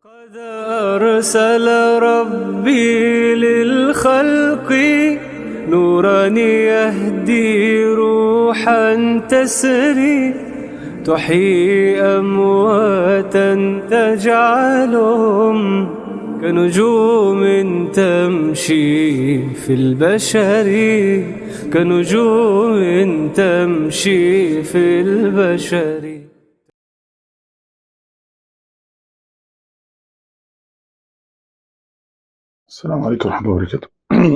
قد أرسل ربي للخلق نورا يهدي روحا تسري تحيي أمواتا تجعلهم كنجوم تمشي في البشر كنجوم تمشي في البشر السلام عليكم ورحمة الله وبركاته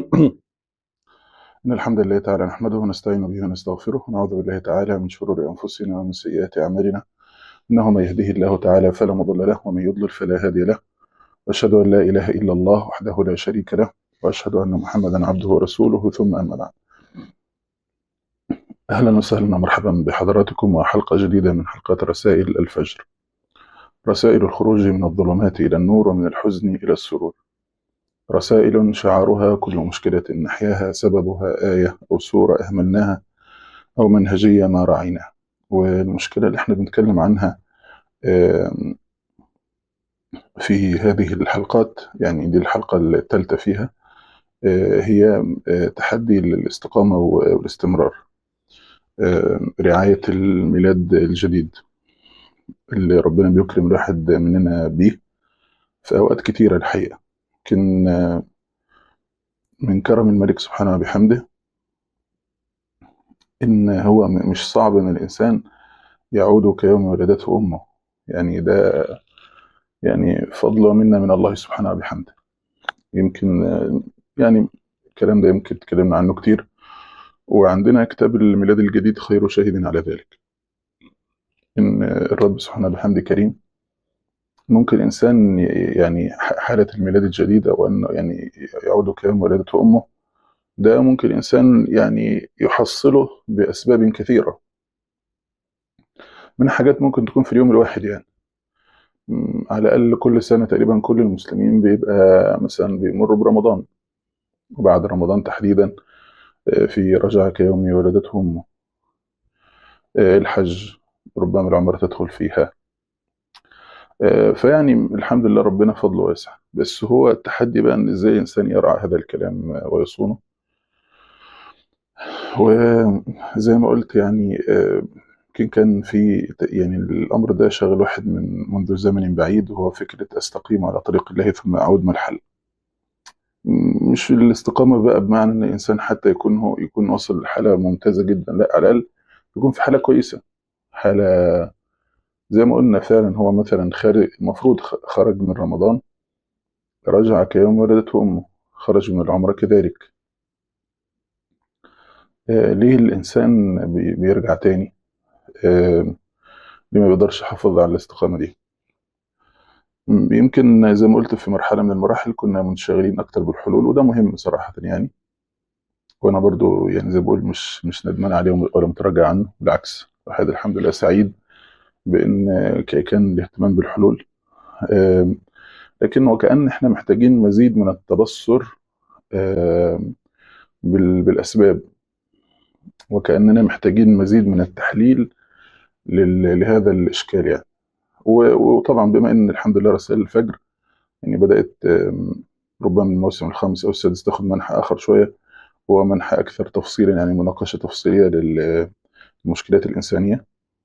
إن الحمد لله تعالى نحمده ونستعين به ونستغفره ونعوذ بالله تعالى من شرور أنفسنا ومن سيئات أعمالنا إنه من يهده الله تعالى فلا مضل له ومن يضلل فلا هادي له وأشهد أن لا إله إلا الله وحده لا شريك له وأشهد أن محمدا عبده ورسوله ثم أما بعد أهلا وسهلا ومرحبا بحضراتكم وحلقة جديدة من حلقات رسائل الفجر رسائل الخروج من الظلمات إلى النور ومن الحزن إلى السرور رسائل شعارها كل مشكلة نحياها سببها آية أو سورة أهملناها أو منهجية ما راعيناها والمشكلة اللي احنا بنتكلم عنها آم، في هذه الحلقات يعني دي الحلقة الثالثة فيها آه، هي آه، تحدي الاستقامة والاستمرار آم، رعاية الميلاد الجديد اللي ربنا بيكرم الواحد مننا بيه في أوقات كتيرة الحقيقة لكن آه، من كرم الملك سبحانه وبحمده إن هو م- مش صعب إن الإنسان يعود كيوم ولدته أمه يعني ده يعني فضل منا من الله سبحانه وبحمده يمكن آه، يعني الكلام ده يمكن اتكلمنا عنه كتير وعندنا كتاب الميلاد الجديد خير شاهد على ذلك إن آه، الرب سبحانه وبحمده كريم ممكن إنسان ي- يعني ح- حالة الميلاد الجديد أو أنه يعني يعود كيوم ولدته أمه ده ممكن إنسان يعني يحصله بأسباب كثيرة من حاجات ممكن تكون في اليوم الواحد يعني م، على الأقل كل سنة تقريبا كل المسلمين بيبقى مثلا بيمروا برمضان وبعد رمضان تحديدا آه، في رجع كيوم ولدته أمه آه، الحج ربما العمرة تدخل فيها آه، فيعني الحمد لله ربنا فضله واسع بس هو التحدي بقى ان ازاي الانسان يرعى هذا الكلام آه، ويصونه وزي ما قلت يعني آه، يمكن كان في يعني الامر ده شغل واحد من منذ زمن بعيد وهو فكره استقيم على طريق الله ثم اعود ما الحل م- مش الاستقامه بقى بمعنى ان الانسان حتى يكون هو يكون وصل لحاله ممتازه جدا لا على الاقل يكون في حاله كويسه حاله زي ما قلنا فعلا هو مثلا خارج المفروض خ- خرج من رمضان رجع كيوم ولدته امه خرج من العمره كذلك آه، ليه الانسان بي- بيرجع تاني آه، ليه ما بيقدرش يحافظ على الاستقامه دي م- يمكن زي ما قلت في مرحله من المراحل كنا منشغلين اكتر بالحلول وده مهم صراحه يعني وانا برضو يعني زي ما بقول مش مش ندمان عليه ولا متراجع عنه بالعكس الواحد الحمد لله سعيد بان ك- كان الاهتمام بالحلول آم، لكن وكأن احنا محتاجين مزيد من التبصر آم، بال- بالاسباب وكأننا محتاجين مزيد من التحليل لل- لهذا الاشكال يعني و- وطبعا بما ان الحمد لله رسائل الفجر يعني بدأت آم، ربما من الموسم الخامس او السادس تاخد منحى اخر شويه هو منحى اكثر تفصيلا يعني مناقشه تفصيليه للمشكلات الانسانيه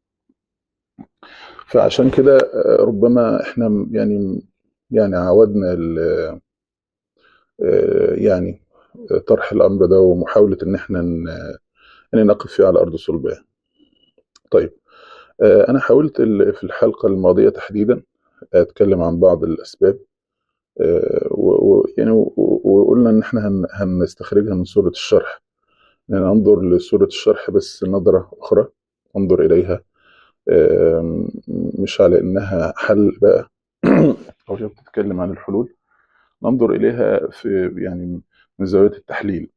فعشان كده آه، ربما احنا م- يعني يعني عودنا ال- آه، يعني طرح الامر ده ومحاوله ان احنا ن- يعني نقف فيه على ارض صلبه طيب آه، انا حاولت ال- في الحلقه الماضيه تحديدا اتكلم عن بعض الاسباب آه، و- و- يعني و- و- وقلنا ان احنا هن- هنستخرجها من سوره الشرح يعني انظر لسوره الشرح بس نظره اخرى انظر اليها آم، مش على انها حل بقى او هي بتتكلم عن الحلول ننظر اليها في يعني من زاويه التحليل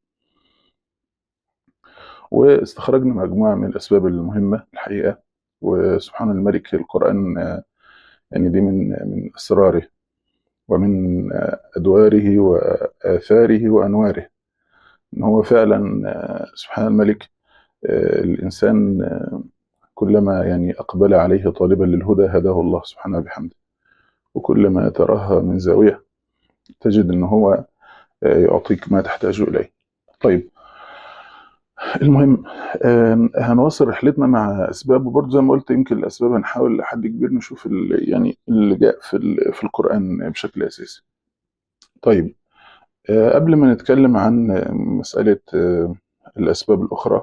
واستخرجنا مجموعه من الاسباب المهمه الحقيقه وسبحان الملك القران آه، يعني دي من من اسراره ومن آه، ادواره واثاره وانواره ان هو فعلا آه، سبحان الملك آه، الانسان آه، كلما يعني اقبل عليه طالبا للهدى هداه الله سبحانه وبحمده كل ما تراها من زاوية تجد إن هو آه، يعطيك ما تحتاج إليه طيب المهم آه، هنواصل رحلتنا مع أسباب وبرضه زي ما قلت يمكن الأسباب هنحاول لحد كبير نشوف ال- يعني اللي جاء في ال- في القرآن بشكل أساسي طيب آه، قبل ما نتكلم عن آه، مسألة آه، الأسباب الأخرى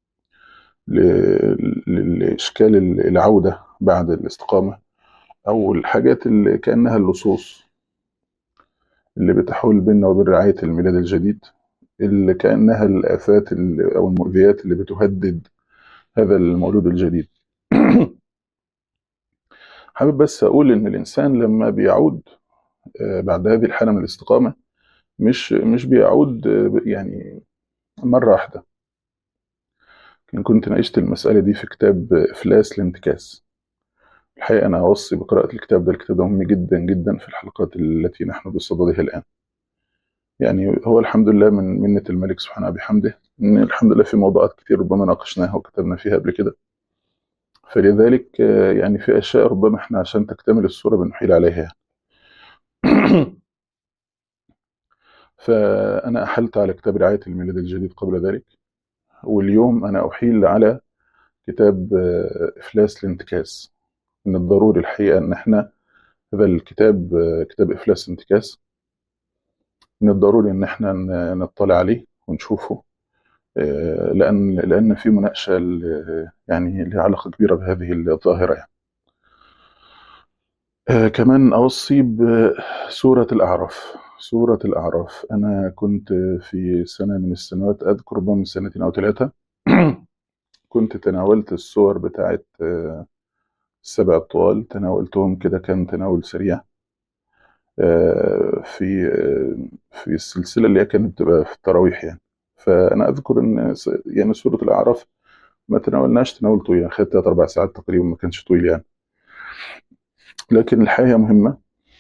ل- ل- لإشكال العودة بعد الاستقامة أو الحاجات اللي كأنها اللصوص اللي بتحول بيننا وبين رعاية الميلاد الجديد اللي كأنها الآفات اللي أو المؤذيات اللي بتهدد هذا المولود الجديد حابب بس أقول إن الإنسان لما بيعود آه، بعد هذه الحالة من الاستقامة مش مش بيعود آه، يعني مرة واحدة كان كنت ناقشت المسألة دي في كتاب إفلاس الانتكاس الحقيقة أنا أوصي بقراءة الكتاب ده الكتاب ده مهم جدا جدا في الحلقات التي نحن بصددها الآن يعني هو الحمد لله من منة الملك سبحانه بحمده إن الحمد لله في موضوعات كتير ربما ناقشناها وكتبنا فيها قبل كده فلذلك آه، يعني في أشياء ربما إحنا عشان تكتمل الصورة بنحيل عليها يعني. فأنا أحلت على كتاب رعاية الميلاد الجديد قبل ذلك واليوم أنا أحيل على كتاب آه، إفلاس الانتكاس من الضروري الحقيقة إن إحنا هذا الكتاب آه، كتاب إفلاس الانتكاس من الضروري إن إحنا ن- نطلع عليه ونشوفه آه، لأن لأن في مناقشة ل- يعني لها علاقة كبيرة بهذه الظاهرة يعني. آه، كمان أوصي بسورة الأعراف سورة الأعراف أنا كنت في سنة من السنوات أذكر ربما من سنتين أو ثلاثة كنت تناولت السور بتاعت آه، السبع الطوال تناولتهم كده كان تناول سريع آه، في آه، في السلسلة اللي هي كانت بتبقى في التراويح يعني فأنا أذكر إن س- يعني سورة الأعراف ما تناولناش تناول طويل يعني خدت ثلاث أربع ساعات تقريبا ما كانش طويل يعني لكن الحقيقة مهمة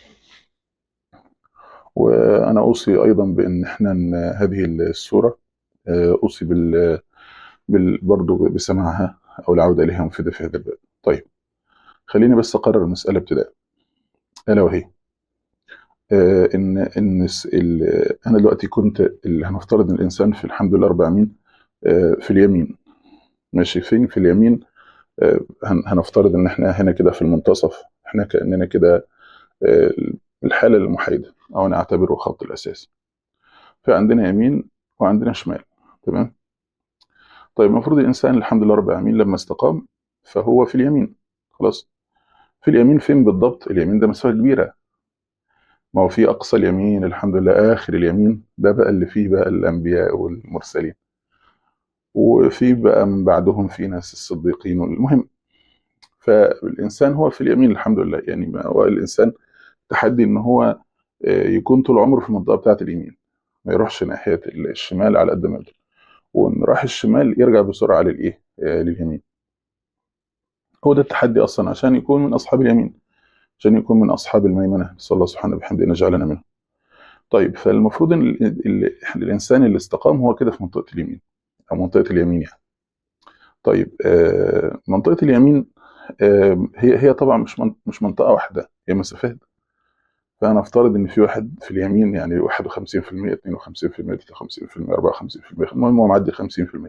وأنا أوصي أيضا بأن إحنا ن- هذه السورة آه، أوصي بال بال برضه بسماعها أو العودة إليها مفيدة في هذا الباب طيب خليني بس أقرر المسألة ابتداء ألا وهي آه، إن إن الس- ال- أنا دلوقتي كنت اللي هنفترض إن الإنسان في الحمد لله رب العالمين آه، في اليمين ماشي فين في اليمين آه، هن- هنفترض إن إحنا هنا كده في المنتصف إحنا كأننا كده آه، الحالة المحايدة أو نعتبره خط الأساس فعندنا يمين وعندنا شمال تمام طيب المفروض الإنسان الحمد لله رب العالمين لما استقام فهو في اليمين خلاص في اليمين فين بالضبط اليمين ده مسافة كبيرة ما هو في أقصى اليمين الحمد لله آخر اليمين ده بقى اللي فيه بقى الأنبياء والمرسلين وفي بقى من بعدهم في ناس الصديقين المهم فالإنسان هو في اليمين الحمد لله يعني ما هو الإنسان تحدي إن هو آه، يكون طول عمره في المنطقة بتاعة اليمين ما يروحش ناحية الشمال على قد ما يقدر وإن راح الشمال يرجع بسرعة للإيه آه، لليمين هو ده التحدي أصلا عشان يكون من أصحاب اليمين عشان يكون من أصحاب الميمنة نسأل الله سبحانه وبحمده أن يجعلنا منهم طيب فالمفروض ان ال- ال- الانسان اللي استقام هو كده في منطقه اليمين او منطقه اليمين يعني طيب آه، منطقه اليمين آه، هي هي طبعا مش من- مش منطقه واحده هي مسافات فانا افترض ان في واحد في اليمين يعني 51% 52% 53% 54% المهم هو معدي 50%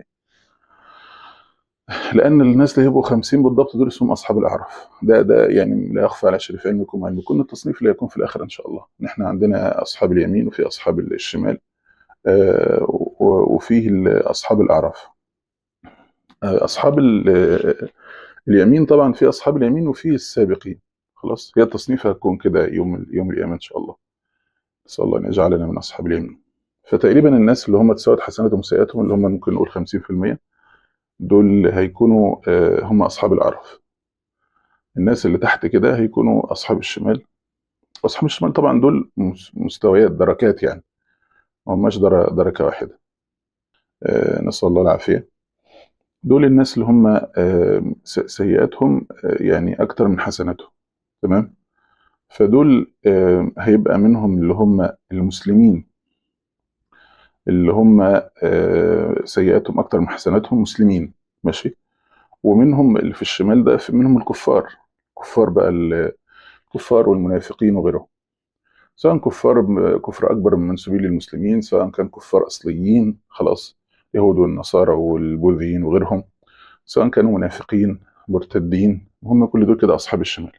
لان الناس اللي هيبقوا 50 بالضبط دول اسمهم اصحاب الاعراف ده ده يعني لا يخفى على شريف علمكم وعلمكم التصنيف اللي هيكون في الاخر ان شاء الله ان احنا عندنا اصحاب اليمين وفي اصحاب الشمال آه، و- وفيه ال- اصحاب الاعراف آه، اصحاب ال- اليمين طبعا في اصحاب اليمين وفي السابقين خلاص هي التصنيف هتكون كده يوم يوم القيامه ان شاء الله نسال الله ان يجعلنا من اصحاب اليمين فتقريبا الناس اللي هم تساوت حسناتهم وسيئاتهم اللي هم ممكن نقول 50% دول هيكونوا آه، هم اصحاب الاعراف الناس اللي تحت كده هيكونوا اصحاب الشمال واصحاب الشمال طبعا دول مس- مستويات دركات يعني ما هماش در- دركه واحده آه، نسال الله العافيه دول الناس اللي هم آه، س- سيئاتهم آه، يعني اكتر من حسناتهم تمام فدول آه، هيبقى منهم اللي هم المسلمين اللي هم آه، سيئاتهم اكتر من حسناتهم مسلمين ماشي ومنهم اللي في الشمال ده في منهم الكفار كفار بقى ال- كفار والمنافقين وغيرهم سواء كفار كفر اكبر من منسوبين للمسلمين سواء كان كفار اصليين خلاص يهود والنصارى والبوذيين وغيرهم سواء كانوا منافقين مرتدين هم كل دول كده اصحاب الشمال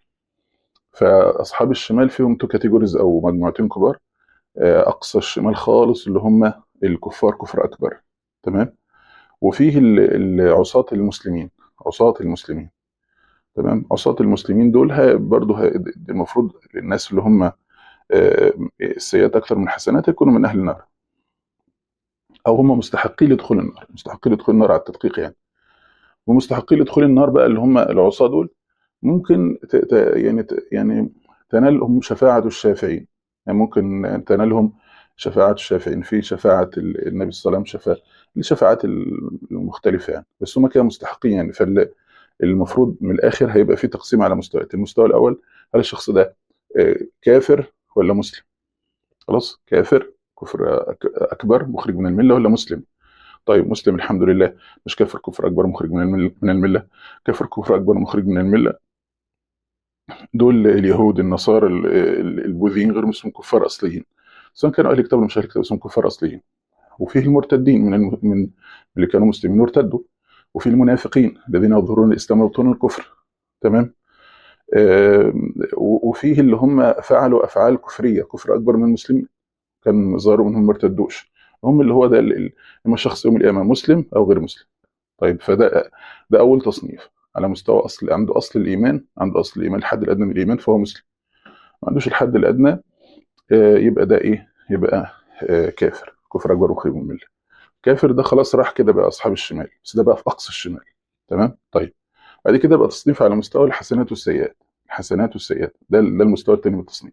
فاصحاب الشمال فيهم تو كاتيجوريز او مجموعتين كبار آه، اقصى الشمال خالص اللي هم الكفار كفر اكبر تمام وفيه ال- ال- عصاة المسلمين عصاة المسلمين تمام عصاة المسلمين دول ها- برضه ها- المفروض الناس اللي هم آه، السيئات اكثر من الحسنات يكونوا من اهل النار او هم مستحقين لدخول النار مستحقين لدخول النار على التدقيق يعني ومستحقين لدخول النار بقى اللي هم العصاة دول ممكن ت... ت... يعني ت... يعني تنالهم شفاعة الشافعين يعني ممكن تنالهم شفاعة الشافعين في شفاعة ال- النبي صلى الله عليه وسلم شفاعة الشفاعات المختلفة يعني بس هم كده مستحقين يعني فالمفروض من الآخر هيبقى في تقسيم على مستويات المستوى الأول هل الشخص ده آه، كافر ولا مسلم خلاص كافر كفر أك- أكبر مخرج من الملة ولا مسلم طيب مسلم الحمد لله مش كافر كفر أكبر مخرج من الملة من الملة كافر كفر أكبر مخرج من الملة دول اليهود النصارى ال- ال- البوذيين غير مسلم كفار اصليين سواء كانوا اهل كتاب ولا مش اهل كتاب اسمهم كفار اصليين وفيه المرتدين من الم... من اللي كانوا مسلمين وارتدوا وفي المنافقين الذين يظهرون الاسلام ويبطنون الكفر تمام آم، و- وفيه اللي هم فعلوا افعال كفريه كفر اكبر من المسلمين كان ظاهروا منهم ما ارتدوش هم اللي هو ده ال- ال- اما الشخص يوم القيامه مسلم او غير مسلم طيب فده ده اول تصنيف على مستوى اصل عنده اصل الايمان عنده اصل الايمان الحد الادنى من الايمان فهو مسلم ما عندوش الحد الادنى آه، يبقى ده ايه يبقى آه، كافر كفر اكبر مخرج من المله كافر ده خلاص راح كده بقى اصحاب الشمال بس ده بقى في اقصى الشمال تمام طيب بعد كده بقى تصنيف على مستوى الحسنات والسيئات الحسنات والسيئات ده ده المستوى الثاني من التصنيف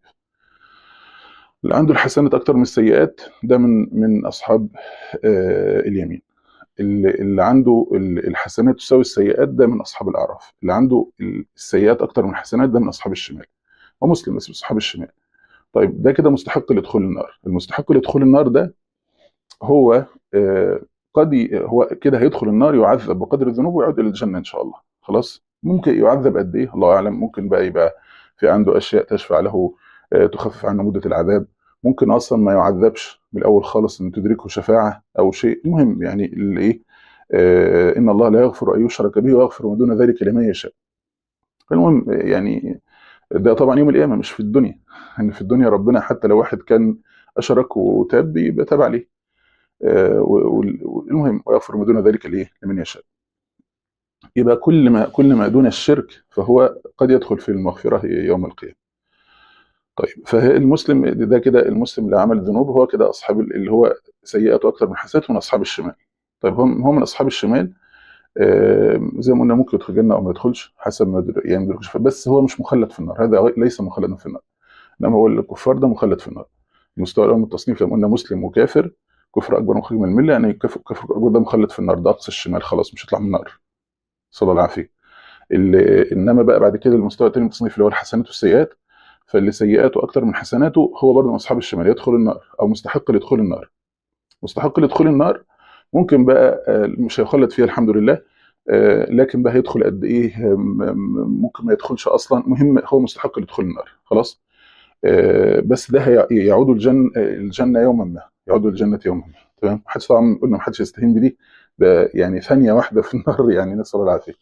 اللي عنده الحسنات اكتر من السيئات ده من من اصحاب آه، اليمين اللي اللي عنده ال- الحسنات تساوي السيئات ده من اصحاب الاعراف اللي عنده السيئات اكتر من الحسنات ده من اصحاب الشمال هو مسلم بس من اصحاب الشمال طيب ده كده مستحق لدخول النار المستحق لدخول النار ده هو آه، قد ي- هو كده هيدخل النار يعذب بقدر الذنوب ويعود الى الجنه ان شاء الله خلاص ممكن يعذب قد ايه الله اعلم ممكن بقى يبقى في عنده اشياء تشفع له آه، تخفف عنه مده العذاب ممكن اصلا ما يعذبش من الاول خالص ان تدركه شفاعه او شيء المهم يعني الايه آه، ان الله لا يغفر ان يشرك به ويغفر ما دون ذلك لمن يشاء فالمهم آه، يعني ده طبعا يوم القيامه مش في الدنيا ان في الدنيا ربنا حتى لو واحد كان اشرك وتاب يبقى تاب عليه آه، وال- والمهم ويغفر ما دون ذلك لايه لمن يشاء يبقى كل ما كل ما دون الشرك فهو قد يدخل في المغفره يوم القيامه طيب فالمسلم ده كده المسلم اللي عمل ذنوب هو كده اصحاب ال- اللي هو سيئاته اكثر من حسناته من اصحاب الشمال طيب هم هو من اصحاب الشمال آه، زي ما قلنا ممكن يدخل الجنه او ما يدخلش حسب ما يدر- يعني ما يدركش بس هو مش مخلد في النار هذا ليس مخلدا في النار انما هو الكفار ده مخلد في النار المستوى الاول من التصنيف لما قلنا مسلم وكافر كفر اكبر مخرج من المله يعني كفر كفر اكبر ده مخلد في النار ده اقصى الشمال خلاص مش هيطلع من النار صلى الله العافيه اللي انما بقى بعد كده المستوى الثاني من التصنيف اللي هو الحسنات والسيئات فاللي سيئاته اكتر من حسناته هو برضه من اصحاب الشمال يدخل النار او مستحق لدخول النار مستحق لدخول النار ممكن بقى آه، مش هيخلد فيها الحمد لله آه، لكن بقى هيدخل قد ايه م- م- ممكن ما يدخلش اصلا مهم هو مستحق لدخول النار خلاص آه، بس ده هي- يعود الجنة الجنة يوما ما يعود الجنة يوما ما تمام محدش طبعا قلنا محدش يستهين بدي ده يعني ثانية واحدة في النار يعني نسأل الله العافية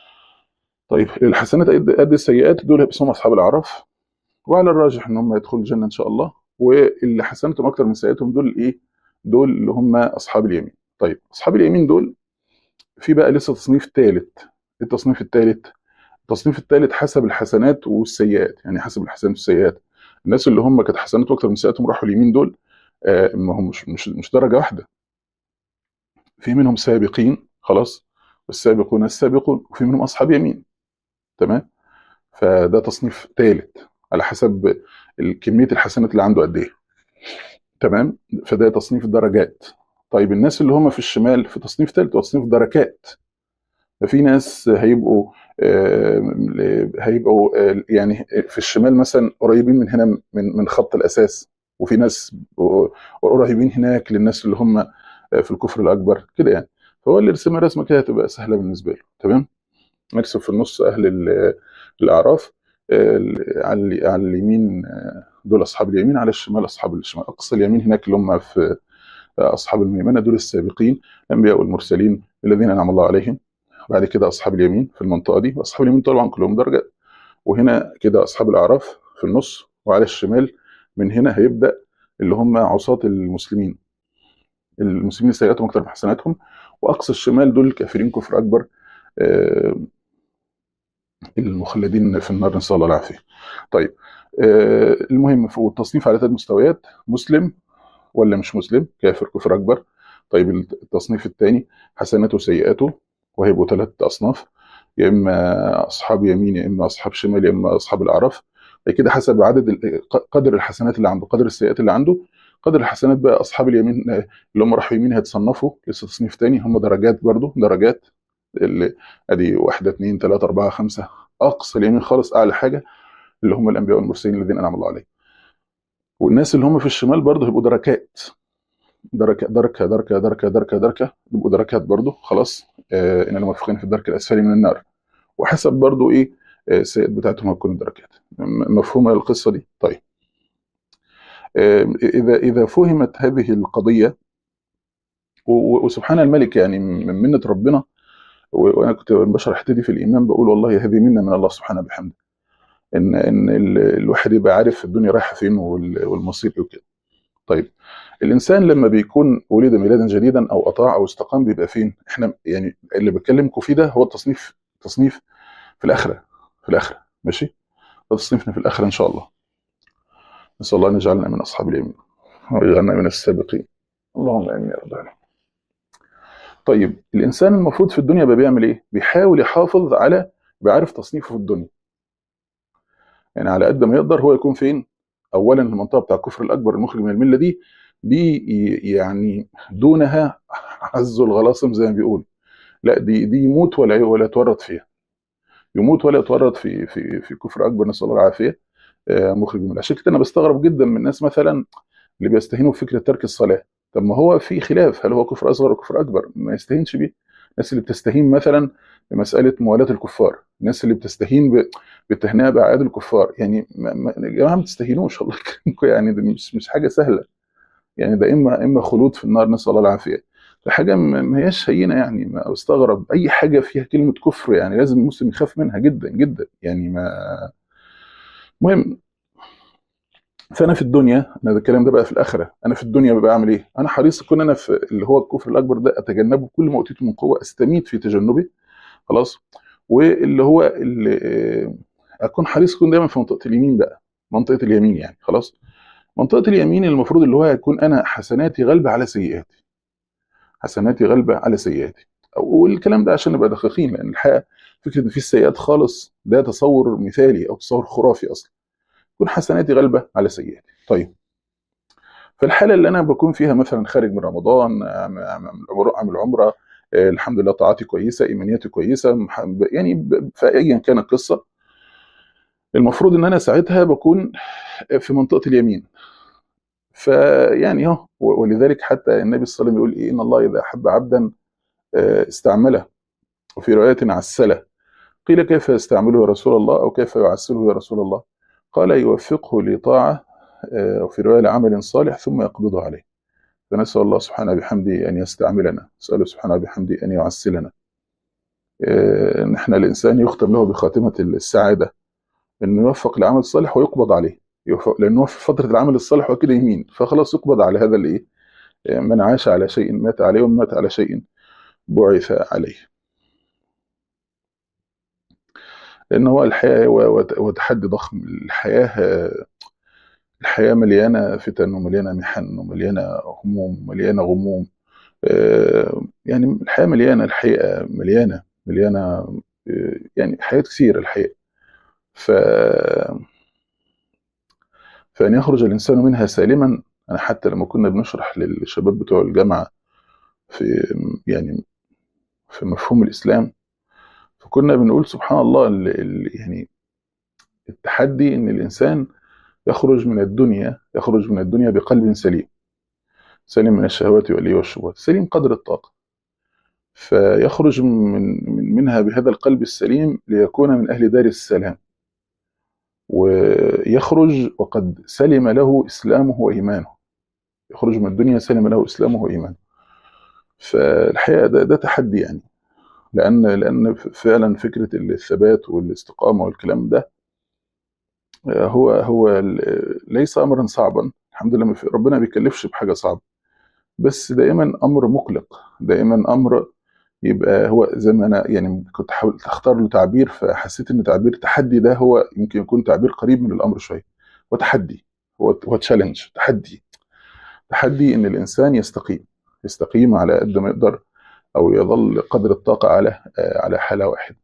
طيب الحسنات قد قد السيئات دول باسمهم أصحاب الأعراف وعلى الراجح إن هم يدخلوا الجنة إن شاء الله واللي حسناتهم أكتر من سيئاتهم دول إيه؟ دول اللي هم أصحاب اليمين طيب أصحاب اليمين دول في بقى لسه تصنيف ثالث التصنيف الثالث التصنيف الثالث حسب الحسنات والسيئات يعني حسب الحسنات والسيئات الناس اللي هم كانت حسناتهم اكتر من سيئاتهم راحوا اليمين دول آه، ما هم مش مش مش درجه واحده في منهم سابقين خلاص والسابقون السابقون وفي منهم اصحاب يمين تمام فده تصنيف ثالث على حسب ال- كميه الحسنات اللي عنده قد ايه تمام فده تصنيف الدرجات طيب الناس اللي هم في الشمال في تصنيف ثالث وتصنيف دركات ففي ناس هيبقوا آه، هيبقوا آه، يعني في الشمال مثلا قريبين من هنا من من خط الاساس وفي ناس قريبين هناك للناس اللي هم في الكفر الاكبر كده يعني فهو اللي يرسمها رسمه كده هتبقى سهله بالنسبه له تمام نرسم في النص اهل ال- الاعراف آه، على ال- على اليمين آه، دول اصحاب اليمين على الشمال اصحاب الشمال اقصى اليمين هناك اللي هم في آه، اصحاب الميمنه دول السابقين الانبياء والمرسلين الذين انعم الله عليهم بعد كده اصحاب اليمين في المنطقه دي واصحاب اليمين طبعا كلهم درجات وهنا كده اصحاب الاعراف في النص وعلى الشمال من هنا هيبدا اللي هم عصاة المسلمين المسلمين سيئاتهم اكثر من حسناتهم واقصى الشمال دول الكافرين كفر اكبر آه، المخلدين في النار نسال الله العافيه. طيب آه، المهم فوق التصنيف على ثلاث مستويات مسلم ولا مش مسلم كافر كفر اكبر طيب التصنيف الثاني حسناته وسيئاته وهيبقوا ثلاث اصناف يا اما اصحاب يمين يا اما اصحاب شمال يا اما اصحاب الاعراف بعد كده حسب عدد ال- قدر الحسنات اللي عنده قدر السيئات اللي عنده قدر الحسنات بقى اصحاب اليمين آه، اللي هم راحوا يمين هيتصنفوا لسه تصنيف تاني هم درجات برضو درجات اللي ادي واحده اثنين ثلاثه اربعه خمسه اقصى اليمين خالص اعلى حاجه اللي هم الانبياء والمرسلين الذين انعم الله عليهم والناس اللي هم في الشمال برضه هيبقوا دركات دركه دركه دركه دركه دركه دركه يبقوا دركات برضه خلاص آه اننا موافقين في الدرك الاسفلي من النار وحسب برضه ايه آه، السيئات بتاعتهم هتكون الدركات م- مفهومه القصه دي طيب آه اذا اذا فهمت هذه القضيه و- و- وسبحان الملك يعني من منه ربنا و- وانا كنت بشرح دي في الايمان بقول والله هذه منه من الله سبحانه بحمده ان ان ال- الواحد يبقى عارف الدنيا رايحه فين وال- والمصير ايه وكده طيب الانسان لما بيكون ولد ميلادا جديدا او اطاع او استقام بيبقى فين احنا يعني اللي بتكلمكم فيه ده هو التصنيف تصنيف في الاخره في الاخره ماشي ده تصنيفنا في الاخره ان شاء الله نسال الله ان يجعلنا من اصحاب اليمين ويجعلنا من السابقين اللهم امين يا رب العالمين طيب الانسان المفروض في الدنيا بقى بيعمل ايه بيحاول يحافظ على بيعرف تصنيفه في الدنيا يعني على قد ما يقدر هو يكون فين اولا المنطقه بتاع الكفر الاكبر المخرج من المله دي دي ي- يعني دونها عز الغلاصم زي ما بيقول لا دي دي يموت ولا ولا يتورط فيها يموت ولا يتورط في في في كفر اكبر نسال الله العافيه آه، مخرج من عشان كده انا بستغرب جدا من الناس مثلا اللي بيستهينوا بفكره ترك الصلاه طب ما هو في خلاف هل هو كفر اصغر ولا كفر اكبر ما يستهينش بيه الناس اللي بتستهين مثلا بمساله موالاه الكفار الناس اللي بتستهين ب- بالتهنئه باعياد الكفار يعني ما ما- يا جماعه ما تستهينوش الله يكرمكم يعني ده مش مش حاجه سهله يعني ده اما اما خلود في النار نسال الله العافيه ده حاجه ما ما هياش هينه يعني ما استغرب اي حاجه فيها كلمه كفر يعني لازم المسلم يخاف منها جدا جدا يعني ما المهم فانا في الدنيا انا ده الكلام ده بقى في الاخره انا في الدنيا ببقى اعمل ايه انا حريص اكون انا في اللي هو الكفر الاكبر ده اتجنبه كل ما اوتيته من قوه استميت في تجنبه خلاص واللي هو اللي آه، اكون حريص اكون دايما في منطقه اليمين بقى منطقه اليمين يعني خلاص منطقه اليمين المفروض اللي هو يكون انا حسناتي غالبه على سيئاتي حسناتي غالبه على سيئاتي والكلام ده عشان نبقى دقيقين لان الحقيقه فكره ان في السيئات خالص ده تصور مثالي او تصور خرافي اصلا تكون حسناتي غالبه على سيئاتي طيب في الحاله اللي انا بكون فيها مثلا خارج من رمضان اعمل عمره اعمل عمره آه، الحمد لله طاعتي كويسه ايمانياتي كويسه مح- ب- يعني ب- فايا كان القصه المفروض ان انا ساعتها بكون في منطقه اليمين فيعني اهو و- ولذلك حتى النبي صلى الله عليه وسلم يقول ايه ان الله اذا احب عبدا آه، استعمله وفي روايه عسله قيل كيف يستعمله يا رسول الله او كيف يعسله يا رسول الله قال يوفقه لطاعه آه، وفي روايه لعمل صالح ثم يقبضه عليه فنسال الله سبحانه بحمده ان يستعملنا نساله سبحانه بحمده ان يعسلنا آه، ان احنا الانسان يختم له بخاتمه السعاده انه يوفق لعمل صالح ويقبض عليه يوفق لانه هو في فتره العمل الصالح هو كده يمين فخلاص يقبض على هذا الايه آه، من عاش على شيء مات عليه ومن مات على شيء بعث عليه لان هو الحياه هو هو- هو تحدي ضخم الحياه آه، الحياه مليانه فتن ومليانه محن ومليانه هموم ومليانه غموم آه، يعني الحياه مليانه الحقيقه مليانه مليانه آه، يعني حياه كثير الحقيقه ف فان يخرج الانسان منها سالما انا حتى لما كنا بنشرح للشباب بتوع الجامعه في يعني في مفهوم الاسلام فكنا بنقول سبحان الله ال ال يعني التحدي ان الانسان يخرج من الدنيا يخرج من الدنيا بقلب سليم سليم من الشهوات واللي والشبهات سليم قدر الطاقه فيخرج من من منها بهذا القلب السليم ليكون من اهل دار السلام ويخرج وقد سلم له اسلامه وايمانه يخرج من الدنيا سلم له اسلامه وايمانه فالحقيقه ده, ده تحدي يعني لان لان فعلا فكره الثبات والاستقامه والكلام ده هو هو ال- ليس امرا صعبا الحمد لله ما في- ربنا ما بيكلفش بحاجه صعبه بس دائما امر مقلق دائما امر يبقى هو زي ما انا يعني كنت حاولت اختار له تعبير فحسيت ان تعبير تحدي ده هو يمكن يكون تعبير قريب من الامر شويه هو تحدي هو هو تشالنج تحدي تحدي ان الانسان يستقيم يستقيم على قد ما يقدر او يظل قدر الطاقه على آه، على حاله واحده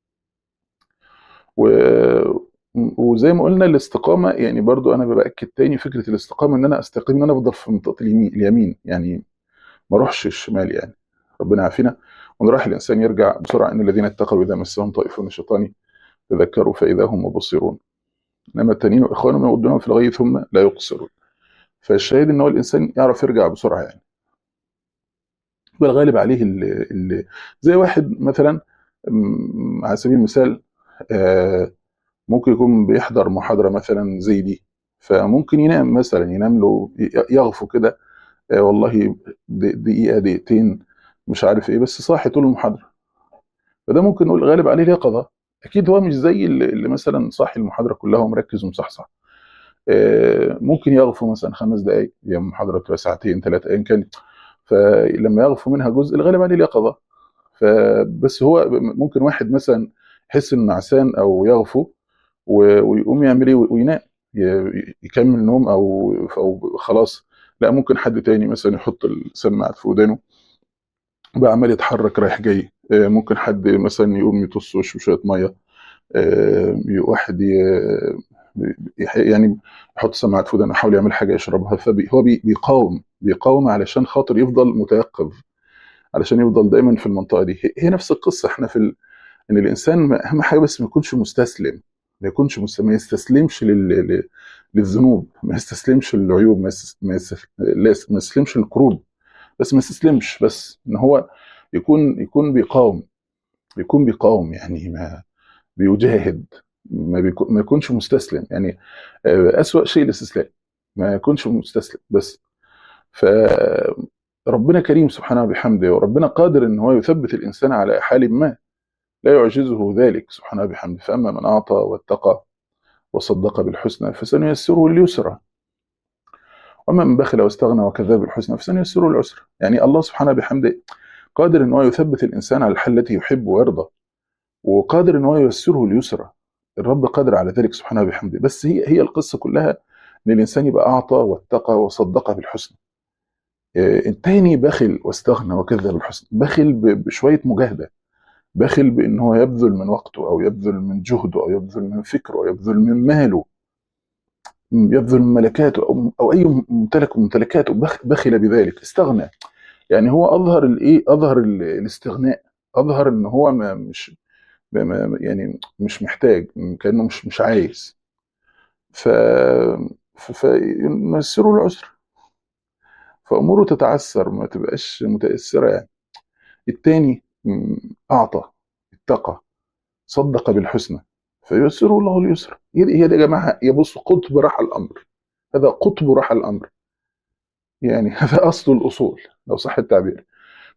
و وزي ما قلنا الاستقامه يعني برضو انا باكد تاني فكره الاستقامه ان انا استقيم ان انا افضل في منطقه اليمين اليمين يعني ما اروحش الشمال يعني ربنا يعافينا وان راح الانسان يرجع بسرعه ان الذين اتقوا اذا مسهم طائف من الشيطان تذكروا فاذا هم مبصرون انما التانيين واخوانهم يودونهم في الغي ثم لا يقصرون فالشاهد ان هو الانسان يعرف يرجع بسرعه يعني والغالب عليه اللي اللي زي واحد مثلا م- على سبيل المثال آه، ممكن يكون بيحضر محاضره مثلا زي دي فممكن ينام مثلا ينام له يغفو كده آه، والله د- دقيقه دقيقتين مش عارف ايه بس صاحي طول المحاضره فده ممكن نقول غالب عليه اليقظه اكيد هو مش زي اللي اللي مثلا صاحي المحاضره كلها ومركز ومصحصح آه، ممكن يغفو مثلا خمس دقائق يا محاضره تبقى ساعتين ثلاثه ايا كان فلما يغفو منها جزء الغالب عليه اليقظه فبس هو ممكن واحد مثلا يحس انه نعسان او يغفو و- ويقوم يعمل ايه وينام ي- يكمل نوم او او خلاص لا ممكن حد تاني مثلا يحط السماعه في ودانه بقى عمال يتحرك رايح جاي آه، ممكن حد مثلا يقوم يطص وشه بشويه ميه آه، واحد ي- يح- يعني يحط سماعه في ودانه يحاول يعمل حاجه يشربها فهو بيقاوم بيقاوم علشان خاطر يفضل متيقظ علشان يفضل دايما في المنطقه دي هي هي نفس القصه احنا في ال... ان الانسان ما- اهم حاجه بس ما يكونش مستسلم ما يكونش مست... ما يستسلمش لل... لل- للذنوب ما يستسلمش للعيوب ما, يستس... ما, يستس... لا- ما يستسلمش للكروب بس ما يستسلمش بس ان هو يكون يكون بيقاوم يكون بيقاوم يعني ما بيجاهد ما, بيكون... ما يكونش مستسلم يعني آه، أسوأ شيء الاستسلام ما يكونش مستسلم بس فربنا كريم سبحانه وبحمده وربنا قادر ان هو يثبت الانسان على حال ما لا يعجزه ذلك سبحانه وبحمده فاما من اعطى واتقى وصدق بالحسنى فسنيسره لليسرى وما من بخل واستغنى وكذب بالحسنى فسنيسره للعسرى يعني الله سبحانه وبحمده قادر ان هو يثبت الانسان على الحال التي يحب ويرضى وقادر ان هو ييسره اليسرى الرب قادر على ذلك سبحانه وبحمده بس هي هي القصه كلها ان الانسان يبقى اعطى واتقى وصدق بالحسنى آه، التاني بخل واستغنى وكذب بالحسنى بخل ب- بشويه مجاهده بخل بان هو يبذل من وقته او يبذل من جهده او يبذل من فكره او يبذل من ماله يبذل من ملكاته او او اي ممتلك من ممتلكاته بخ- بخل بذلك استغنى يعني هو اظهر الايه اظهر ال- الاستغناء اظهر ان هو ما مش ما ما- يعني مش محتاج كانه مش مش عايز ف ف- فينسروا العسر فاموره تتعسر ما تبقاش متاثره يعني التاني م، اعطى اتقى صدق بالحسنى فيسره الله اليسر هي هي دي يا جماعه يبص قطب راح الامر هذا قطب راح الامر يعني هذا اصل الاصول لو صح التعبير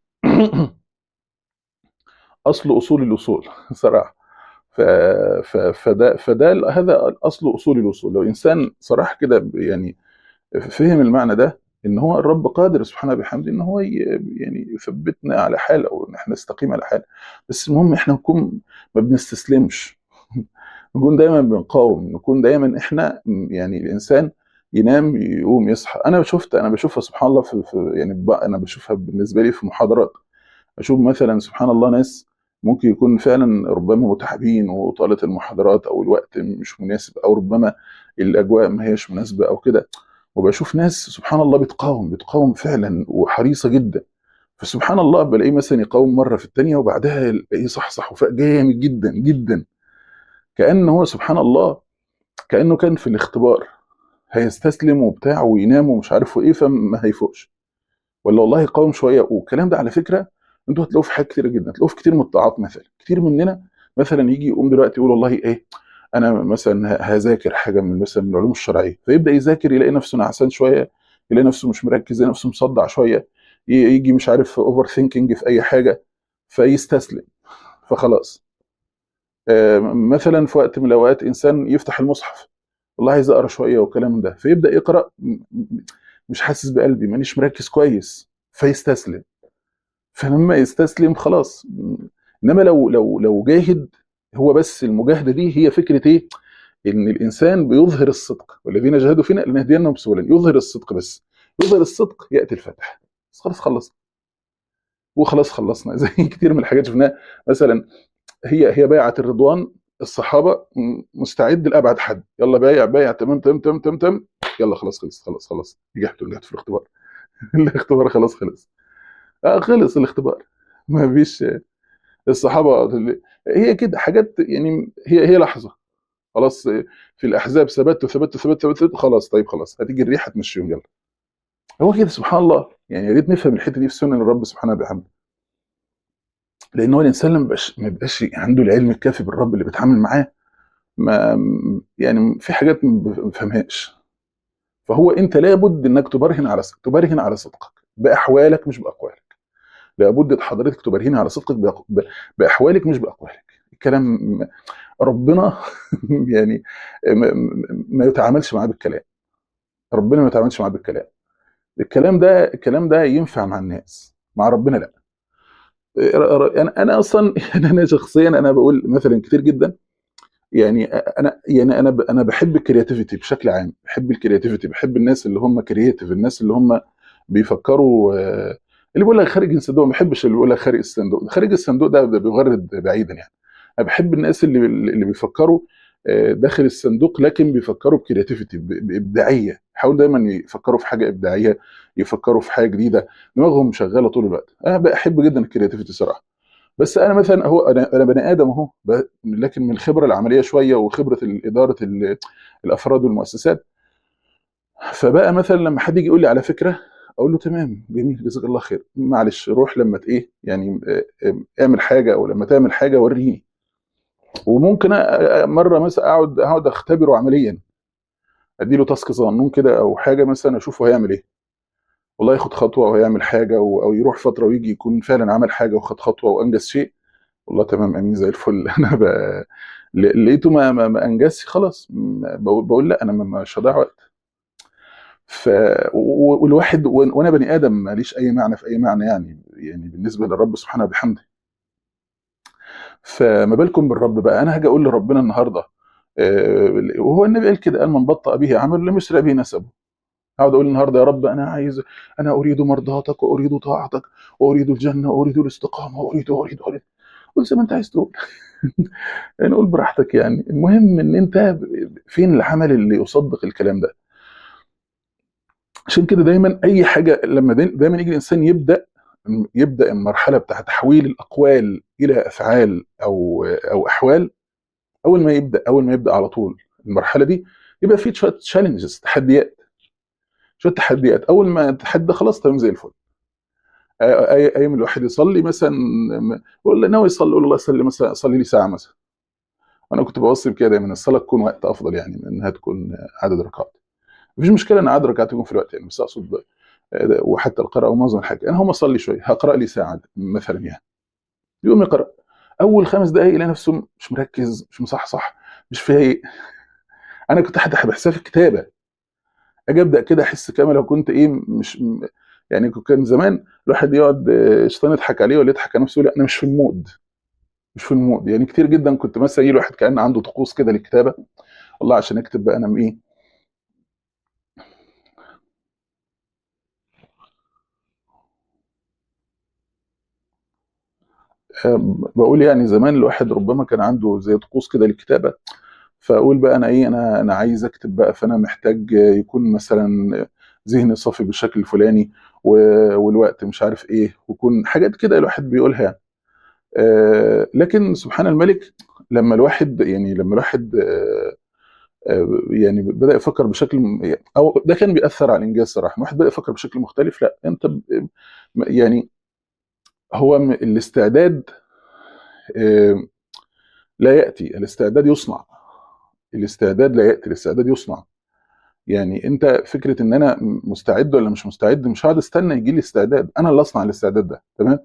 اصل اصول الاصول صراحه ف... ف... فده فده هذا اصل اصول الاصول لو انسان صراحه كده ب- يعني فهم المعنى ده ان هو الرب قادر سبحانه بحمده ان هو ي... يعني يثبتنا على حال او ان احنا نستقيم على حال بس المهم احنا نكون ما بنستسلمش نكون دايما بنقاوم نكون دايما احنا م- يعني الانسان ينام يقوم يصحى انا شفت انا بشوفها سبحان الله في, في يعني ب- انا بشوفها بالنسبه لي في محاضرات اشوف مثلا سبحان الله ناس ممكن يكون فعلا ربما متعبين وطالت المحاضرات او الوقت مش مناسب او ربما الاجواء ما هيش مناسبه او كده وبشوف ناس سبحان الله بتقاوم بتقاوم فعلا وحريصه جدا فسبحان الله بلاقيه مثلا يقاوم مره في الثانيه وبعدها الاقيه صحصح وفاق جامد جدا جدا كأن هو سبحان الله كأنه كان في الاختبار هيستسلم وبتاع وينام ومش عارف ايه فما هيفوقش ولا والله يقاوم شويه والكلام ده على فكره انتوا هتلاقوه في حاجات كتير جدا هتلاقوه في كتير من الطاعات مثلا كتير مننا مثلا يجي يقوم دلوقتي يقول والله ايه انا مثلا ه- هذاكر حاجه من مثلا من العلوم الشرعيه فيبدا يذاكر يلاقي نفسه نعسان شويه يلاقي نفسه مش مركز يلاقي نفسه مصدع شويه ي- يجي مش عارف اوفر ثينكينج في اي حاجه فيستسلم فخلاص آه، مثلا في وقت من الاوقات انسان يفتح المصحف والله عايز اقرا شويه والكلام ده فيبدا يقرا م- م- مش حاسس بقلبي مانيش مركز كويس فيستسلم فلما يستسلم خلاص انما لو لو لو جاهد هو بس المجاهده دي هي فكره ايه؟ ان الانسان بيظهر الصدق والذين جاهدوا فينا لنهدينهم سبلا يظهر الصدق بس يظهر الصدق ياتي الفتح بس خلاص خلص وخلاص خلصنا زي كتير من الحاجات شفناها مثلا هي هي بيعه الرضوان الصحابه م- مستعد لابعد حد يلا بايع بايع تمام تمام تمام تمام تمام يلا خلاص خلص خلاص خلاص نجحت نجحت في الاختبار الاختبار خلاص خلص آه خلص الاختبار ما فيش الصحابه اللي- هي كده حاجات يعني هي هي لحظه خلاص في الاحزاب ثبت ثبت ثبت ثبت, ثبت خلاص طيب خلاص هتيجي الريحه تمشيهم يلا هو كده سبحان الله يعني يا ريت نفهم الحته دي في سنن الرب سبحانه وبحمده لان هو الانسان لما بيبقاش ما بيبقاش عنده العلم الكافي بالرب اللي بيتعامل معاه ما يعني في حاجات ما بفهمهاش فهو انت لابد انك تبرهن على صدق تبرهن على صدقك باحوالك مش باقوالك لابد حضرتك تبرهن على صدقك بأق- ب- باحوالك مش باقوالك الكلام ربنا يعني ما, ما يتعاملش معاه بالكلام ربنا ما يتعاملش معاه بالكلام الكلام ده الكلام ده ينفع مع الناس مع ربنا لا انا انا اصلا يعني انا شخصيا انا بقول مثلا كتير جدا يعني انا يعني انا ب- انا بحب الكرياتيفيتي بشكل عام بحب الكرياتيفيتي بحب الناس اللي هم كرياتيف الناس اللي هم بيفكروا آه، اللي بيقول لك خارج الصندوق ما بحبش اللي بيقول لك خارج الصندوق خارج الصندوق ده ده بيغرد بعيدا يعني انا بحب الناس اللي اللي بيفكروا آه، داخل الصندوق لكن بيفكروا بكرياتيفيتي ب- بابداعيه يحاولوا دايما يفكروا في حاجه ابداعيه يفكروا في حاجه جديده دماغهم شغاله طول الوقت انا بحب جدا الكرياتيفيتي صراحه بس انا مثلا هو انا انا بني ادم اهو ب- لكن من الخبره العمليه شويه وخبره ال- اداره ال- الافراد والمؤسسات فبقى مثلا لما حد يجي يقول لي على فكره اقول له تمام جميل جزاك الله خير معلش روح لما ت- ايه يعني آه، آه، اعمل حاجه او لما تعمل حاجه وريني وممكن أ- أ- مره مثلا اقعد اقعد اختبره عمليا اديله تاسك صغنون كده او حاجه مثلا اشوفه هيعمل ايه والله ياخد خطوه او هيعمل حاجه او أو يروح فتره ويجي يكون فعلا عمل حاجه وخد خطوه وانجز شيء والله تمام امين زي الفل انا ب... ل- لقيته ما, ما, ما انجزش خلاص م- بقول, بقول لا انا ما- مش هضيع وقت ف و- والواحد و- وانا بني ادم ماليش اي معنى في اي معنى يعني يعني بالنسبه للرب سبحانه وبحمده فما بالكم بالرب بقى انا هاجي اقول لربنا النهارده آه، وهو النبي قال كده قال من بطأ به عمل لم يسرع به نسبه اقعد اقول النهارده يا رب انا عايز انا اريد مرضاتك واريد طاعتك واريد الجنه واريد الاستقامه واريد واريد واريد قول زي ما انت عايز تقول يعني قول براحتك يعني المهم ان انت فين العمل اللي يصدق الكلام ده عشان كده دايما اي حاجه لما داي- دايما يجي الانسان يبدا يبدا المرحله بتاع تحويل الاقوال الى افعال او او احوال اول ما يبدا اول ما يبدا على طول المرحله دي يبقى في شويه تشالنجز تحديات شويه تحديات اول ما التحدي ده خلاص تمام زي الفل أي- أي- ايام الواحد يصلي مثلا م- يقول له ناوي يصلي يقول له الله يصلي مثلا صلي لي ساعه مثلا وانا كنت بوصي بكده دايما الصلاه تكون وقت افضل يعني من انها تكون عدد ركعات مفيش مشكله ان عدد ركعات يكون في الوقت يعني بس اقصد آه، وحتى القراءه ومعظم الحاجه انا هم اصلي شويه هقرا لي ساعه مثلا يعني يقوم يقرا اول خمس دقائق يلاقي نفسه مش مركز مش مصحصح مش فايق انا كنت حتى بحسها في الكتابه اجي ابدا كده احس كما لو كنت ايه مش م- يعني كان زمان الواحد يقعد آه، الشيطان يضحك عليه ولا يضحك على نفسه يقول لا انا مش في المود مش في المود يعني كتير جدا كنت مثلا يجي الواحد كان عنده طقوس كده للكتابه والله عشان اكتب بقى انا ايه آه، بقول يعني زمان الواحد ربما كان عنده زي طقوس كده للكتابه فاقول بقى انا ايه انا انا عايز اكتب بقى فانا محتاج يكون مثلا ذهني صافي بالشكل الفلاني و- والوقت مش عارف ايه ويكون حاجات كده الواحد بيقولها يعني. آه، لكن سبحان الملك لما الواحد يعني لما الواحد آه، آه، يعني بدا يفكر بشكل م- او ده كان بيأثر على الانجاز صراحه الواحد بدا يفكر بشكل مختلف لا انت ب- يعني هو م- الاستعداد آه، لا ياتي الاستعداد يصنع الاستعداد لا ياتي الاستعداد يصنع يعني انت فكره ان انا مستعد ولا مش مستعد مش هقعد استنى يجي لي استعداد انا اللي اصنع الاستعداد ده تمام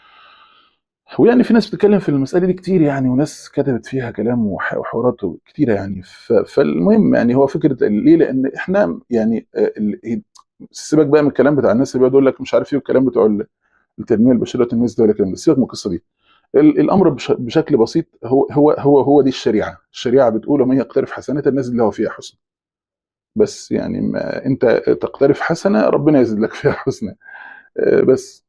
ويعني في ناس بتتكلم في المساله دي كتير يعني وناس كتبت فيها كلام وح- وحوارات كتيره يعني ف- فالمهم يعني هو فكره ليه لان احنا يعني آه، ال- سيبك بقى من الكلام بتاع الناس اللي بيقعدوا يقول لك مش عارف ايه والكلام بتوع ال- التنميه البشريه والتنميه الذاتيه والكلام ده سيبك من القصه دي ال- الامر بش- بشكل بسيط هو هو هو هو دي الشريعه الشريعه بتقول ومن يقترف حسنه الناس له فيها حسن بس يعني ما انت تقترف حسنه ربنا يزيد لك فيها حسنه آه، بس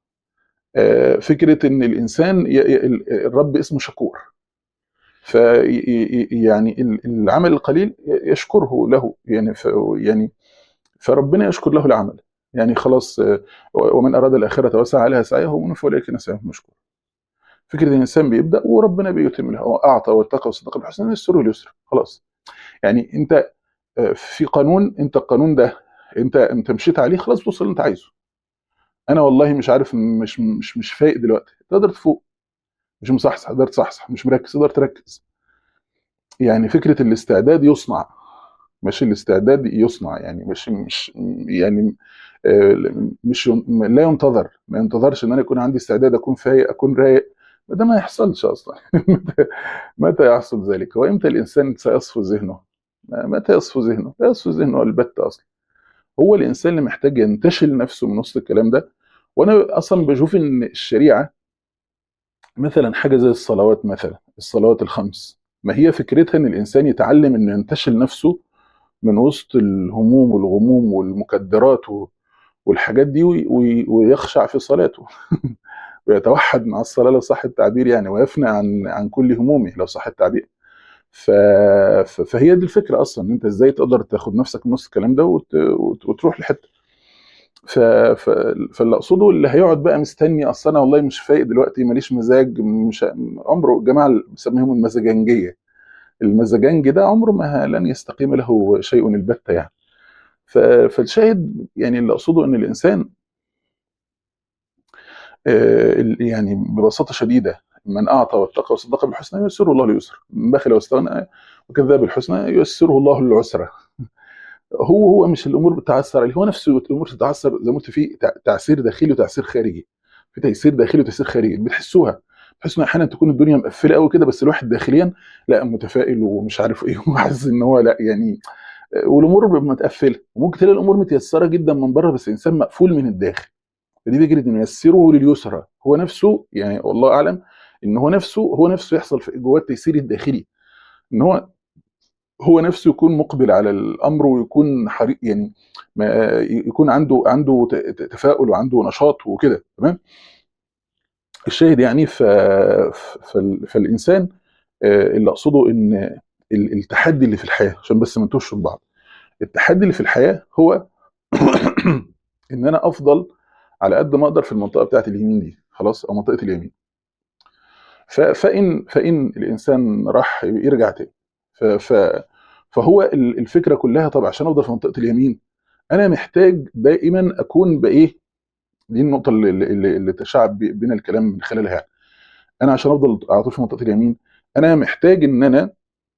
آه، فكره ان الانسان ي- ي- ال- الرب اسمه شكور في يعني ال- العمل القليل يشكره له يعني ف يعني فربنا يشكر له العمل يعني خلاص آه، ومن اراد الاخره وسعى لها سعيه ومن فاولئك نسعهم مشكور فكره ان الانسان بيبدا وربنا بيتم له هو اعطى واتقى وصدق بالحسنى يسره اليسر خلاص يعني انت آه، في قانون انت القانون ده انت انت مشيت عليه خلاص بتوصل اللي انت عايزه انا والله مش عارف مش مش مش فايق دلوقتي تقدر تفوق مش مصحصح تقدر تصحصح مش مركز تقدر تركز يعني فكره الاستعداد يصنع مش الاستعداد يصنع يعني مش مش يعني آه، مش ين- لا ينتظر ما ينتظرش ان انا يكون عندي استعداد اكون فايق اكون رايق ده ما يحصلش اصلا متى متى يحصل ذلك وامتى الانسان سيصفو ذهنه متى يصفو ذهنه لا يصفو ذهنه البتة اصلا هو الانسان اللي محتاج ينتشل نفسه من وسط الكلام ده وانا اصلا بشوف ان الشريعه مثلا حاجه زي الصلوات مثلا الصلوات الخمس ما هي فكرتها ان الانسان يتعلم انه ينتشل نفسه من وسط الهموم والغموم والمكدرات و- والحاجات دي وي- وي- ويخشع في صلاته ويتوحد مع الصلاه لو صح التعبير يعني ويفنى عن عن كل همومه لو صح التعبير ف... ف- فهي دي الفكره اصلا ان انت ازاي تقدر تاخد نفسك من نص الكلام ده وت... وت... وتروح لحته ف... ف... فاللي اقصده اللي هيقعد بقى مستني اصل انا والله مش فايق دلوقتي ماليش مزاج مش عمره الجماعه اللي بيسميهم المزاجنجيه المزاجنج ده عمره ما لن يستقيم له شيء البتة يعني ف... فالشاهد يعني اللي اقصده ان الانسان آه، ال- يعني ببساطه شديده من اعطى واتقى وصدق بالحسنى ييسره الله اليسر من بخل واستغنى وكذب بالحسنى ييسره الله العسرى هو هو مش الامور بتعثر عليه هو نفسه الامور تتعثر زي ما قلت في تع- تعسير داخلي وتعسير خارجي في تيسير داخلي وتيسير خارجي بتحسوها بتحسوا ان احيانا تكون الدنيا مقفله قوي كده بس الواحد داخليا لا متفائل ومش عارف ايه وحاسس ان هو لا يعني والامور بتبقى متقفله وممكن تلاقي الامور متيسره جدا من بره بس الانسان مقفول من الداخل فدي فكره انه يسره لليسرى هو نفسه يعني والله اعلم ان هو نفسه هو نفسه يحصل في جواه التيسير الداخلي ان هو هو نفسه يكون مقبل على الامر ويكون حريق يعني ما يكون عنده عنده ت- ت- تفاؤل وعنده نشاط وكده تمام الشاهد يعني ف... فال... فالانسان آه، اللي اقصده ان ال- التحدي اللي في الحياه عشان بس ما نتوهش في بعض التحدي اللي في الحياه هو ان انا افضل على قد ما اقدر في المنطقه بتاعت اليمين دي خلاص او منطقه اليمين ف- فان فان الانسان راح يرجع تاني ف... ف... فهو ال- الفكره كلها طب عشان افضل في منطقه اليمين انا محتاج دائما اكون بايه دي النقطه اللي, اللي, اللي تشعب بي- بين الكلام من خلالها يعني. انا عشان افضل على طول في منطقه اليمين انا محتاج ان انا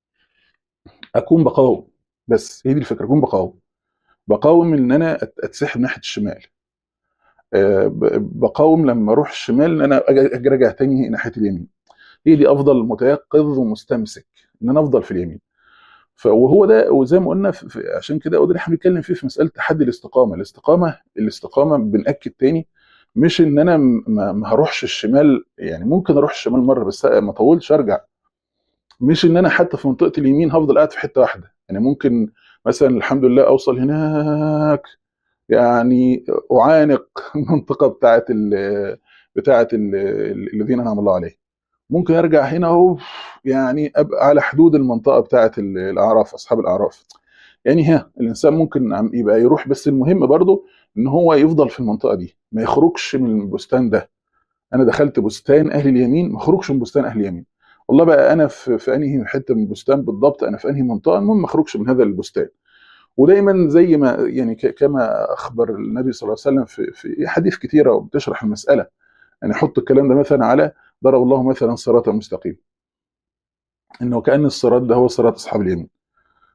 اكون بقاوم بس هي دي الفكره اكون بقاوم بقاوم ان انا أت- اتسحب ناحيه الشمال آه، ب- بقاوم لما اروح الشمال ان انا أجي أجي راجع تاني ناحيه اليمين هي دي افضل متيقظ ومستمسك ان انا افضل في اليمين ف- وهو ده وزي ما قلنا في في- عشان كده وده اللي احنا بنتكلم فيه في مساله تحدي الاستقامه الاستقامه الاستقامه بنأكد تاني مش ان انا م- ما ما هروحش الشمال يعني ممكن اروح الشمال مره بس ما اطولش ارجع مش ان انا حتى في منطقه اليمين هفضل قاعد في حته واحده يعني ممكن مثلا الحمد لله اوصل هناك يعني اعانق المنطقه بتاعه ال بتاعه ال الذين انعم الله عليهم ممكن ارجع هنا اهو يعني ابقى على حدود المنطقه بتاعه ال- الاعراف اصحاب الاعراف يعني ها الانسان ممكن عم يبقى يروح بس المهم برضه ان هو يفضل في المنطقه دي ما يخرجش من البستان ده انا دخلت بستان اهل اليمين ما اخرجش من بستان اهل اليمين والله بقى انا في, في انهي حته من البستان بالضبط انا في انهي منطقه المهم ما اخرجش من هذا البستان ودايما زي ما يعني ك- كما اخبر النبي صلى الله عليه وسلم في في حديث كثيره وبتشرح المساله يعني حط الكلام ده مثلا على ضرب الله مثلا صراطا مستقيم انه كان الصراط ده هو صراط اصحاب اليمين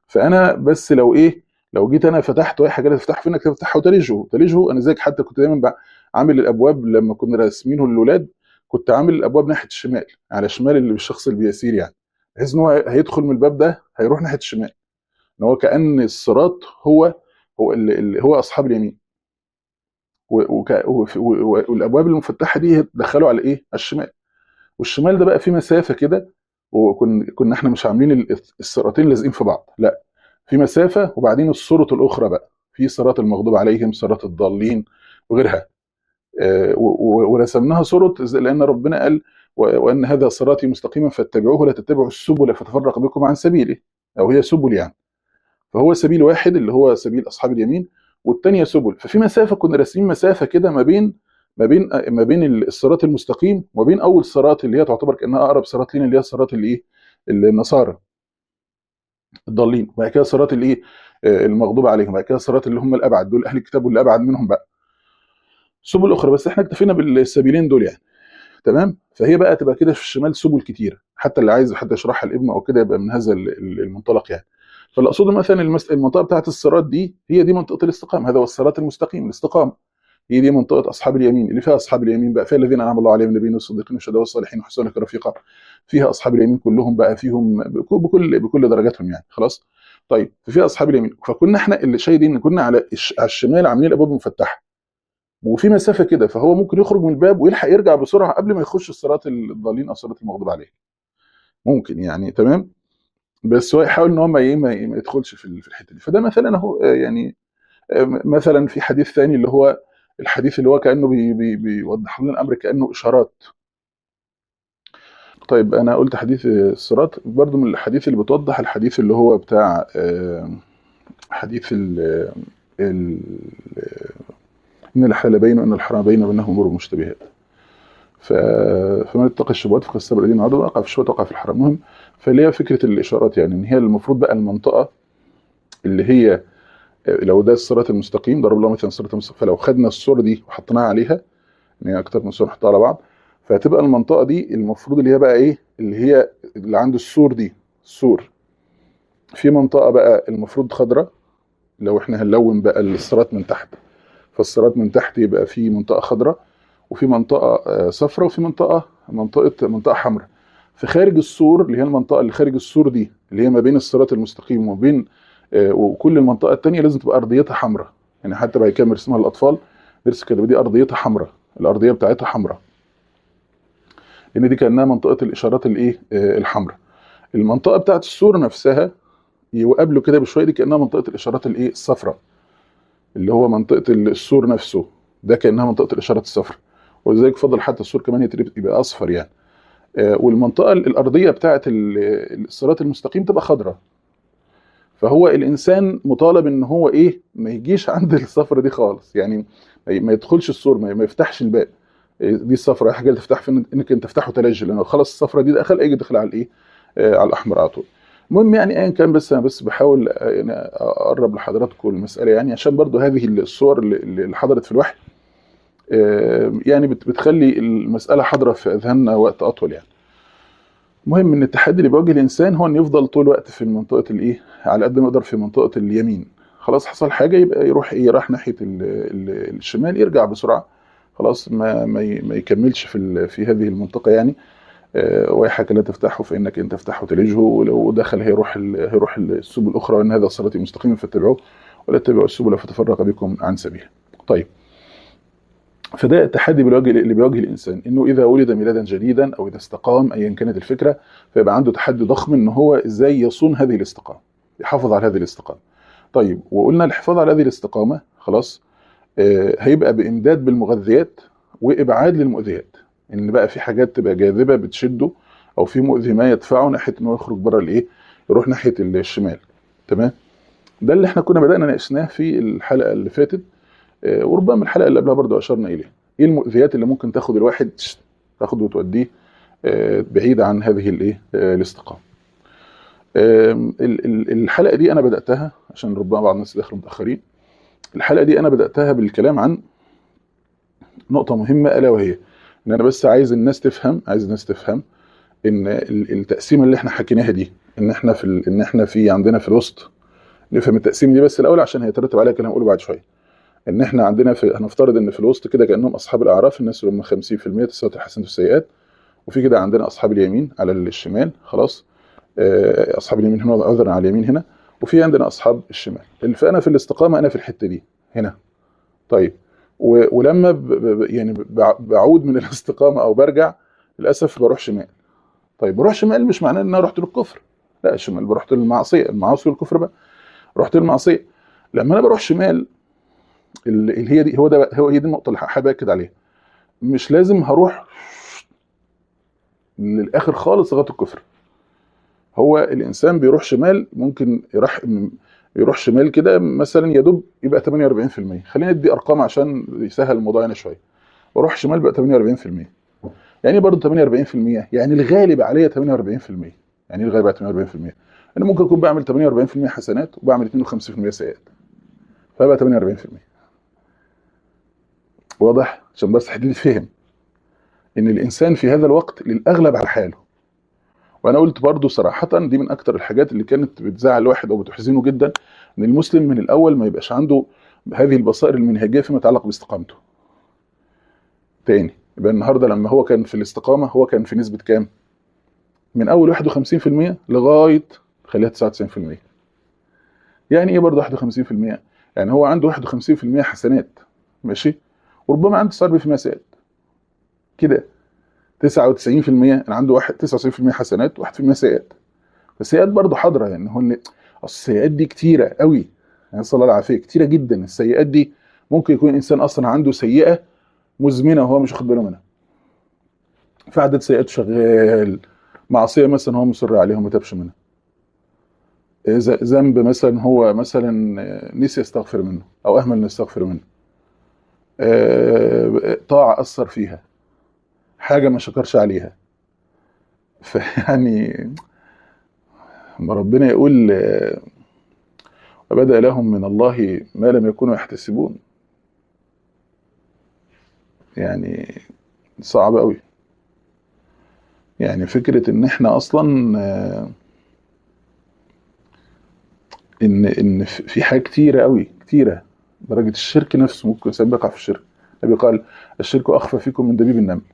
فانا بس لو ايه لو جيت انا فتحت اي حاجه تفتح في انك تفتحه وتلجه تلجه انا زيك حتى كنت دايما بع- عامل الابواب لما كنا راسمينه للاولاد كنت عامل الابواب ناحيه الشمال على شمال اللي الشخص اللي بيسير يعني بحيث ان هو هيدخل من الباب ده هيروح ناحيه الشمال ان هو كان الصراط هو هو اللي اللي هو اصحاب اليمين و- وك- وف- و- و- والابواب المفتحه دي هتدخله على ايه؟ على الشمال والشمال ده بقى في مسافه كده وكنا كنا احنا مش عاملين ال- الصراطين لازقين في بعض لا في مسافه وبعدين الصورة الاخرى بقى في صراط المغضوب عليهم صراط الضالين وغيرها آه، و- و- ورسمناها صورة زي- لان ربنا قال و- وان هذا صراطي مستقيما فاتبعوه ولا تتبعوا السبل فتفرق بكم عن سبيله او هي سبل يعني فهو سبيل واحد اللي هو سبيل اصحاب اليمين والثانيه سبل ففي مسافه كنا راسمين مسافه كده ما بين ما بين ما بين الصراط المستقيم وما بين اول صراط اللي هي تعتبر كانها اقرب صراط لينا اللي هي صراط الايه النصارى الضالين وبعد كده صراط الايه آه، المغضوب عليهم وبعد كده صراط اللي هم الابعد دول اهل الكتاب واللي ابعد منهم بقى سبل اخرى بس احنا اكتفينا بالسبيلين دول يعني تمام فهي بقى تبقى كده في الشمال سبل كتيره حتى اللي عايز حد يشرحها لابنه او كده يبقى من هذا ال- ال- المنطلق يعني فاللي اقصده مثلا المس- المنطقه بتاعت الصراط دي هي دي منطقه الاستقامه هذا هو الصراط المستقيم الاستقامه هي دي منطقه اصحاب اليمين اللي فيها اصحاب اليمين بقى فيها الذين انعم الله عليهم من النبيين والصديقين والشهداء والصالحين وحسن اولئك رفيقا فيها اصحاب اليمين كلهم بقى فيهم بك- بكل بكل درجاتهم يعني خلاص طيب ففيها اصحاب اليمين فكنا احنا اللي شايفين ان كنا على الش- على الشمال عاملين الابواب مفتحه وفي مسافه كده فهو ممكن يخرج من الباب ويلحق يرجع بسرعه قبل ما يخش الصراط الضالين او الصراط المغضوب عليه ممكن يعني تمام بس هو يحاول ان هو ما ي- ما ي- ما يدخلش في ال- في الحته دي فده مثلا اهو آه، يعني آه، م- مثلا في حديث ثاني اللي هو الحديث اللي هو كانه بي بي بيوضح لنا الامر كانه اشارات طيب انا قلت حديث الصراط برضو من الحديث اللي بتوضح الحديث اللي هو بتاع آه، حديث ال ال ان الحلال بين وان الحرام بين وانه امور مشتبهات ف... فمن اتقى الشبهات فقد استبرأ الذين عدوا وقع في الشبهات وقع في الحرام المهم فاللي هي فكره الاشارات يعني ان هي المفروض بقى المنطقه اللي هي لو ده الصراط المستقيم ضرب الله مثلا الصراط المستقيم فلو خدنا الصوره دي وحطيناها عليها ان هي اكتر من صوره نحطها على بعض فهتبقى المنطقه دي المفروض اللي هي بقى ايه اللي هي اللي عند السور دي السور في منطقه بقى المفروض خضراء لو احنا هنلون بقى الصراط من تحت فالصراط من تحت يبقى في منطقه خضراء وفي منطقه آه، صفراء وفي منطقه منطقه منطقه حمراء في خارج السور اللي هي المنطقه اللي خارج السور دي اللي هي ما بين الصراط المستقيم وما بين آه، وكل المنطقه الثانيه لازم تبقى ارضيتها حمراء يعني حتى بعد كده بنرسمها للاطفال نرسم كده دي ارضيتها حمراء الارضيه بتاعتها حمراء لان دي كانها منطقه الاشارات الايه آه، الحمراء المنطقه بتاعت السور نفسها يقابله كده بشويه دي كانها منطقه الاشارات الايه الصفراء اللي هو منطقه السور نفسه ده كانها منطقه الاشارات الصفراء ولذلك فضل حتى السور كمان يترب- يبقى اصفر يعني آه، والمنطقه الارضيه بتاعه ال- الصراط المستقيم تبقى خضراء فهو الانسان مطالب ان هو ايه ما يجيش عند الصفرة دي خالص يعني ما ي- ما يدخلش السور ما ما يفتحش الباب إيه، دي الصفرة اي حاجه اللي تفتح في انك انت تفتحه تلج لانه خلاص الصفرة دي دخل ايجي دخل على الايه آه، على الاحمر على طول المهم يعني ايا كان بس انا بس بحاول آه، يعني اقرب لحضراتكم المساله يعني عشان برضو هذه الصور اللي اللي حضرت في الوحي آه، يعني بت- بتخلي المساله حاضره في اذهاننا وقت اطول يعني المهم ان التحدي اللي بيواجه الانسان هو انه يفضل طول الوقت في منطقه الايه على قد ما يقدر في منطقه اليمين خلاص حصل حاجه يبقى يروح ايه راح ناحيه ال ال الشمال يرجع بسرعه خلاص ما ما, ي- ما يكملش في ال- في هذه المنطقه يعني آه، واي حاجه لا تفتحه فانك ان تفتحه تلجه ولو دخل هيروح ال- هيروح السبل الاخرى وان هذا صراطي مستقيما فاتبعوه ولا تتبعوا السبل فتفرق بكم عن سبيله طيب فده التحدي بالواجه اللي بيواجه الانسان انه اذا ولد ميلادا جديدا او اذا استقام ايا كانت الفكره فيبقى عنده تحدي ضخم ان هو ازاي يصون هذه الاستقامه يحافظ على هذه الاستقامه طيب وقلنا الحفاظ على هذه الاستقامه خلاص آه هيبقى بامداد بالمغذيات وابعاد للمؤذيات ان بقى في حاجات تبقى جاذبه بتشده او في مؤذي ما يدفعه ناحيه انه يخرج بره الايه يروح ناحيه الشمال تمام ده اللي احنا كنا بدانا ناقشناه في الحلقه اللي فاتت آه، وربما الحلقه اللي قبلها برضو اشرنا اليها ايه المؤذيات اللي ممكن تاخد الواحد تش- تاخده وتوديه آه، بعيد عن هذه الايه آه، الاستقامه آم، ال- ال- الحلقه دي انا بداتها عشان ربما بعض الناس دخلوا متاخرين الحلقه دي انا بداتها بالكلام عن نقطه مهمه الا وهي ان انا بس عايز الناس تفهم عايز الناس تفهم ان ال- التقسيمه اللي احنا حكيناها دي ان احنا في ال- ان احنا في عندنا في الوسط نفهم التقسيم دي بس الاول عشان هيترتب عليها كلام هقوله بعد شويه ان احنا عندنا في هنفترض ان في الوسط كده كانهم اصحاب الاعراف الناس اللي هم 50% تساوت الحسنات والسيئات وفي كده عندنا اصحاب اليمين على الشمال خلاص آه، اصحاب اليمين هنا عذرا على اليمين هنا وفي عندنا اصحاب الشمال اللي فانا في الاستقامه انا في الحته دي هنا طيب و- ولما ب- ب- يعني بع- بعود من الاستقامه او برجع للاسف بروح شمال طيب بروح شمال مش معناه ان انا رحت للكفر لا الشمال رحت للمعصيه المعاصي والكفر بقى رحت للمعصيه لما انا بروح شمال ال- اللي هي دي هو ده هو هي دي النقطه اللي حابب اكد عليها مش لازم هروح للاخر خالص لغايه الكفر هو الانسان بيروح شمال ممكن يروح يروح شمال كده مثلا يا دوب يبقى 48% خلينا ندي ارقام عشان يسهل الموضوع هنا شويه بروح شمال بقى 48% يعني برضه 48% يعني الغالب عليا 48% يعني ايه الغالب على 48% انا ممكن اكون بعمل 48% حسنات وبعمل 52% سيئات فبقى 48% واضح عشان بس حد يفهم ان الانسان في هذا الوقت للاغلب على حاله وانا قلت برضو صراحه دي من اكتر الحاجات اللي كانت بتزعل الواحد او بتحزنه جدا ان المسلم من الاول ما يبقاش عنده هذه البصائر المنهجيه فيما يتعلق باستقامته تاني يبقى النهارده لما هو كان في الاستقامه هو كان في نسبه كام من اول 51% لغايه خليها 99% يعني ايه برضه 51% يعني هو عنده 51% حسنات ماشي وربما عنده 49% سيئات كده 99% انا عنده واحد 99% حسنات و1% سيئات فالسيئات برضه حاضره يعني هو اللي أصل السيئات دي كتيره قوي يعني صلى الله العافيه كتيره جدا السيئات دي ممكن يكون انسان اصلا عنده سيئه مزمنه وهو مش واخد باله منها فعدد سيئاته شغال معصيه مثلا هو مصر عليها وما تابش منها ذ- ذنب مثلا هو مثلا نسي يستغفر منه او اهمل انه يستغفر منه آه، طاعه اثر فيها حاجه ما شكرش عليها فيعني ما ربنا يقول آه، وبدا لهم من الله ما لم يكونوا يحتسبون يعني صعب قوي يعني فكره ان احنا اصلا آه، ان ان في في حاجات كتيره قوي كتيره درجه الشرك نفسه ممكن الانسان بيقع في الشرك النبي قال الشرك اخفى فيكم من دبيب النمل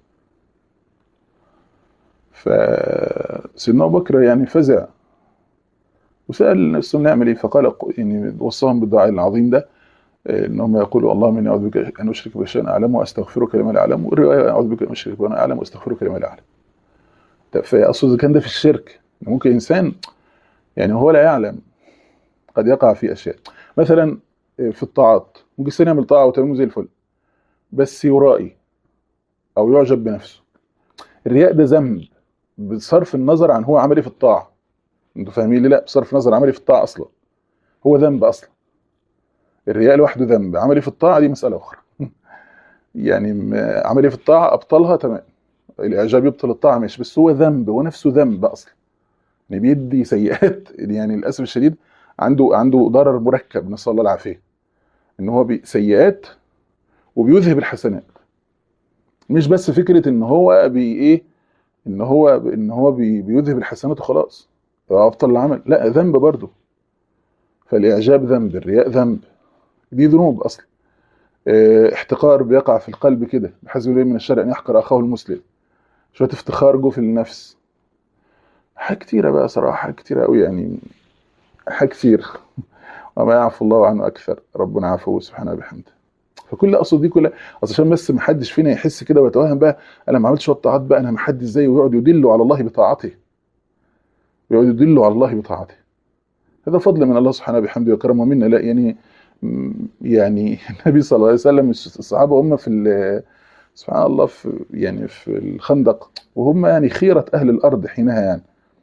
فسيدنا ابو بكر يعني فزع وسال نفسه نعمل ايه فقال يعني وصاهم بالدعاء العظيم ده آه، انهم يقولوا اللهم اني اعوذ بك ان اشرك بشيء اعلم واستغفرك لما لا اعلم والروايه اعوذ بك ان اشرك بما اعلم واستغفرك لما لا اعلم طب فاقصد اذا كان ده في الشرك ممكن انسان يعني هو لا يعلم قد يقع في اشياء مثلا في الطاعات ممكن انسان يعمل طاعه وتمام زي الفل بس يرائي او يعجب بنفسه الرياء ده ذنب بصرف النظر عن هو عمل ايه في الطاعه انتوا فاهمين ليه لا بصرف النظر عمل ايه في الطاعه اصلا هو ذنب اصلا الرياء لوحده ذنب عمل ايه في الطاعه دي مساله اخرى يعني م- عمل ايه في الطاعه ابطلها تمام الاعجاب يبطل الطاعه ماشي بس هو ذنب هو نفسه ذنب اصلا يعني بيدي سيئات يعني للاسف الشديد عنده عنده ضرر مركب نسال الله العافيه ان هو بي- سيئات وبيذهب الحسنات مش بس فكره ان هو بي ايه ان هو ان هو بي بيذهب الحسنات وخلاص ابطل العمل لا ذنب برضه فالاعجاب ذنب الرياء ذنب دي ذنوب اصلا اه، احتقار بيقع في القلب كده بحسب الله من الشرع ان يحقر اخاه المسلم شويه افتخار جو في النفس حاجات كتيره بقى صراحه حاجات كتيره قوي يعني حاجات كتير وما يعفو الله عنه اكثر ربنا عفو سبحانه بحمده فكل اقصد دي كلها اصل عشان بس ما حدش فينا يحس كده ويتوهم بقى انا ما عملتش شويه طاعات بقى انا ما حد ازاي ويقعد يدل على الله بطاعته ويقعد يدل على الله بطاعته هذا فضل من الله سبحانه بحمده وكرمه منا لا يعني م- يعني النبي صلى الله عليه وسلم الصحابه هم في ال- سبحان الله في يعني في الخندق وهم يعني خيره اهل الارض حينها يعني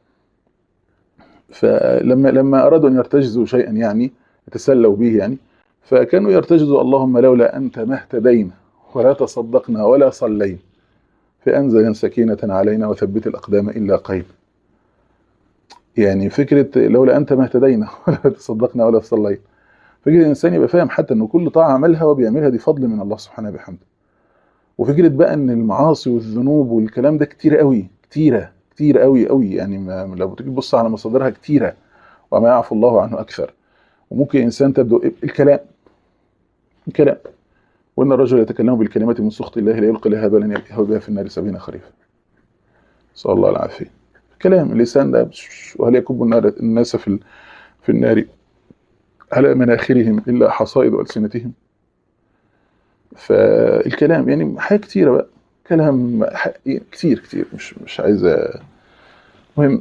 فلما لما ارادوا ان يرتجزوا شيئا يعني يتسلوا به يعني فكانوا يرتجزوا اللهم لولا انت ما اهتدينا ولا تصدقنا ولا صلينا فانزل سكينه علينا وثبت الاقدام الا قيل يعني فكره لولا انت ما اهتدينا ولا تصدقنا ولا صلينا فكره الانسان يبقى فاهم حتى ان كل طاعه عملها وبيعملها دي فضل من الله سبحانه بحمده وفكره بقى ان المعاصي والذنوب والكلام ده كتير قوي كتيره كتير قوي قوي يعني ما لو تيجي تبص على مصادرها كتيره وما يعفو الله عنه اكثر وممكن انسان تبدو الكلام الكلام وان الرجل يتكلم بالكلمات من سخط الله لا يلقي لها بالا يلقيها بها في النار سبعين خريفا نسال الله العافيه كلام اللسان ده وهل يكب النار الناس في ال- في النار على مناخرهم الا حصائد السنتهم فالكلام يعني حاجات كتيره بقى كلام ح- كتير كتير مش مش عايز أ- مهم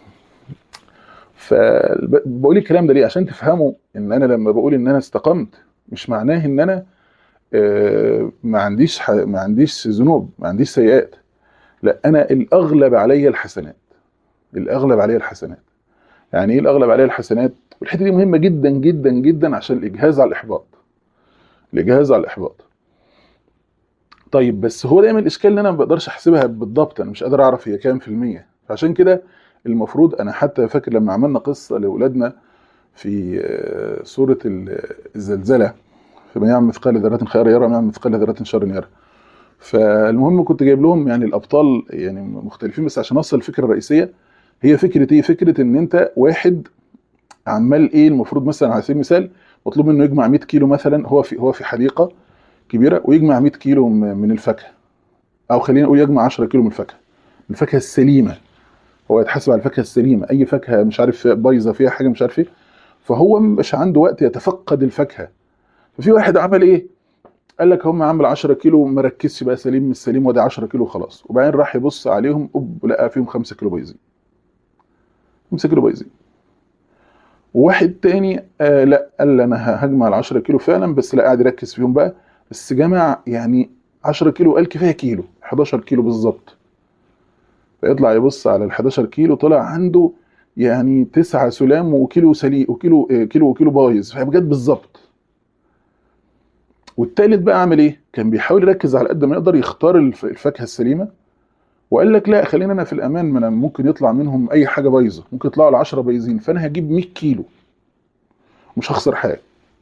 فبقول الكلام ده ليه عشان تفهموا ان انا لما بقول ان انا استقمت مش معناه ان انا آه، ما عنديش ح- ما عنديش ذنوب ما عنديش سيئات لا انا الاغلب عليا الحسنات الاغلب عليا الحسنات يعني ايه الاغلب عليا الحسنات والحته دي مهمه جدا جدا جدا عشان الاجهاز على الاحباط الاجهاز على الاحباط طيب بس هو دايما الاشكال ان انا ما بقدرش احسبها بالضبط انا مش قادر اعرف هي كام في الميه فعشان كده المفروض انا حتى فاكر لما عملنا قصه لاولادنا في آه، سوره ال- الزلزله فمن يعمل مثقال ذره خيرا يرى ومن يعمل مثقال ذره شرا يرى فالمهم كنت جايب لهم يعني الابطال يعني مختلفين بس عشان اوصل الفكره الرئيسيه هي فكره ايه فكره ان انت واحد عمال ايه المفروض مثلا على سبيل المثال مطلوب منه يجمع 100 كيلو مثلا هو في هو في حديقه كبيره ويجمع 100 كيلو م- من الفاكهه او خلينا نقول يجمع 10 كيلو من الفاكهه الفاكهه السليمه هو يتحاسب على الفاكهه السليمه اي فاكهه مش عارف بايظه فيها حاجه مش عارف ايه فهو مش عنده وقت يتفقد الفاكهه ففي واحد عمل ايه قال لك هم عامل 10 كيلو ما ركزش بقى سليم مش سليم وده 10 كيلو خلاص وبعدين راح يبص عليهم اوب لقى فيهم 5 كيلو بايظين 5 كيلو بايظين وواحد تاني آه لا قال انا ه- هجمع ال 10 كيلو فعلا بس لا قاعد يركز فيهم بقى بس جمع يعني 10 كيلو قال كفايه كيلو 11 كيلو بالظبط فيطلع يبص على ال 11 كيلو طلع عنده يعني 9 سلام وكيلو سليم وكيلو آه، كيلو وكيلو بايظ فبجد بالظبط والتالت بقى عمل ايه؟ كان بيحاول يركز على قد ما يقدر يختار الف- الفاكهه السليمه وقال لك لا خلينا انا في الامان ما انا ممكن يطلع منهم اي حاجه بايظه ممكن يطلعوا ال 10 بايظين فانا هجيب 100 كيلو مش هخسر حاجه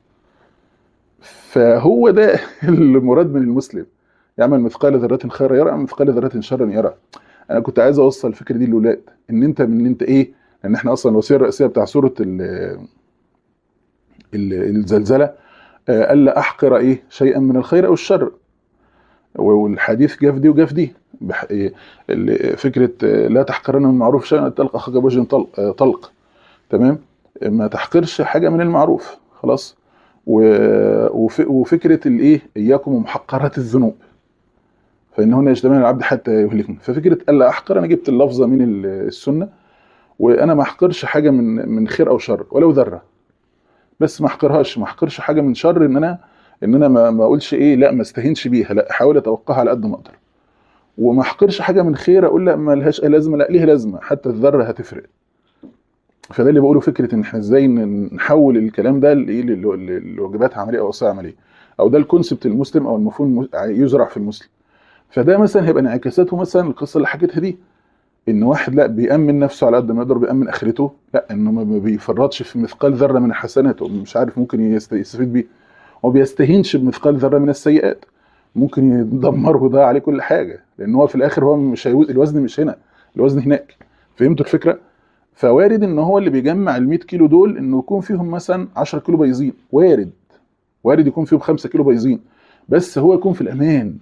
فهو ده المراد من المسلم يعمل مثقال ذره خيرا يرى يعمل مثقال ذره شرا يرى انا كنت عايز اوصل الفكره دي للاولاد ان انت من انت ايه لان احنا اصلا الوصيه الرئيسيه بتاع سوره ال- ال- الزلزله آه، الا احقر ايه شيئا من الخير او الشر والحديث جاف دي وجاف دي بح- إيه، ال- فكره آه، لا تحقرن من المعروف شيئا تلقى اخاك بوجه طلق, آه، طلق تمام ما تحقرش حاجه من المعروف خلاص و- وف- وفكره الايه اياكم ومحقرات الذنوب فان هنا يجتمع العبد حتى يهلكنا ففكره الا احقر انا جبت اللفظه من ال- السنه وانا ما احقرش حاجه من من خير او شر ولو ذره بس ما احقرهاش ما احقرش حاجه من شر ان انا ان انا ما ما اقولش ايه لا ما استهينش بيها لا احاول اتوقعها على قد ما اقدر وما احقرش حاجه من خير اقول لا ما لهاش أي لازمه لا ليها لازمه حتى الذره هتفرق فده اللي بقوله فكره ان احنا ازاي ن- نحول الكلام ده لايه لل- لل- لواجبات عمليه او وصايا عمليه او ده الكونسبت المسلم او المفهوم الم- يزرع في المسلم فده مثلا هيبقى انعكاساته مثلا القصه اللي حكيتها دي ان واحد لا بيامن نفسه على قد ما يقدر بيامن اخرته لا انه ما ما بيفرطش في مثقال ذره من الحسنات مش عارف ممكن يست- يستفيد بيه وما بيستهينش بمثقال ذره من السيئات ممكن يدمره ويضيع عليه كل حاجه لان هو في الاخر هو مش هيوز الوزن مش هنا الوزن هناك فهمتوا الفكره فوارد ان هو اللي بيجمع ال 100 كيلو دول انه يكون فيهم مثلا 10 كيلو بايظين وارد وارد يكون فيهم 5 كيلو بايظين بس هو يكون في الامان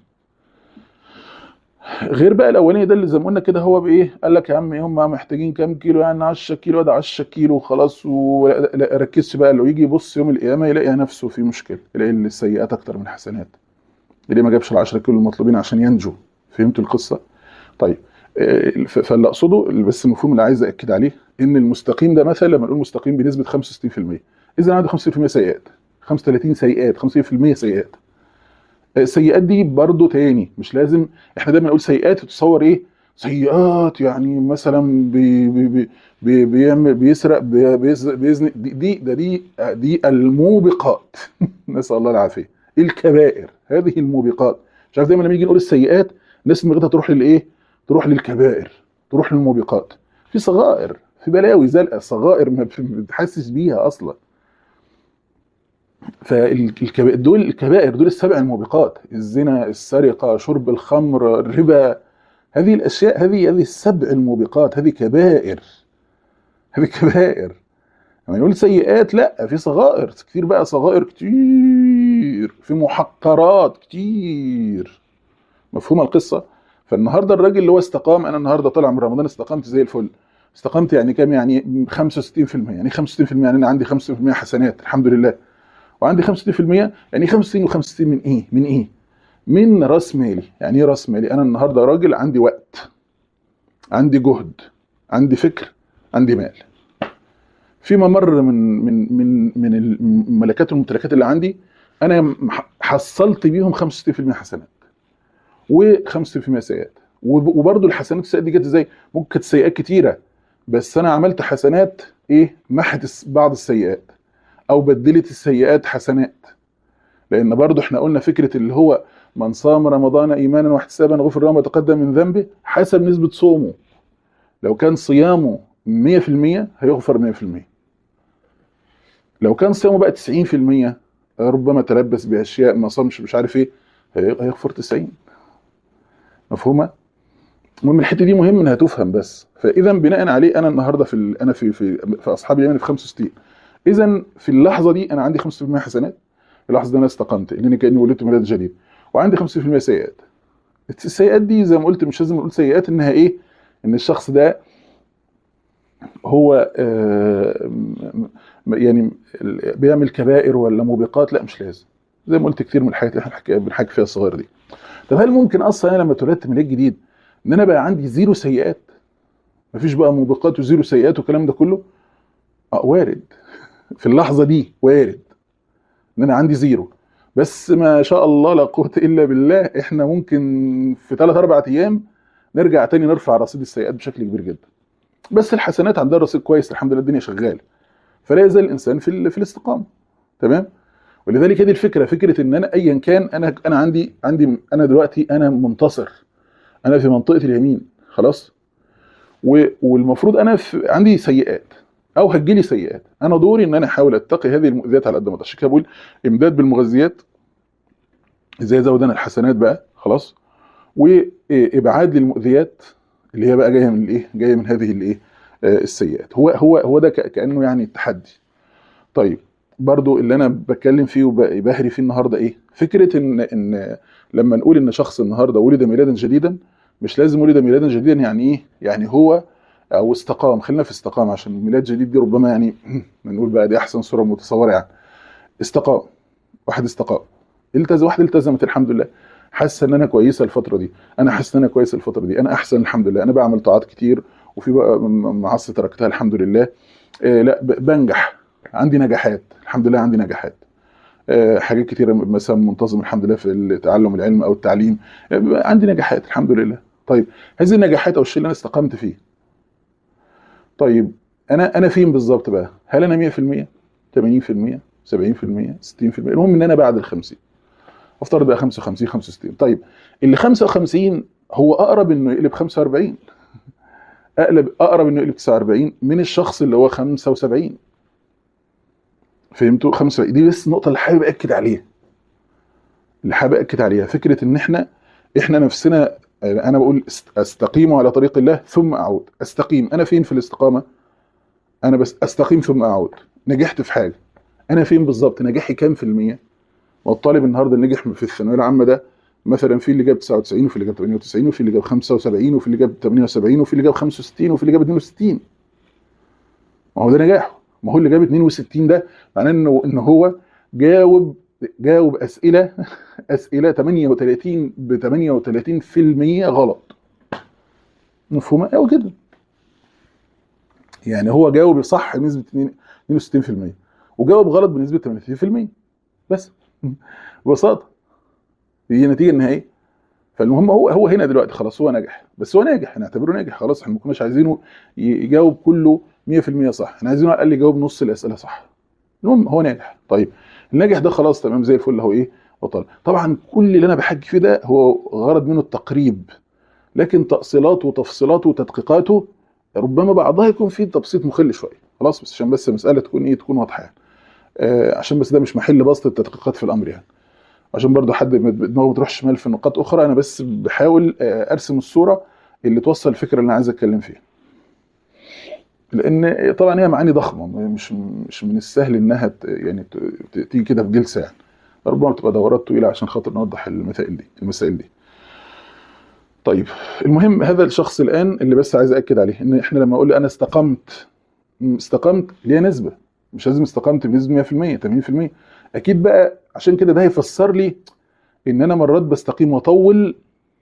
غير بقى الاولاني ده اللي زي ما قلنا كده هو بايه قال لك يا عم هم محتاجين كام كيلو يعني 10 كيلو ده 10 كيلو خلاص ولا لا ركزش بقى لو يجي يبص يوم القيامه يلاقي نفسه في مشكله يلاقي السيئات اكتر من الحسنات ليه ما جابش ال 10 كيلو المطلوبين عشان ينجو فهمتوا القصه طيب آه، ف- فاللي اقصده بس المفهوم اللي عايز اكد عليه ان المستقيم ده مثلا لما نقول مستقيم بنسبه 65% اذا عنده 65% سيئات 35 سيئات 50% سيئات السيئات دي برضو تاني مش لازم احنا دايما نقول سيئات تتصور ايه سيئات يعني مثلا بي بي بي بي بيعمل بيسرق بي- بيز- بيزني دي دي ده دي دي الموبقات نسال الله العافيه الكبائر هذه الموبقات مش عارف دايما لما يجي نقول السيئات الناس دماغها تروح للايه تروح للكبائر تروح للموبقات في صغائر في بلاوي زلقه صغائر ما بتحسش بيها اصلا فالكبائر دول الكبائر دول السبع الموبقات الزنا السرقه شرب الخمر الربا هذه الاشياء هذه هذه السبع الموبقات هذه كبائر هذه كبائر لما نقول سيئات لا في صغائر كتير بقى صغائر كتير في محقرات كتير مفهومه القصه فالنهارده الراجل اللي هو استقام انا النهارده طالع من رمضان استقمت زي الفل استقمت يعني كام يعني 65% يعني 65% يعني انا عندي 65% حسنات الحمد لله وعندي 65% يعني 65 و65 من ايه من ايه من راس مالي يعني ايه راس مالي انا النهارده راجل عندي وقت عندي جهد عندي فكر عندي مال في ممر من من من من الملكات والممتلكات اللي عندي انا حصلت بيهم 65% حسنات و5% سيئات وبرضه الحسنات والسيئات دي جت ازاي؟ ممكن كانت سيئات كتيره بس انا عملت حسنات ايه؟ محت بعض السيئات او بدلت السيئات حسنات لان برضه احنا قلنا فكره اللي هو من صام رمضان ايمانا واحتسابا غفر له ما تقدم من ذنبه حسب نسبه صومه لو كان صيامه 100% هيغفر 100% لو كان صيامه بقى 90% ربما تلبس باشياء ما صامش مش عارف ايه هيغفر 90 مفهومه المهم الحته دي مهم انها تفهم بس فاذا بناء عليه انا النهارده في ال... انا في في في اصحاب اليمن في 65 اذا في اللحظه دي انا عندي 5% حسنات في اللحظه دي انا استقمت لاني كاني ولدت ميلاد جديد وعندي 5% سيئات السيئات دي زي ما قلت مش لازم نقول سيئات انها ايه ان الشخص ده هو آه يعني بيعمل كبائر ولا موبقات لا مش لازم زي ما قلت كتير من الحاجات اللي احنا بنحكي فيها الصغيره دي طب هل ممكن اصلا انا لما اتولدت ميلاد جديد ان انا بقى عندي زيرو سيئات مفيش بقى موبقات وزيرو سيئات والكلام ده كله اه وارد في اللحظه دي وارد ان انا عندي زيرو بس ما شاء الله لا قوه الا بالله احنا ممكن في ثلاث اربع ايام نرجع تاني نرفع رصيد السيئات بشكل كبير جدا بس الحسنات عندها رصيد كويس الحمد لله الدنيا شغاله فلا يزال الانسان في في الاستقامه تمام ولذلك هذه الفكره فكره ان انا ايا كان انا انا عندي عندي انا دلوقتي انا منتصر انا في منطقه اليمين خلاص والمفروض انا في عندي سيئات او هتجيلي سيئات انا دوري ان انا احاول اتقي هذه المؤذيات على قد ما اقدر عشان كده بقول امداد بالمغذيات ازاي ازود انا الحسنات بقى خلاص وابعاد للمؤذيات اللي هي بقى جايه من الايه جايه من هذه الايه آه السيئات هو هو هو ده كانه يعني التحدي طيب برضو اللي انا بتكلم فيه وبهري فيه النهارده ايه فكره ان ان لما نقول ان شخص النهارده ولد ميلادا جديدا مش لازم ولد ميلادا جديدا يعني ايه يعني هو او استقام خلينا في استقام عشان ميلاد جديد دي ربما يعني نقول بقى دي احسن صوره متصوره يعني استقام واحد استقام التزم واحد التزمت الحمد لله حاسه ان انا كويسه الفتره دي انا حاسس ان انا كويس الفتره دي انا احسن الحمد لله انا بعمل طاعات كتير وفي بقى معصيه تركتها الحمد لله آه لا بنجح عندي نجاحات الحمد لله عندي نجاحات آه حاجات كتيره مثلا منتظم الحمد لله في تعلم العلم او التعليم آه عندي نجاحات الحمد لله طيب هذه النجاحات او الشيء اللي انا استقمت فيه طيب انا انا فين بالظبط بقى هل انا 100% 80% 70% 60% المهم ان انا بعد ال 50 افترض بقى 55 65 طيب اللي 55 هو اقرب انه يقلب 45 اقلب اقرب انه يقلب 49 من الشخص اللي هو 75 فهمتوا 75 دي بس النقطه اللي حابب اكد عليها اللي حابب اكد عليها فكره ان احنا احنا نفسنا انا بقول استقيموا على طريق الله ثم اعود استقيم انا فين في الاستقامه انا بس استقيم ثم اعود نجحت في حاجه انا فين بالظبط نجاحي كام في الميه والطالب النهارده اللي نجح في الثانويه العامه ده مثلا في اللي جاب 99 وفي اللي جاب 98 وفي اللي جاب 75 وفي اللي جاب 78 وفي اللي جاب 65 وفي اللي جاب 62 ما هو ده نجاحه ما هو اللي جاب 62 ده معناه انه ان هو جاوب جاوب اسئله اسئله 38 ب 38% غلط مفهومه قوي كده يعني هو جاوب صح بنسبه 62% وجاوب غلط بنسبه 30% بس ببساطه هي النتيجه النهائيه فالمهم هو هو هنا دلوقتي خلاص هو نجح بس هو ناجح نعتبره ناجح خلاص احنا ما كناش عايزينه يجاوب كله 100% صح احنا عايزينه على الاقل يجاوب نص الاسئله صح المهم هو ناجح طيب الناجح ده خلاص تمام زي الفل هو ايه بطل طبعا كل اللي انا بحكي فيه ده هو غرض منه التقريب لكن تأصيلاته وتفصيلاته وتدقيقاته ربما بعضها يكون فيه تبسيط مخل شويه خلاص بس عشان بس المساله تكون ايه تكون واضحه يعني. آه عشان بس ده مش محل بسط التدقيقات في الامر يعني عشان برضو حد دماغه ما تروحش شمال في نقاط اخرى انا بس بحاول آه ارسم الصوره اللي توصل الفكره اللي انا عايز اتكلم فيها لان طبعا هي معاني ضخمه مش مش من السهل انها ت- يعني ت- ت- تيجي كده في جلسه يعني ربما بتبقى دورات طويله عشان خاطر نوضح المسائل دي المسائل دي طيب المهم هذا الشخص الان اللي بس عايز اكد عليه ان احنا لما اقول انا استقمت م- استقمت ليها نسبه مش لازم استقمت بنسبه 100% 80% اكيد بقى عشان كده ده هيفسر لي ان انا مرات بستقيم واطول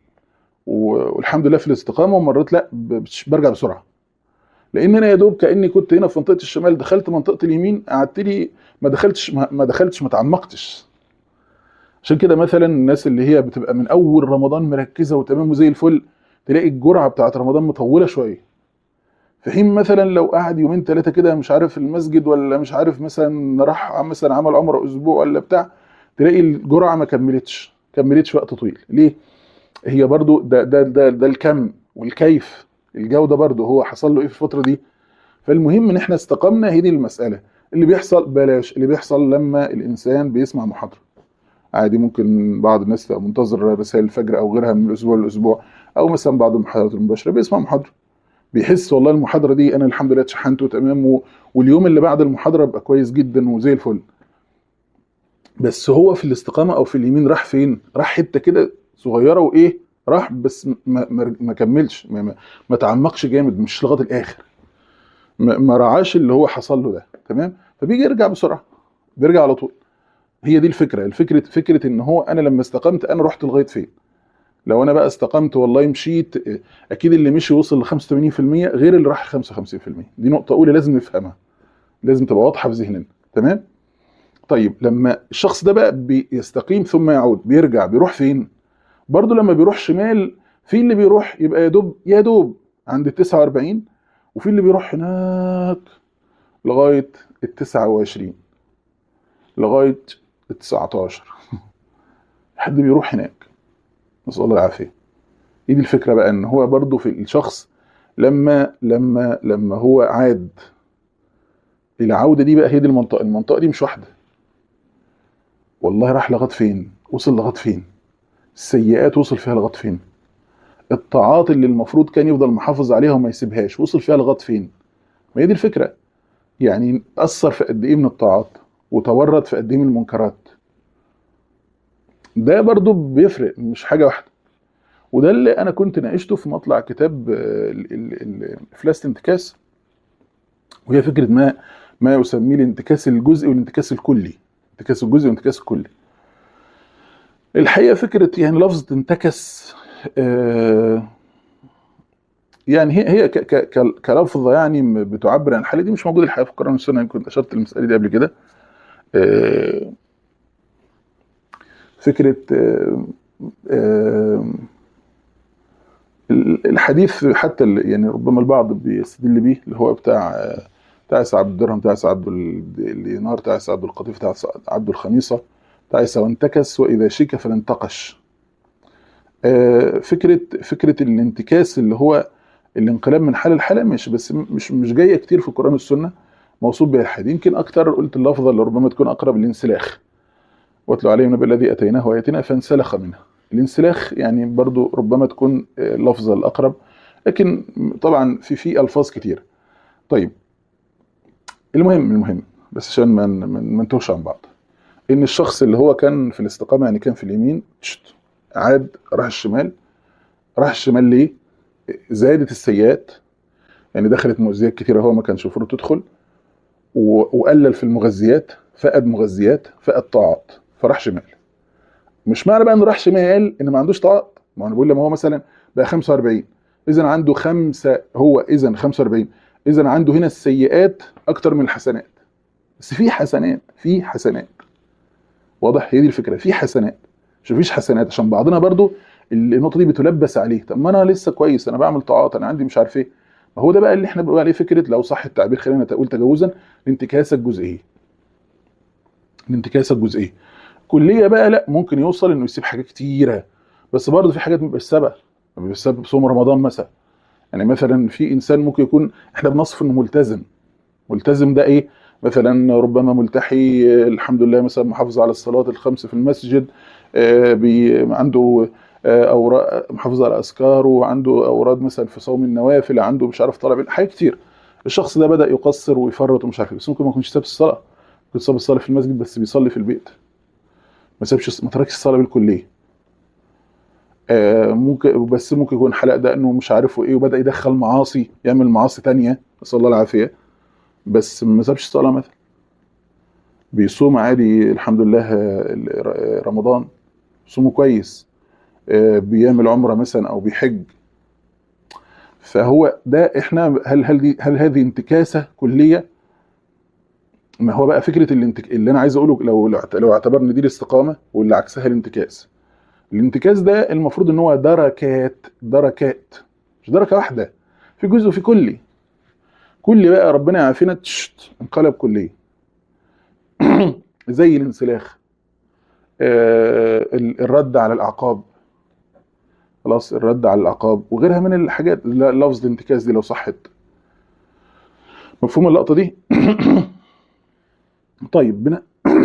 و- والحمد لله في الاستقامه ومرات لا ب- برجع بسرعه لان انا يا دوب كاني كنت هنا في منطقه الشمال دخلت منطقه اليمين قعدت لي ما دخلتش ما ما دخلتش ما تعمقتش عشان كده مثلا الناس اللي هي بتبقى من اول رمضان مركزه وتمام وزي الفل تلاقي الجرعه بتاعت رمضان مطوله شويه في حين مثلا لو قعد يومين ثلاثه كده مش عارف المسجد ولا مش عارف مثلا راح مثلا عمل عمره اسبوع ولا بتاع تلاقي الجرعه ما كملتش كملتش وقت طويل ليه هي برضو ده ده ده, ده الكم والكيف الجوده برضو هو حصل له ايه في الفتره دي فالمهم ان احنا استقمنا هي دي المساله اللي بيحصل بلاش اللي بيحصل لما الانسان بيسمع محاضره عادي ممكن بعض الناس تبقى منتظر رسائل الفجر او غيرها من الاسبوع للاسبوع او مثلا بعض المحاضرات المباشره بيسمع محاضره بيحس والله المحاضره دي انا الحمد لله اتشحنت وتمام و- واليوم اللي بعد المحاضره بقى كويس جدا وزي الفل بس هو في الاستقامه او في اليمين راح فين راح حته كده صغيره وايه راح بس ما, ما, ما كملش ما, ما, ما تعمقش جامد مش لغايه الاخر ما, ما رعاش اللي هو حصل له ده تمام فبيجي يرجع بسرعه بيرجع على طول هي دي الفكره الفكره فكره ان هو انا لما استقمت انا رحت لغايه فين لو انا بقى استقمت والله مشيت اه، اكيد اللي مشي وصل ل 85% غير اللي راح 55% دي نقطه اولى لازم نفهمها لازم تبقى واضحه في ذهننا تمام طيب لما الشخص ده بقى بيستقيم ثم يعود بيرجع بيروح فين برضه لما بيروح شمال في اللي بيروح يبقى يا دوب يا دوب عند ال 49 وفي اللي بيروح هناك لغايه ال 29 لغايه ال 19 حد بيروح هناك نسال الله العافيه هي دي الفكره بقى ان هو برضه في الشخص لما لما لما هو عاد العوده دي بقى هي دي المنطقه المنطقه دي مش واحده والله راح لغايه فين وصل لغايه فين السيئات وصل فيها لغايه فين الطاعات اللي المفروض كان يفضل محافظ عليها وما يسيبهاش وصل فيها لغايه فين ما هي دي الفكره يعني اثر في قد ايه من الطاعات وتورط في قد ايه من المنكرات ده برضو بيفرق مش حاجه واحده وده اللي انا كنت ناقشته في مطلع كتاب آه، ال- ال- ال- افلاس الانتكاس وهي فكره ما ما يسميه الانتكاس الجزئي والانتكاس الكلي انتكاس الجزئي والانتكاس الكلي الحقيقه فكره يعني لفظه انتكس آه، يعني هي هي ك- ك- ك- كلفظه يعني م- بتعبر عن الحاله دي مش موجوده الحقيقه في القران والسنه كنت اشرت المساله دي قبل كده آه، فكره آه، آه، الحديث حتى ال- يعني ربما البعض بيستدل بيه اللي هو بتاع آه، تعس عبد الدرهم تعس عبد ال- الدينار تعس عبد القطيف تعس عبد الخميصه تعس وانتكس واذا شيك فلانتقش آه، فكره فكره الانتكاس اللي هو الانقلاب من حال لحال ماشي بس م- مش مش جايه كتير في القران والسنه موصول بها الحديث يمكن اكتر قلت اللفظه اللي ربما تكون اقرب للانسلاخ واتلو عليهم النبي الذي اتيناه اياتنا فانسلخ منها الانسلاخ يعني برضو ربما تكون آه، اللفظه الاقرب لكن طبعا في في الفاظ كتير طيب المهم المهم بس عشان ما ن- ما ن- ما نتوهش عن بعض ان الشخص اللي هو كان في الاستقامه يعني كان في اليمين تشت، عاد راح الشمال راح الشمال ليه زادت السيئات يعني دخلت مؤذيات كتيره هو ما كانش المفروض تدخل و- وقلل في المغذيات فقد مغذيات فقد طاعات فراح شمال مش معنى بقى انه راح شمال ان ما عندوش طاعات ما انا بقول لما هو مثلا بقى 45 اذا عنده خمسه هو اذا 45 اذا عنده هنا السيئات اكتر من الحسنات بس في حسنات في حسنات واضح هي دي الفكره في حسنات مش مفيش حسنات عشان بعضنا برضو النقطه دي بتلبس عليه طب ما انا لسه كويس انا بعمل طاعات انا عندي مش عارف ايه ما هو ده بقى اللي احنا بنقول عليه فكره لو صح التعبير خلينا نقول تجاوزا الانتكاسه الجزئيه الانتكاسه الجزئيه كليه بقى لا ممكن يوصل انه يسيب حاجات كتيره بس برضه في حاجات مش سبب مش سبب صوم رمضان مثلا يعني مثلا في انسان ممكن يكون احنا بنصف انه ملتزم ملتزم ده ايه مثلا ربما ملتحي آه، الحمد لله مثلا محافظ على الصلاه الخمس في المسجد آه، بي عنده آه، اوراق محافظ على اذكاره عنده اوراد مثلا في صوم النوافل عنده مش عارف طلب حاجات كتير الشخص ده بدا يقصر ويفرط ومش عارف إيه، بس ممكن ما يكونش ساب الصلاه ممكن ساب الصلاه في المسجد بس بيصلي في البيت ما سابش ما تركش الصلاه بالكليه آه ممكن بس ممكن يكون حلق دقنه مش عارف ايه وبدا يدخل معاصي يعمل معاصي تانية نسال الله العافيه بس ما سابش الصلاه مثلا بيصوم عادي الحمد لله آه، رمضان صومه كويس آه، بيعمل عمره مثلا او بيحج فهو ده احنا هل هل دي هل هذه انتكاسه كليه ما هو بقى فكره الانتك... اللي انا عايز اقوله لو لو اعتبرنا دي الاستقامه واللي عكسها الانتكاس الانتكاس ده المفروض ان هو دركات دركات مش دركه واحده في جزء وفي كلي كل بقى ربنا يعافينا تشت انقلب كليه زي الانسلاخ آه الرد على الاعقاب خلاص الرد على العقاب وغيرها من الحاجات لفظ الانتكاس دي لو صحت مفهوم اللقطه دي طيب بنا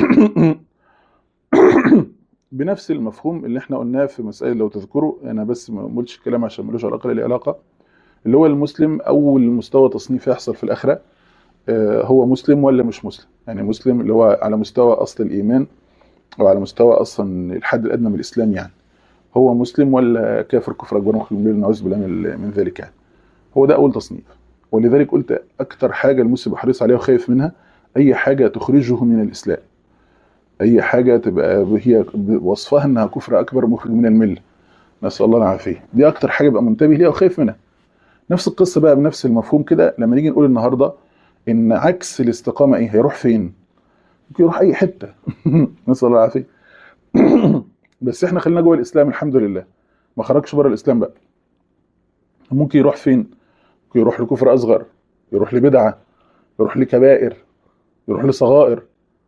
بنفس المفهوم اللي احنا قلناه في مسألة لو تذكروا انا بس ما قلتش الكلام عشان ملوش علاقه لي علاقه اللي هو المسلم اول مستوى تصنيف يحصل في الاخره آه، هو مسلم ولا مش مسلم يعني مسلم اللي هو على مستوى اصل الايمان او على مستوى اصلا الحد الادنى من الاسلام يعني هو مسلم ولا كافر كفر اكبر مخرج من نعوذ بالله من ذلك يعني هو ده اول تصنيف ولذلك قلت اكتر حاجه المسلم حريص عليها وخايف منها اي حاجه تخرجه من الاسلام اي حاجه تبقى هي وصفها انها كفر اكبر مخرج من المله نسال الله العافيه دي اكتر حاجه يبقى منتبه ليها وخايف منها نفس القصه بقى بنفس المفهوم كده لما نيجي نقول النهارده ان عكس الاستقامه ايه هيروح فين ممكن يروح اي حته نسال الله العافيه بس احنا خلينا جوه الاسلام الحمد لله ما خرجش بره الاسلام بقى ممكن يروح فين ممكن يروح لكفر اصغر يروح لبدعه يروح لكبائر يروح لصغائر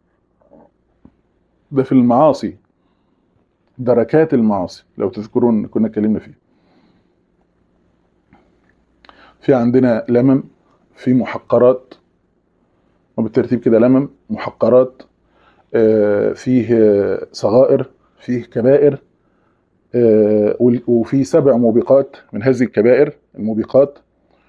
ده في المعاصي دركات المعاصي لو تذكرون كنا اتكلمنا فيه في عندنا لمم في محقرات وبالترتيب كده لمم محقرات آه، فيه صغائر فيه كبائر آه، وفي سبع موبقات من هذه الكبائر الموبقات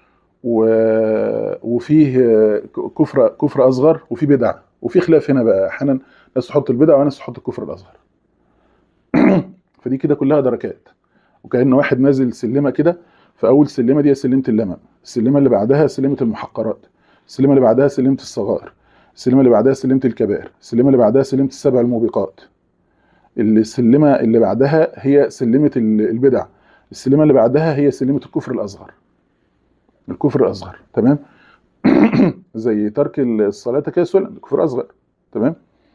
وفيه كفر كفر اصغر وفي بدع وفي خلاف هنا بقى احيانا ناس تحط البدع وناس تحط الكفر الاصغر فدي كده كلها دركات وكأن واحد نازل سلمه كده فاول سلمه دي سلمه اللمم السلمه اللي بعدها سلمه المحقرات السلمه اللي بعدها سلمه الصغائر السلمه اللي بعدها سلمه الكبائر السلمه اللي بعدها سلمه السبع الموبقات السلمه اللي بعدها هي سلمه البدع السلمه اللي بعدها هي سلمه الكفر الاصغر الكفر الاصغر تمام زي ترك الصلاه تكاسلا الكفر الاصغر تمام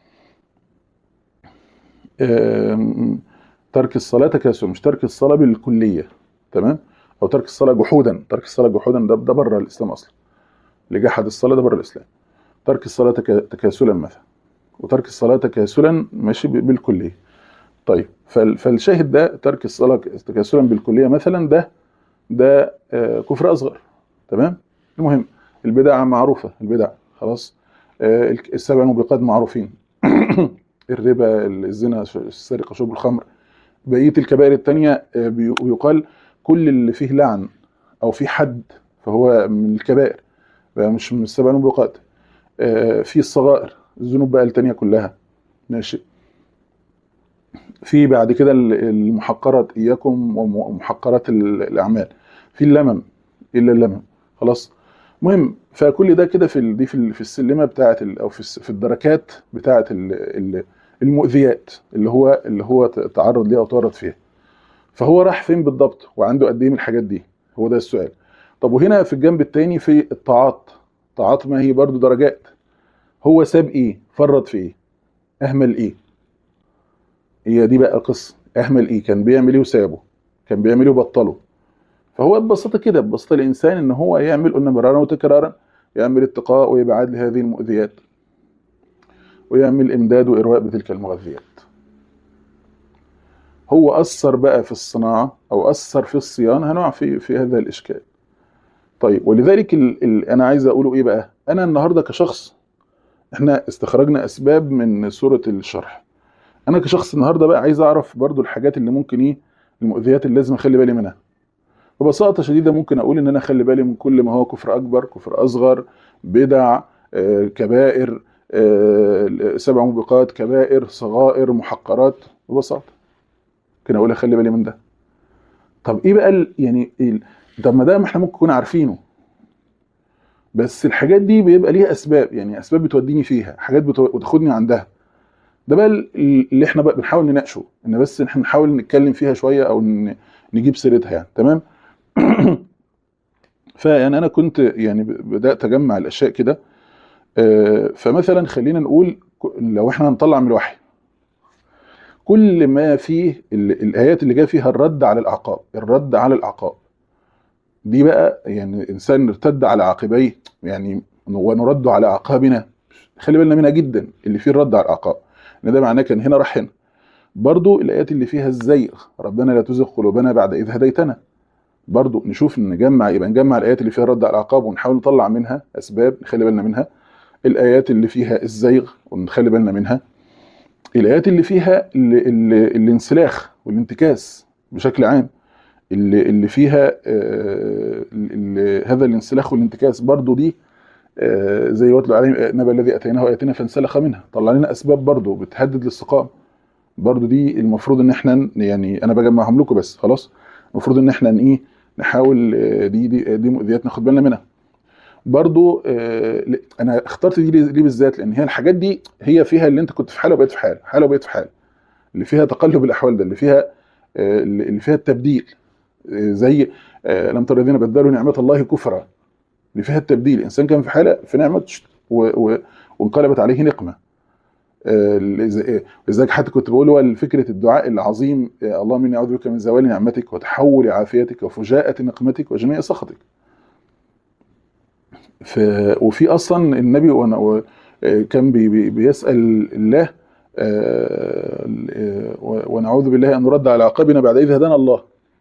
ترك الصلاه تكاسلا مش ترك الصلاه بالكليه تمام او ترك الصلاه جحودا ترك الصلاه جحودا ده ده بره الاسلام اصلا اللي جحد الصلاه ده بره الاسلام ترك الصلاه تكاسلا مثلا وترك الصلاه تكاسلا ماشي بالكليه طيب فالشاهد ده ترك الصلاه تكاسلا بالكليه مثلا ده ده آه، كفر اصغر تمام المهم البدع معروفه البدع خلاص آه، السبع الموبقات معروفين الربا الزنا السرقه شرب الخمر بقيه الكبائر الثانيه آه، بيقال كل اللي فيه لعن او فيه حد فهو من الكبائر بقى مش من السبع الموبقات في الصغائر الذنوب بقى الثانيه كلها ماشي في بعد كده المحقرات اياكم ومحقرات الاعمال في اللمم الا اللمم خلاص المهم فكل ده كده في دي في السلمه بتاعه او في في الدركات بتاعه المؤذيات اللي هو اللي هو تعرض ليها او تورط فيها فهو راح فين بالضبط وعنده قد ايه من الحاجات دي هو ده السؤال طب وهنا في الجنب الثاني في الطاعات طاعات ما هي برضو درجات هو ساب ايه فرط في ايه اهمل ايه هي دي بقى القصه اهمل ايه كان بيعمل ايه وسابه كان بيعمل ايه وبطله فهو ببساطه كده ببساطه الانسان ان هو يعمل قلنا مرارا وتكرارا يعمل اتقاء وابعاد لهذه المؤذيات ويعمل امداد وارواء بتلك المغذيات هو اثر بقى في الصناعه او اثر في الصيانه هنقع في في هذا الاشكال طيب ولذلك ال ال انا عايز اقوله ايه بقى انا النهارده كشخص احنا استخرجنا اسباب من سوره الشرح انا كشخص النهارده بقى عايز اعرف برضو الحاجات اللي ممكن ايه المؤذيات اللي لازم اخلي بالي منها ببساطه شديده ممكن اقول ان انا اخلي بالي من كل ما هو كفر اكبر كفر اصغر بدع آه، كبائر آه، سبع موبقات كبائر صغائر محقرات ببساطه ممكن اقول اخلي بالي من ده طب ايه بقى ال- يعني ال- طب ما ده ما احنا ممكن نكون عارفينه بس الحاجات دي بيبقى ليها اسباب يعني اسباب بتوديني فيها حاجات بتو- بتاخدني عندها ده بقى ال- اللي احنا بقى بنحاول نناقشه ان بس احنا نحاول نتكلم فيها شويه او ن- نجيب سيرتها يعني تمام فيعني انا كنت يعني ب- بدات اجمع الاشياء كده آه، فمثلا خلينا نقول ك- لو احنا هنطلع من الوحي كل ما فيه ال- الايات اللي جاء فيها الرد على الاعقاب الرد على الاعقاب دي بقى يعني انسان ارتد على عقبيه يعني ونرد على اعقابنا خلي بالنا منها جدا اللي فيه الرد على الاعقاب ان ده معناه كان هنا راح هنا برضو الايات اللي فيها الزيغ ربنا لا تزغ قلوبنا بعد اذ هديتنا برضو نشوف نجمع يبقى نجمع الايات اللي فيها الرد على الاعقاب ونحاول نطلع منها اسباب نخلي بالنا منها الايات اللي فيها الزيغ ونخلي بالنا منها الايات اللي فيها ال ال الانسلاخ والانتكاس بشكل عام اللي اللي فيها آه، ال- ال- هذا الانسلاخ والانتكاس برضو دي آه، زي واتلو عليهم نبأ الذي اتيناه اياتنا فانسلخ منها طلع لنا اسباب برضو بتهدد الاستقامه برضو دي المفروض ان احنا ن- يعني انا بجمعهم لكم بس خلاص المفروض ان احنا ن- ايه نحاول آه، دي دي دي مؤذيات ناخد بالنا منها برضو آه، ل- انا اخترت دي ليه ليه بالذات لان هي الحاجات دي هي فيها اللي انت كنت في حاله وبقيت في حال حاله وبقيت في حال اللي فيها تقلب الاحوال ده اللي فيها آه، اللي فيها التبديل آه، زي آه، لم تر الذين بدلوا نعمه الله كفرا اللي فيها التبديل الانسان كان في حاله في نعمه شت- و- و- وانقلبت عليه نقمه آه، لز- لذلك حتى كنت بقول هو فكره الدعاء العظيم آه، اللهم اني اعوذ بك من زوال نعمتك وتحول عافيتك وفجاءه نقمتك وجميع سخطك ف... وفي اصلا النبي وانا و... آه، كان بي... بي... بيسال الله آه، آه، ونعوذ بالله ان نرد على عقابنا بعد اذ هدانا الله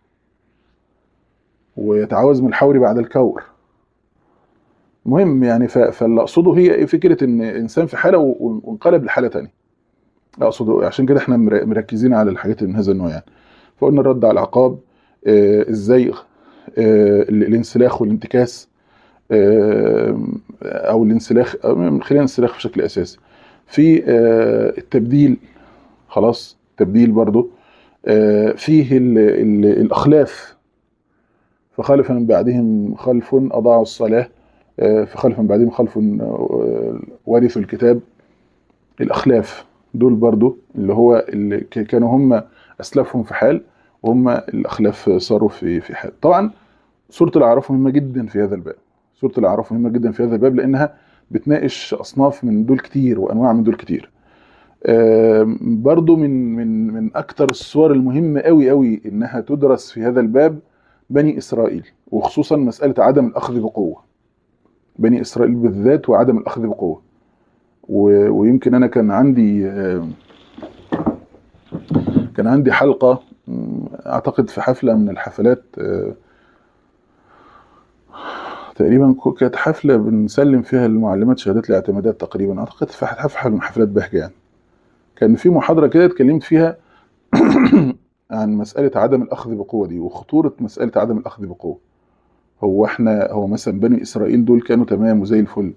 ويتعوذ من الحور بعد الكور مهم يعني ف... فاللي اقصده هي إيه فكره ان انسان في حاله و- وانقلب لحاله تانية اقصد عشان كده احنا مر- مركزين على الحاجات اللي من هذا النوع يعني فقلنا الرد على العقاب آه، الزيغ آه، ال- الانسلاخ والانتكاس آه، او الانسلاخ أو خلينا الانسلاخ بشكل اساسي في آه، التبديل خلاص تبديل برضو آه، فيه ال ال الاخلاف فخلف من بعدهم خلف اضاعوا الصلاه آه، فخلف من بعدهم خلف آه، ورثوا الكتاب الاخلاف دول برضو اللي هو اللي ك- كانوا هم اسلافهم في حال وهم الاخلاف صاروا في في حال طبعا سوره الاعراف مهمه جدا في هذا الباب سوره الاعراف مهمه جدا في هذا الباب لانها بتناقش اصناف من دول كتير وانواع من دول كتير آم، برضو من من من اكتر الصور المهمه قوي قوي انها تدرس في هذا الباب بني اسرائيل وخصوصا مساله عدم الاخذ بقوه بني اسرائيل بالذات وعدم الاخذ بقوه و- ويمكن انا كان عندي آم، كان عندي حلقه مم، اعتقد في حفله من الحفلات آه، تقريبا ك- كانت حفله بنسلم فيها المعلمات شهادات الاعتمادات تقريبا اعتقد في حفله من حفلات بهجه يعني كان في محاضره كده اتكلمت فيها عن مساله عدم الاخذ بقوه دي وخطوره مساله عدم الاخذ بقوه هو احنا هو مثلا بني اسرائيل دول كانوا تمام وزي الفل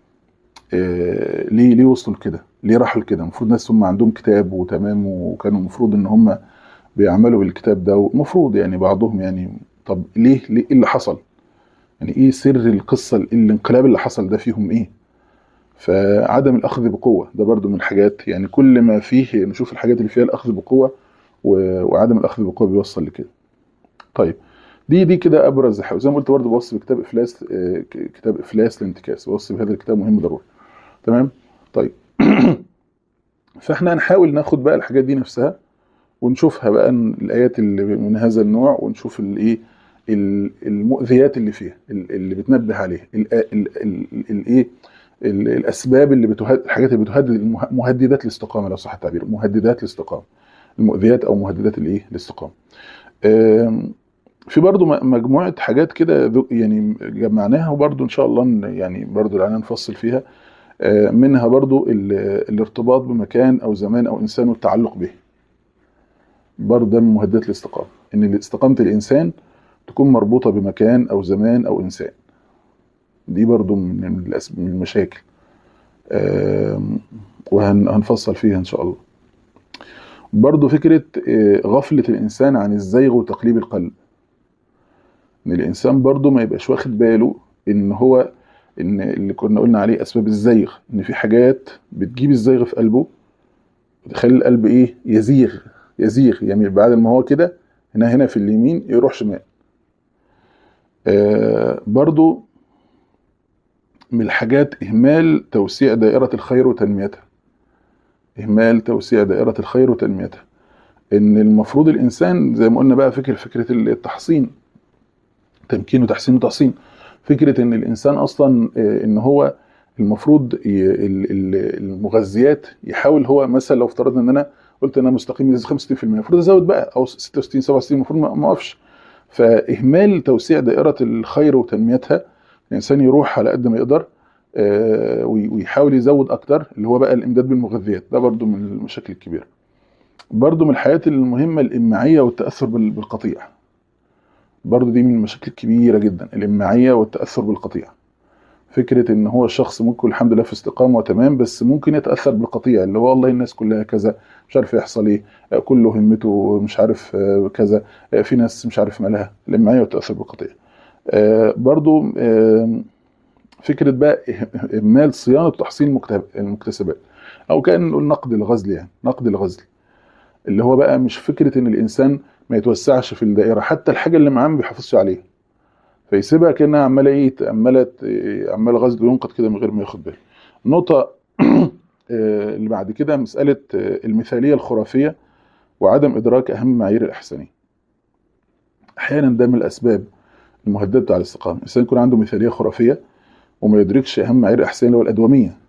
آه ليه ليه وصلوا لكده ليه راحوا لكده المفروض ناس هم عندهم كتاب وتمام وكانوا المفروض ان هم بيعملوا بالكتاب ده ومفروض يعني بعضهم يعني طب ليه ليه ايه اللي حصل يعني ايه سر القصه الانقلاب اللي حصل ده فيهم ايه فعدم الاخذ بقوه ده برضو من الحاجات يعني كل ما فيه نشوف الحاجات اللي فيها الاخذ بقوه و- وعدم الاخذ بقوه بيوصل لكده طيب دي دي كده ابرز حاجه زي ما قلت برضو بوصي بكتاب افلاس آه، ك- كتاب افلاس الانتكاس بوصي بهذا الكتاب مهم ضروري تمام طيب فاحنا هنحاول ناخد بقى الحاجات دي نفسها ونشوفها بقى ن- الايات اللي من هذا النوع ونشوف الايه ال- المؤذيات اللي فيها ال- اللي بتنبه عليها ال- ال- ال- الايه ال- الاسباب اللي بتهدد الحاجات اللي بتهدد المه- مهددات الاستقامه لو صح التعبير مهددات الاستقامه المؤذيات او مهددات الايه الاستقامه آم، في برضو م- مجموعه حاجات كده ذو- يعني جمعناها وبرضو ان شاء الله ن- يعني برضو الان نفصل فيها آه، منها برضو ال- الارتباط بمكان او زمان او انسان والتعلق به برضه ده من مهددات الاستقامه ان استقامه الانسان تكون مربوطة بمكان أو زمان أو إنسان دي برضو من الأس- من المشاكل آم، وهنفصل فيها إن شاء الله برضو فكرة آه، غفلة الإنسان عن الزيغ وتقليب القلب إن الإنسان برضو ما يبقاش واخد باله إن هو إن اللي كنا قلنا عليه أسباب الزيغ إن في حاجات بتجيب الزيغ في قلبه وتخلي القلب إيه يزيغ يزيغ يعني بعد ما هو كده هنا هنا في اليمين يروح شمال آه برضو من الحاجات إهمال توسيع دائرة الخير وتنميتها إهمال توسيع دائرة الخير وتنميتها إن المفروض الإنسان زي ما قلنا بقى فكرة فكرة التحصين تمكين وتحسين وتحصين فكرة إن الإنسان أصلا آه، إن هو المفروض ي- ال- ال- المغذيات يحاول هو مثلا لو افترضنا إن أنا قلت إن أنا مستقيم بنسبة 65% المفروض أزود بقى أو 66 67 المفروض ما ما أقفش فإهمال توسيع دائرة الخير وتنميتها الإنسان يروح على قد ما يقدر آه، وي- ويحاول يزود أكتر اللي هو بقى الإمداد بالمغذيات ده برضو من المشاكل الكبيرة برضو من الحياة المهمة الإماعية والتأثر بال- بالقطيع برضو دي من المشاكل الكبيرة جدا الإماعية والتأثر بالقطيع فكرة إن هو الشخص ممكن الحمد لله في استقامة وتمام بس ممكن يتأثر بالقطيع اللي هو والله الناس كلها كذا مش عارف يحصل إيه آه، كله همته مش عارف آه، كذا آه، في ناس مش عارف مالها الإماعية والتأثر بالقطيع آه، برضو آه، فكرة بقى إه- إهمال صيانة وتحصين المكتب- المكتسبات أو كأن نقول نقد الغزل يعني نقد الغزل اللي هو بقى مش فكرة إن الإنسان ما يتوسعش في الدائرة حتى الحاجة اللي معاه ما بيحافظش عليها فيسيبها كأنها عمالة إيه عمالة إيه، عمال غزل ينقد كده من غير ما ياخد باله النقطة آه، اللي بعد كده مسألة آه، المثالية الخرافية وعدم إدراك أهم معايير الإحسانية أحيانا ده من الأسباب المهددة على الاستقامة الإنسان يكون عنده مثالية خرافية وما يدركش أهم معايير الإحسان اللي هو الأدومية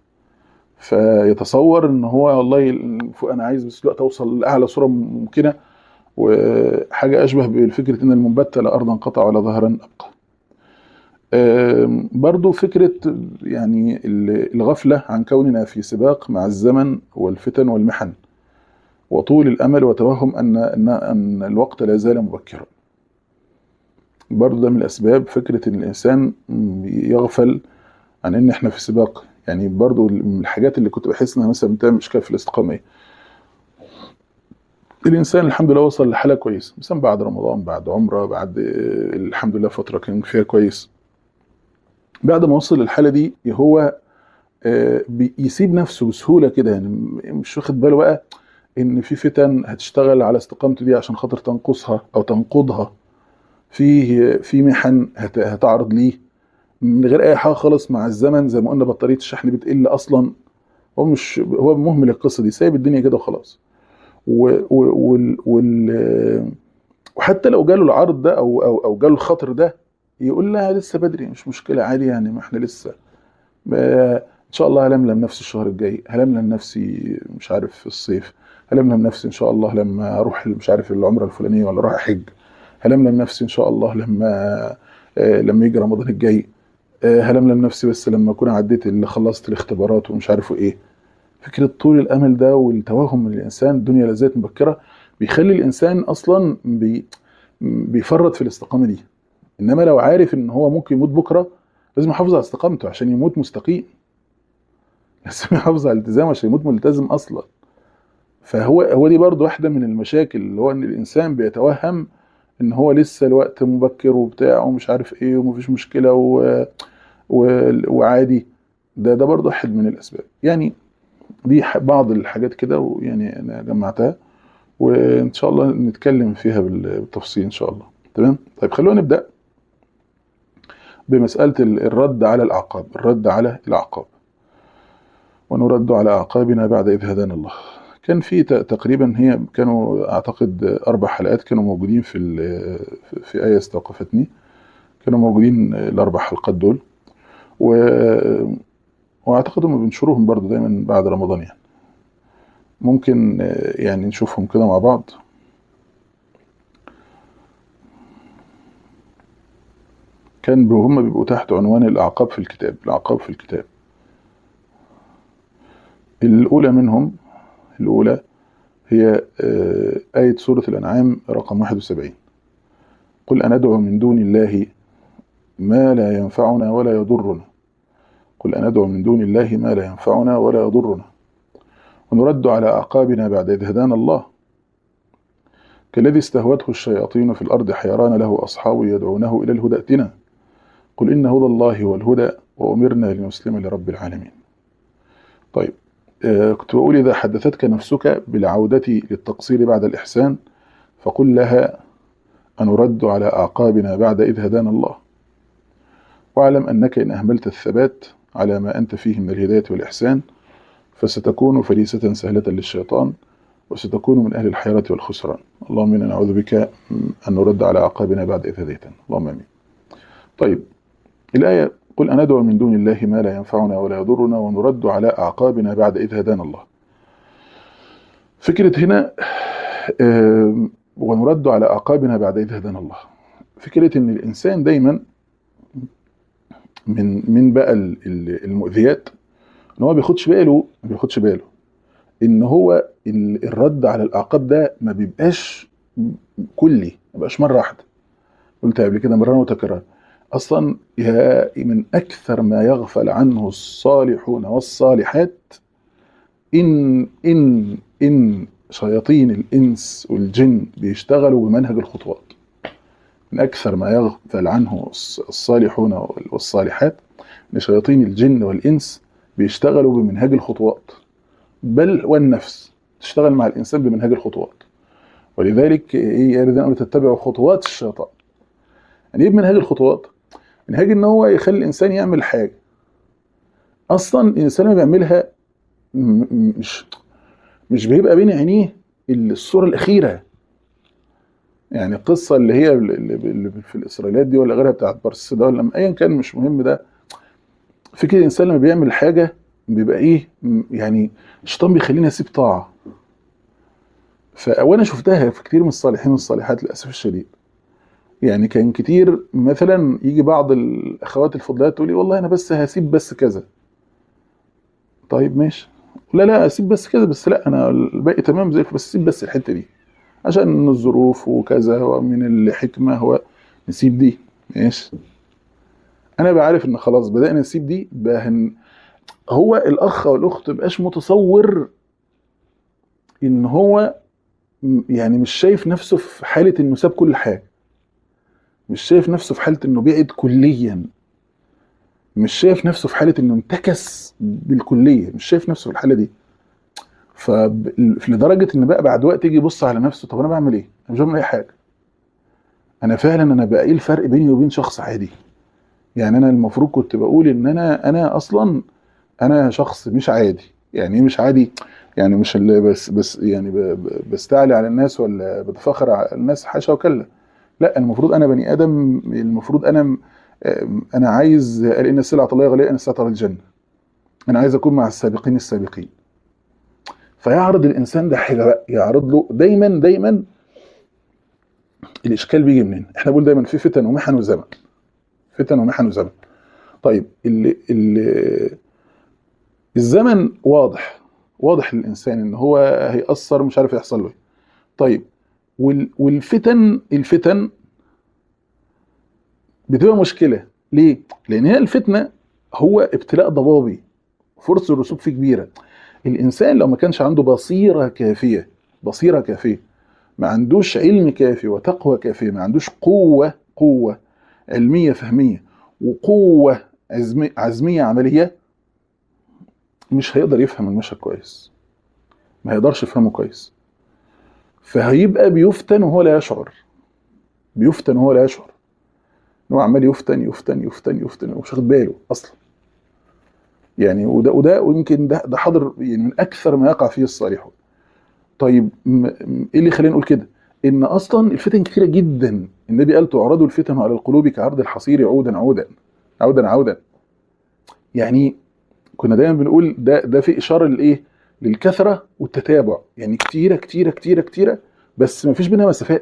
فيتصور ان هو والله ال- انا عايز بس الوقت اوصل لاعلى صوره ممكنه وحاجه اشبه بفكره ان المنبت لا ارضا قطع ولا ظهرا ابقى. آم، برضو فكره يعني ال- الغفله عن كوننا في سباق مع الزمن والفتن والمحن وطول الامل وتوهم ان ان ان الوقت لا زال مبكرا. برضو ده من الاسباب فكره ان الانسان يغفل عن ان احنا في سباق يعني برضو من الحاجات اللي كنت بحس انها مثلا بتعمل اشكال في الاستقامه ايه الانسان الحمد لله وصل لحاله كويسه مثلا بعد رمضان بعد عمره بعد آه، الحمد لله فتره كان فيها كويس بعد ما وصل للحاله دي هو آه، بيسيب نفسه بسهوله كده يعني مش واخد باله بقى ان في فتن هتشتغل على استقامته دي عشان خاطر تنقصها او تنقضها في في محن هت- هتعرض ليه من غير اي حاجه خالص مع الزمن زي ما قلنا بطاريه الشحن بتقل اصلا هو مش هو مهمل القصه دي سايب الدنيا كده وخلاص و و وال وال وحتى لو جاله العرض ده او او او جاله الخطر ده يقول لها لسه بدري مش مشكله عادي يعني ما احنا لسه ما ان شاء الله هلملم نفسي الشهر الجاي هلملم نفسي مش عارف في الصيف هلملم نفسي ان شاء الله لما اروح مش عارف العمره الفلانيه ولا اروح احج هلملم نفسي ان شاء الله لما آه، لما يجي رمضان الجاي آه، هلملم نفسي بس لما اكون عديت اللي خلصت الاختبارات ومش عارف ايه فكره طول الامل ده والتوهم من الانسان الدنيا لا زالت مبكره بيخلي الانسان اصلا بي بيفرط في الاستقامه دي انما لو عارف ان هو ممكن يموت بكره لازم يحافظ على استقامته عشان يموت مستقيم لازم يحافظ على الالتزام عشان يموت ملتزم اصلا فهو هو دي برضو واحده من المشاكل اللي هو ان الانسان بيتوهم ان هو لسه الوقت مبكر وبتاع ومش عارف ايه ومفيش مشكله و... و... وعادي ده ده برضو واحد من الاسباب يعني دي ح- بعض الحاجات كده ويعني انا جمعتها وان شاء الله نتكلم فيها بال- بالتفصيل ان شاء الله تمام طيب خلونا نبدا بمساله ال- الرد على الاعقاب الرد على الاعقاب ونرد على اعقابنا بعد اذ هدانا الله كان في ت- تقريبا هي كانوا اعتقد اربع حلقات كانوا موجودين في ال- في ايه استوقفتني كانوا موجودين الاربع حلقات دول و واعتقد هم بنشروهم برضو دايما بعد رمضان يعني ممكن آه، يعني نشوفهم كده مع بعض كان هم بيبقوا تحت عنوان الأعقاب في الكتاب الأعقاب في الكتاب الأولى منهم الأولى هي آه، آية سورة الأنعام رقم 71 قل أندعو من دون الله ما لا ينفعنا ولا يضرنا قل أندعو من دون الله ما لا ينفعنا ولا يضرنا ونرد على أعقابنا بعد إذ هدانا الله كالذي استهوته الشياطين في الأرض حيران له أصحاب يدعونه إلى الهدى ائتنا قل إن هدى الله هو الهدى وأمرنا لنسلم لرب العالمين طيب آه كنت بقول إذا حدثتك نفسك بالعودة للتقصير بعد الإحسان فقل لها أنرد على أعقابنا بعد إذ هدانا الله واعلم أنك إن أهملت الثبات على ما أنت فيه من الهداية والإحسان فستكون فريسة سهلة للشيطان وستكون من أهل الحيرة والخسران اللهم إنا نعوذ بك أن نرد على أعقابنا بعد إذ هديتنا اللهم آمين طيب الآية قل أندعو من دون الله ما لا ينفعنا ولا يضرنا ونرد على أعقابنا بعد إذ هدانا الله فكرة هنا آه ونرد على أعقابنا بعد إذ هدانا الله فكرة إن الإنسان دايما من من بقى المؤذيات ان هو ما بياخدش باله ما بياخدش باله ان هو الرد على الاعقاب ده ما بيبقاش كلي ما بيبقاش مره واحده قلت قبل كده مرة متكررة اصلا يا من اكثر ما يغفل عنه الصالحون والصالحات ان ان ان شياطين الانس والجن بيشتغلوا بمنهج الخطوات من أكثر ما يغفل عنه الصالحون والصالحات إن شياطين الجن والإنس بيشتغلوا بمنهج الخطوات بل والنفس تشتغل مع الإنسان بمنهج الخطوات ولذلك إيه يا الذين تتبعوا خطوات الشيطان يعني إيه بمنهج الخطوات؟ منهج إن هو يخلي الإنسان يعمل حاجة أصلا الإنسان لما بيعملها مش مش بيبقى بين عينيه الصورة الأخيرة يعني القصه اللي هي اللي في الاسرائيليات دي ولا غيرها بتاعت بارس ده ولا ايا كان مش مهم ده فكره الانسان لما بيعمل حاجه بيبقى ايه يعني الشيطان بيخليني اسيب طاعه وانا شفتها في كتير من الصالحين والصالحات للاسف الشديد يعني كان كتير مثلا يجي بعض الاخوات الفضلات تقول لي والله انا بس هسيب بس كذا طيب ماشي لا لا اسيب بس كذا بس لا انا الباقي تمام زي بس اسيب بس الحته دي عشان من الظروف وكذا ومن الحكمة هو نسيب دي ماشي انا بعرف ان خلاص بدأنا نسيب دي بهن هو الاخ او الاخت مبقاش متصور ان هو يعني مش شايف نفسه في حالة انه ساب كل حاجة مش شايف نفسه في حالة انه بعد كليا مش شايف نفسه في حالة انه انتكس بالكلية مش شايف نفسه في الحالة دي فلدرجه ان بقى بعد وقت يجي يبص على نفسه طب انا بعمل ايه؟ انا مش بعمل اي حاجه. انا فعلا انا بقى ايه الفرق بيني وبين شخص عادي؟ يعني انا المفروض كنت بقول ان انا انا اصلا انا شخص مش عادي، يعني ايه مش عادي؟ يعني مش اللي بس بس يعني بستعلي على الناس ولا بتفخر على الناس حاشا وكلا. لا المفروض انا بني ادم المفروض انا انا عايز ان السلعه الله غاليه ان السلعه الجنه. انا عايز اكون مع السابقين السابقين. فيعرض الانسان ده حاجه بقى يعرض له دايما دايما الاشكال بيجي منين؟ احنا بنقول دايما في فتن ومحن وزمن. فتن ومحن وزمن. طيب اللي اللي الزمن واضح واضح للانسان ان هو هيأثر مش عارف يحصل له طيب والفتن الفتن بتبقى مشكله ليه؟ لان هي الفتنه هو ابتلاء ضبابي فرصه الرسوب فيه كبيره الانسان لو ما كانش عنده بصيره كافيه بصيره كافيه ما عندوش علم كافي وتقوى كافيه ما عندوش قوه قوه علميه فهميه وقوه عزميه, عزمية عمليه مش هيقدر يفهم المشهد كويس ما هيقدرش يفهمه كويس فهيبقى بيفتن وهو لا يشعر بيفتن وهو لا يشعر هو عمال يفتن يفتن يفتن يفتن ومش واخد باله اصلا يعني وده وده ويمكن ده ده حاضر يعني من اكثر ما يقع فيه الصالحون. طيب ايه اللي يخلينا نقول كده؟ ان اصلا الفتن كثيره جدا النبي قال تعرض الفتن على القلوب كعرض الحصير عودا عودا عودا عودا. يعني كنا دايما بنقول ده ده في اشاره لايه؟ للكثره والتتابع يعني كتيره كتيره كتيره كتيره بس ما فيش بينها مسافات.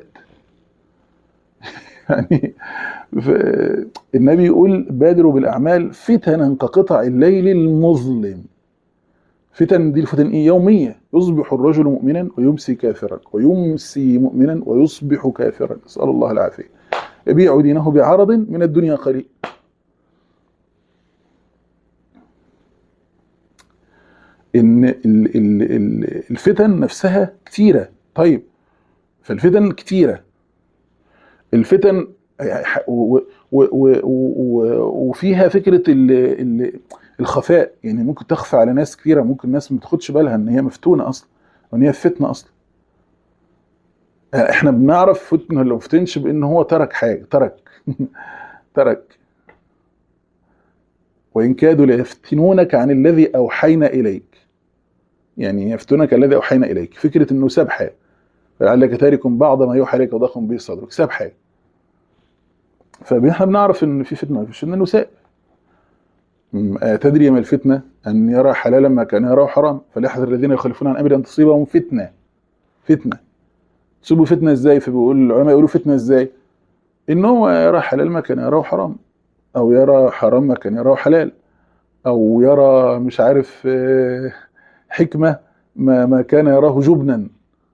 يعني النبي يقول بادروا بالاعمال فتنا كقطع الليل المظلم فتن دي الفتن ايه يوميه يصبح الرجل مؤمنا ويمسي كافرا ويمسي مؤمنا ويصبح كافرا نسال الله العافيه يبيع دينه بعرض من الدنيا قليل ان ال- ال- ال- الفتن نفسها كتيره طيب فالفتن كتيره الفتن و- و- و- و- وفيها فكره ال- ال- الخفاء يعني ممكن تخفى على ناس كتيره ممكن الناس ما تاخدش بالها ان هي مفتونه اصلا وان هي في فتنه اصلا احنا بنعرف فتنه ولا ما فتنش بان هو ترك حاجه ترك ترك وان كادوا ليفتنونك عن الذي اوحينا اليك يعني يفتنك الذي اوحينا اليك فكره انه ساب حاجه فلعلك تارك بعض ما يوحى اليك وضخم به صدرك ساب حاجه فاحنا بنعرف ان في فتنه مفيش انه ساب م- آه، تدري ما الفتنه ان يرى حلالا ما كان يراه حرام فليحذر الذين يخالفون عن امره ان تصيبهم فتنه فتنه تصيبوا فتنه ازاي فبيقول العلماء يقولوا فتنه ازاي ان هو يرى حلال ما كان يراه حرام او يرى حرام ما كان يراه حلال او يرى مش عارف آه، حكمه ما ما كان يراه جبنا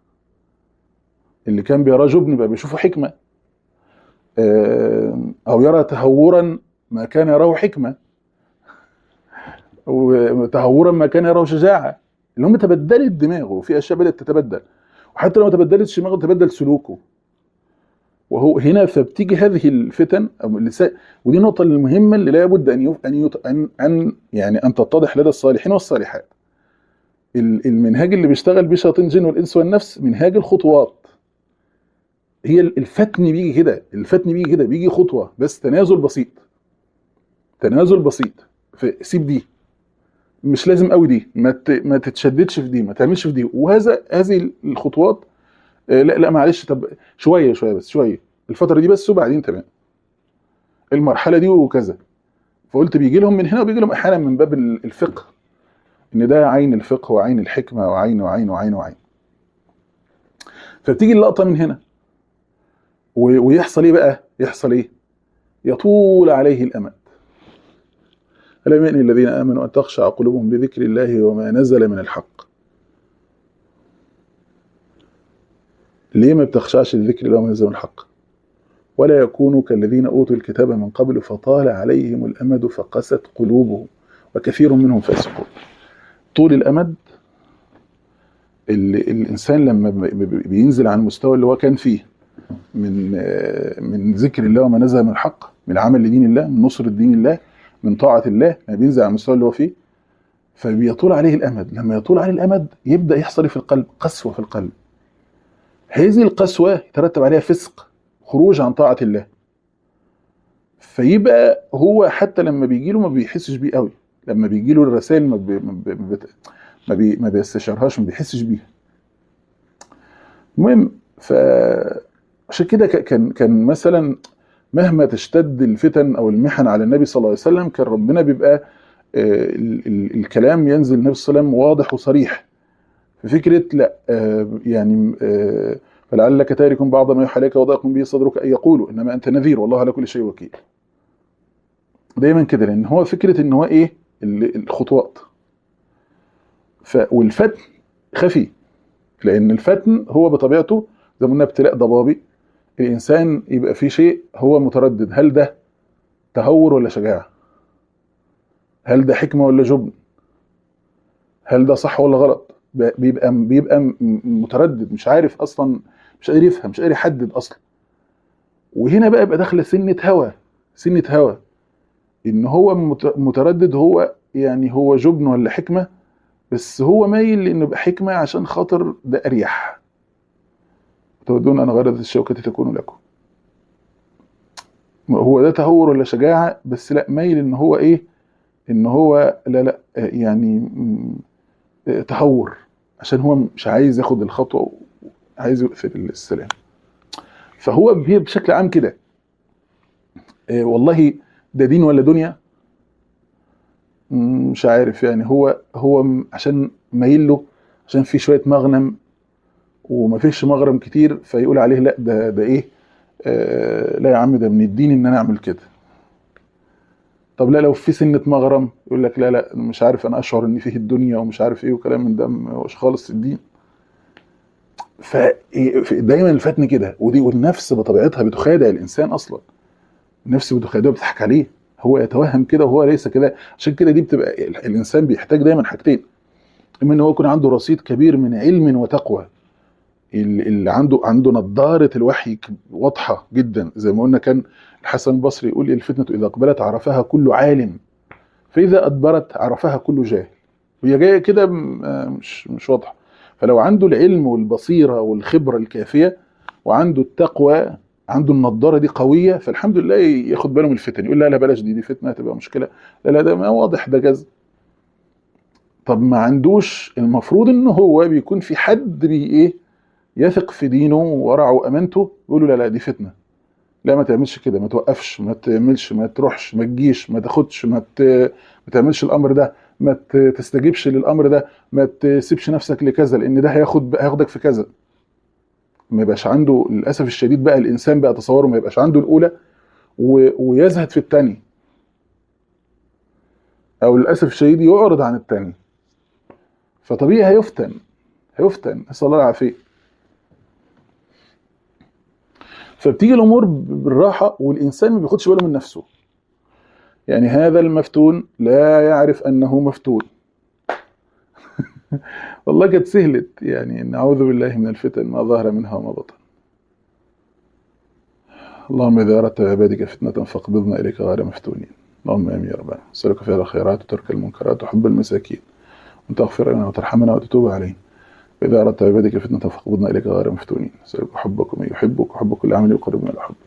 اللي كان بيراه جبن يبقى بيشوفه حكمه آه، او يرى تهورا ما كان يراه حكمه وتهورا ما كان يراه شجاعه اللي هم تبدلت دماغه في اشياء بدات تتبدل وحتى لو ما تبدلتش دماغه تبدل سلوكه وهو هنا فبتيجي هذه الفتن أو اللسان ودي النقطة المهمة اللي لابد أن يف... أن, يت... أن أن يعني أن تتضح لدى الصالحين والصالحات. ال- المنهاج اللي بيشتغل بيه شياطين الجن والإنس والنفس منهاج الخطوات. هي ال- الفتن بيجي كده، الفتن بيجي كده بيجي خطوة بس تنازل بسيط. تنازل بسيط في سيب دي مش لازم قوي دي ما ت... ما تتشددش في دي ما تعملش في دي وهذا هذه الخطوات آه، لا لا معلش طب شويه شويه بس شويه الفتره دي بس وبعدين تمام المرحله دي وكذا فقلت بيجي لهم من هنا وبيجي لهم احيانا من باب ال- الفقه ان ده عين الفقه وعين الحكمه وعين وعين وعين وعين فبتيجي اللقطه من هنا و- ويحصل ايه بقى يحصل ايه يطول عليه الامد ألم يأن الذين آمنوا أن تخشع قلوبهم لذكر الله وما نزل من الحق ليه ما بتخشعش لذكر الله وما نزل من الحق ولا يكونوا كالذين أوتوا الكتاب من قبل فطال عليهم الأمد فقست قلوبهم وكثير منهم فاسقون طول الأمد ال- الإنسان لما ب- ب- بينزل عن المستوى اللي هو كان فيه من آه، من ذكر الله وما نزل من الحق من العمل لدين الله من نصرة دين الله من طاعة الله لما بينزل عن المستوى اللي هو فيه فبيطول عليه الأمد لما يطول عليه الأمد يبدأ يحصل في القلب قسوة في القلب هذه القسوة يترتب عليها فسق خروج عن طاعة الله فيبقى هو حتى لما بيجي له ما بيحسش بيه قوي لما بيجي له الرسائل ما بي ما بي ما, بي ما, بي ما بيستشعرهاش ما بيحسش بيها المهم ف عشان كده ك- كان كان مثلا مهما تشتد الفتن او المحن على النبي صلى الله عليه وسلم كان ربنا بيبقى آه، ال- ال- الكلام ينزل النبي صلى الله عليه وسلم واضح وصريح في فكره لا آه، يعني آه، فلعلك تارك بعض ما يوحى اليك وضاق به صدرك ان يقولوا انما انت نذير والله على كل شيء وكيل. دايما كده لان هو فكره ان هو ايه ال- الخطوات. ف والفتن خفي لان الفتن هو بطبيعته زي ما قلنا ابتلاء ضبابي الانسان يبقى في شيء هو متردد هل ده تهور ولا شجاعه؟ هل ده حكمه ولا جبن؟ هل ده صح ولا غلط؟ ب- بيبقى بيبقى م- م- متردد مش عارف اصلا مش قادر يفهم مش قادر يحدد اصلا وهنا بقى يبقى داخله سنه هوى سنه هوى ان هو مت- متردد هو يعني هو جبن ولا حكمه بس هو مايل لانه يبقى حكمه عشان خاطر ده اريح تودون ان غرض الشوكه تكون لكم هو ده تهور ولا شجاعه بس لا مايل ان هو ايه ان هو لا لا آه، يعني م- آه، تهور عشان هو مش عايز ياخد الخطوه عايز يقفل السلام فهو بي- بشكل عام كده آه، والله ده دين ولا دنيا مم، مش عارف يعني هو هو م- عشان مايل له عشان في شويه مغنم وما فيش مغرم كتير فيقول عليه لا ده ده ايه آه لا يا عم ده من الدين ان انا اعمل كده طب لا لو في سنه مغرم يقول لك لا لا مش عارف انا اشعر ان فيه الدنيا ومش عارف ايه وكلام من ده ما هوش خالص الدين فدايما الفتن كده ودي والنفس بطبيعتها بتخادع الانسان اصلا النفس بتخادعه بتضحك عليه هو يتوهم كده وهو ليس كده عشان كده دي بتبقى ال- الانسان بيحتاج دايما حاجتين اما ان هو يكون عنده رصيد كبير من علم وتقوى ال- اللي عنده عنده نضاره الوحي ك- واضحه جدا زي ما قلنا كان الحسن البصري يقول الفتنه اذا اقبلت عرفها كل عالم فاذا ادبرت عرفها كل جاهل وهي جايه كده م- آه مش مش واضحه فلو عنده العلم والبصيره والخبره الكافيه وعنده التقوى عنده النضاره دي قويه فالحمد لله ياخد باله من الفتن يقول لا لا بلاش دي دي فتنه هتبقى مشكله لا لا ده ما واضح ده جز طب ما عندوش المفروض ان هو بيكون في حد بي ايه يثق في دينه وورعه وامانته يقول له لا لا دي فتنه لا ما تعملش كده ما توقفش ما تعملش ما تروحش ما تجيش ما تاخدش ما, ت... ما تعملش الامر ده ما ت- تستجيبش للامر ده ما تسيبش نفسك لكذا لان ده هياخد هياخدك في كذا ما يبقاش عنده للاسف الشديد بقى الانسان بقى تصوره ما يبقاش عنده الاولى و... ويزهد في الثاني او للاسف الشديد يعرض عن الثاني فطبيعي هيفتن هيفتن نسال الله العافيه فبتيجي الامور بالراحه والانسان ما بياخدش باله من نفسه يعني هذا المفتون لا يعرف انه مفتون والله كانت سهلت يعني نعوذ بالله من الفتن ما ظهر منها وما بطن اللهم اذا اردت عبادك فتنه فاقبضنا اليك غير مفتونين اللهم امين يا رب نسالك فعل الخيرات وترك المنكرات وحب المساكين وان تغفر لنا وترحمنا وتتوب علينا وإذا أردت عبادك فتنة فاقبضنا إليك غير مفتونين نسألك حبك ومن يحبك وحب كل عمل يقربنا إلى حبك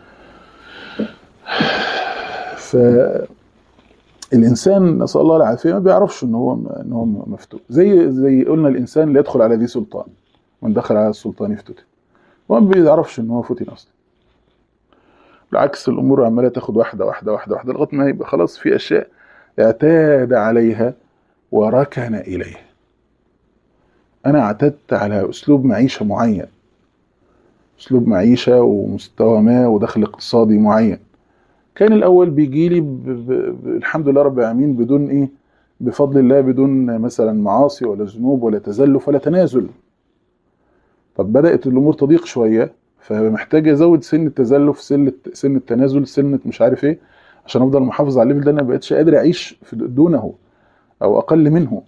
فالإنسان نسأل الله العافية ما بيعرفش إن هو إن هو مفتون زي زي قلنا الإنسان لا يدخل على ذي سلطان من دخل على السلطان يفتتن هو ما بيعرفش إن هو فتن أصلا بالعكس الأمور عمالة تاخد واحدة واحدة واحدة واحدة لغاية ما يبقى خلاص في أشياء اعتاد عليها وركن إليها انا اعتدت على اسلوب معيشه معين اسلوب معيشه ومستوى ما ودخل اقتصادي معين كان الاول بيجي لي ب... ب... ب... الحمد لله رب العالمين بدون ايه بفضل الله بدون مثلا معاصي ولا ذنوب ولا تزلف ولا تنازل طب بدات الامور تضيق شويه فمحتاج ازود سن التزلف سن سن التنازل سن مش عارف ايه عشان افضل محافظ على الليفل ده انا ما بقتش قادر اعيش في دونه او اقل منه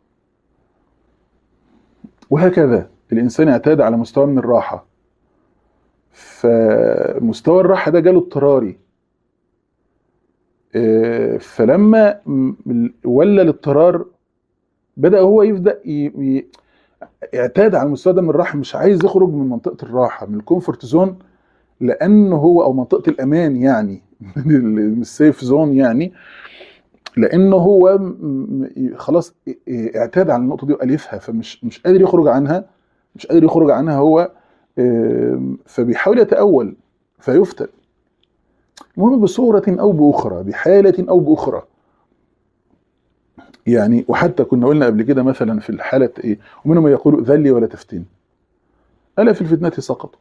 وهكذا الانسان اعتاد على مستوى من الراحه فمستوى الراحه ده جاله اضطراري آه، فلما م- ولى الاضطرار بدا هو يبدا ي... ي... اعتاد على المستوى ده من الراحه مش عايز يخرج من منطقه الراحه من الكومفورت زون لانه هو او منطقه الامان يعني من السيف زون يعني لانه هو م- م- خلاص اعتاد على النقطه دي والفها فمش مش قادر يخرج عنها مش قادر يخرج عنها هو آم، فبيحاول يتأول فيفتن المهم بصورة أو بأخرى بحالة أو بأخرى يعني وحتى كنا قلنا قبل كده مثلا في الحالة إيه ومنهم من يقول ذلي ولا تفتن ألا في الفتنة سقطوا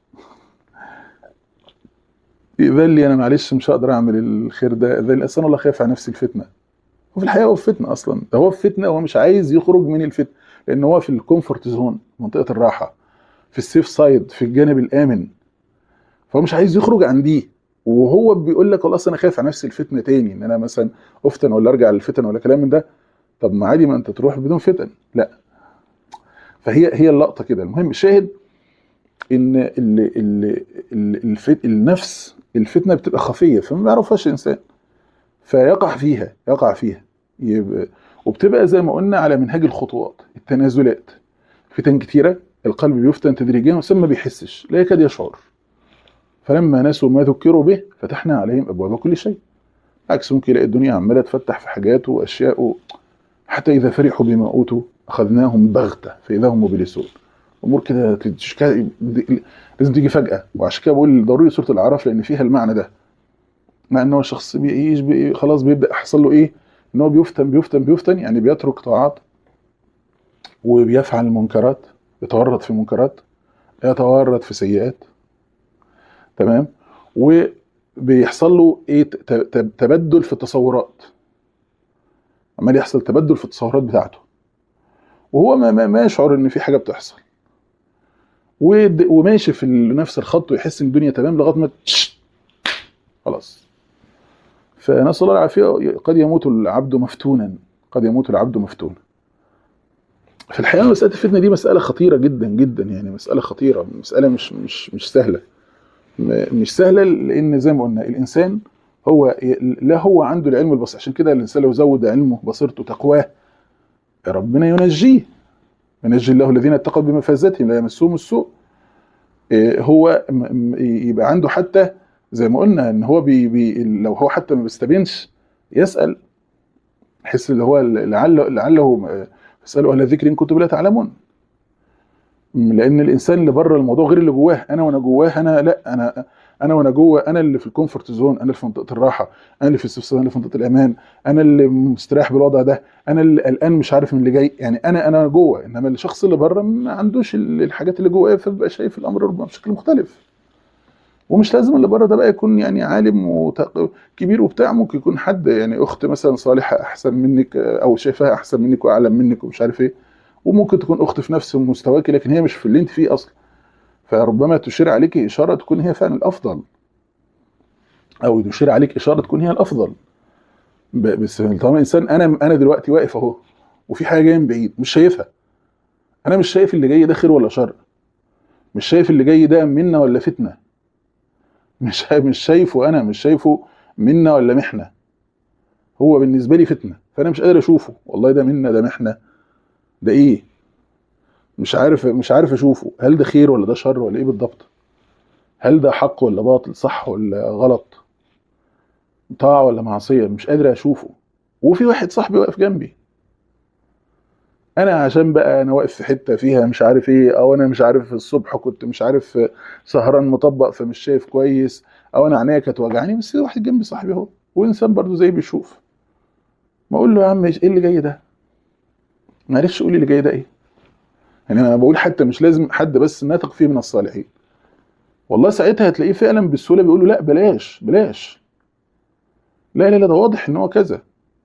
ذلي أنا معلش مش هقدر أعمل الخير ده ذلي أصل أنا والله خايف على نفسي الفتنة وفي الحقيقة هو في فتنة أصلا ده هو في فتنة وهو مش عايز يخرج من الفتنة لأن هو في الكومفورت زون منطقة الراحة في السيف سايد في الجانب الآمن فهو مش عايز يخرج عن دي وهو بيقول لك والله أصل انا خايف على نفس الفتنه تاني ان انا مثلا افتن ولا ارجع للفتن ولا كلام من ده طب ما عادي ما انت تروح بدون فتن لا فهي هي اللقطه كده المهم الشاهد ان ال ال ال الفت النفس الفتنه بتبقى خفيه فما بيعرفهاش الانسان فيقع فيها يقع فيها يبقى وبتبقى زي ما قلنا على منهاج الخطوات التنازلات فتن كتيره القلب بيفتن تدريجيا ثم ما بيحسش لا يكاد يشعر فلما نسوا ما ذكروا به فتحنا عليهم ابواب كل شيء عكس ممكن يلاقي الدنيا عماله تفتح في حاجات واشياء و... حتى اذا فرحوا بما اوتوا اخذناهم بغته فاذا هم مبلسون امور كده تشكا... لازم تيجي فجاه وعشان كده بقول ضروري سوره الاعراف لان فيها المعنى ده مع ان هو شخص بيعيش بي... خلاص بيبدا يحصل له ايه ان هو بيفتن بيفتن بيفتن يعني بيترك طاعات وبيفعل المنكرات يتورط في المنكرات يتورط في سيئات تمام وبيحصل له ايه تبدل في التصورات عمال يحصل تبدل في التصورات بتاعته وهو ما, ما, ما يشعر ان في حاجه بتحصل ود- وماشي في ال- نفس الخط ويحس ان الدنيا تمام لغايه ما تش- خلاص فنسال الله العافيه قد يموت العبد مفتونا قد يموت العبد مفتونا في الحقيقه مساله الفتنه دي مساله خطيره جدا جدا يعني مساله خطيره مساله مش مش مش سهله م- مش سهله لان زي ما قلنا الانسان هو ي- لا هو عنده العلم البصير عشان كده الانسان لو زود علمه بصيرته تقواه ربنا ينجيه ينجي الله الذين اتقوا بمفازتهم لا يمسهم السوء إيه هو م- م- يبقى عنده حتى زي ما قلنا ان هو بي بي لو هو حتى ما بيستبينش يسال يحس اللي هو لعله لعله اسالوا اهل الذكر ان كنتم لا تعلمون لان الانسان اللي بره الموضوع غير اللي جواه انا وانا جواه انا لا انا انا وانا جوه انا اللي في الكومفورت زون انا اللي في منطقه الراحه انا اللي في السبسة انا اللي في منطقه الامان انا اللي مستريح بالوضع ده انا اللي قلقان مش عارف من اللي جاي يعني انا انا جوه انما الشخص اللي بره ما عندوش ال- الحاجات اللي جواه فبيبقى شايف الامر ربما بشكل مختلف ومش لازم اللي بره ده بقى يكون يعني عالم وت- كبير وبتاع ممكن يكون حد يعني اخت مثلا صالحه احسن منك او شايفاها احسن منك واعلم منك ومش عارف ايه وممكن تكون اخت في نفس مستواك لكن هي مش في اللي انت فيه اصلا فربما تشير عليك اشاره تكون هي فعلا الافضل او تشير عليك اشاره تكون هي الافضل ب- بس طالما انسان انا انا دلوقتي واقف اهو وفي حاجه جايه من بعيد مش شايفها انا مش شايف اللي جاي ده خير ولا شر مش شايف اللي جاي ده منه ولا فتنه مش مش شايفه انا مش شايفه منه ولا محنه هو بالنسبه لي فتنه فانا مش قادر اشوفه والله ده منه ده محنه ده ايه مش عارف مش عارف اشوفه هل ده خير ولا ده شر ولا ايه بالضبط هل ده حق ولا باطل صح ولا غلط طاعه ولا معصيه مش قادر اشوفه وفي واحد صاحبي واقف جنبي انا عشان بقى انا واقف في حته فيها مش عارف ايه او انا مش عارف الصبح كنت مش عارف سهران مطبق فمش شايف كويس او انا عينيا كانت وجعاني بس في واحد جنبي صاحبي اهو وانسان برضو زي بيشوف ما اقول له يا عم ايه اللي جاي ده معلش قولي اللي جاي ده ايه يعني انا بقول حتى مش لازم حد بس نثق فيه من الصالحين والله ساعتها هتلاقيه فعلا بالسهوله بيقول له لا بلاش بلاش لا لا لا ده واضح ان هو كذا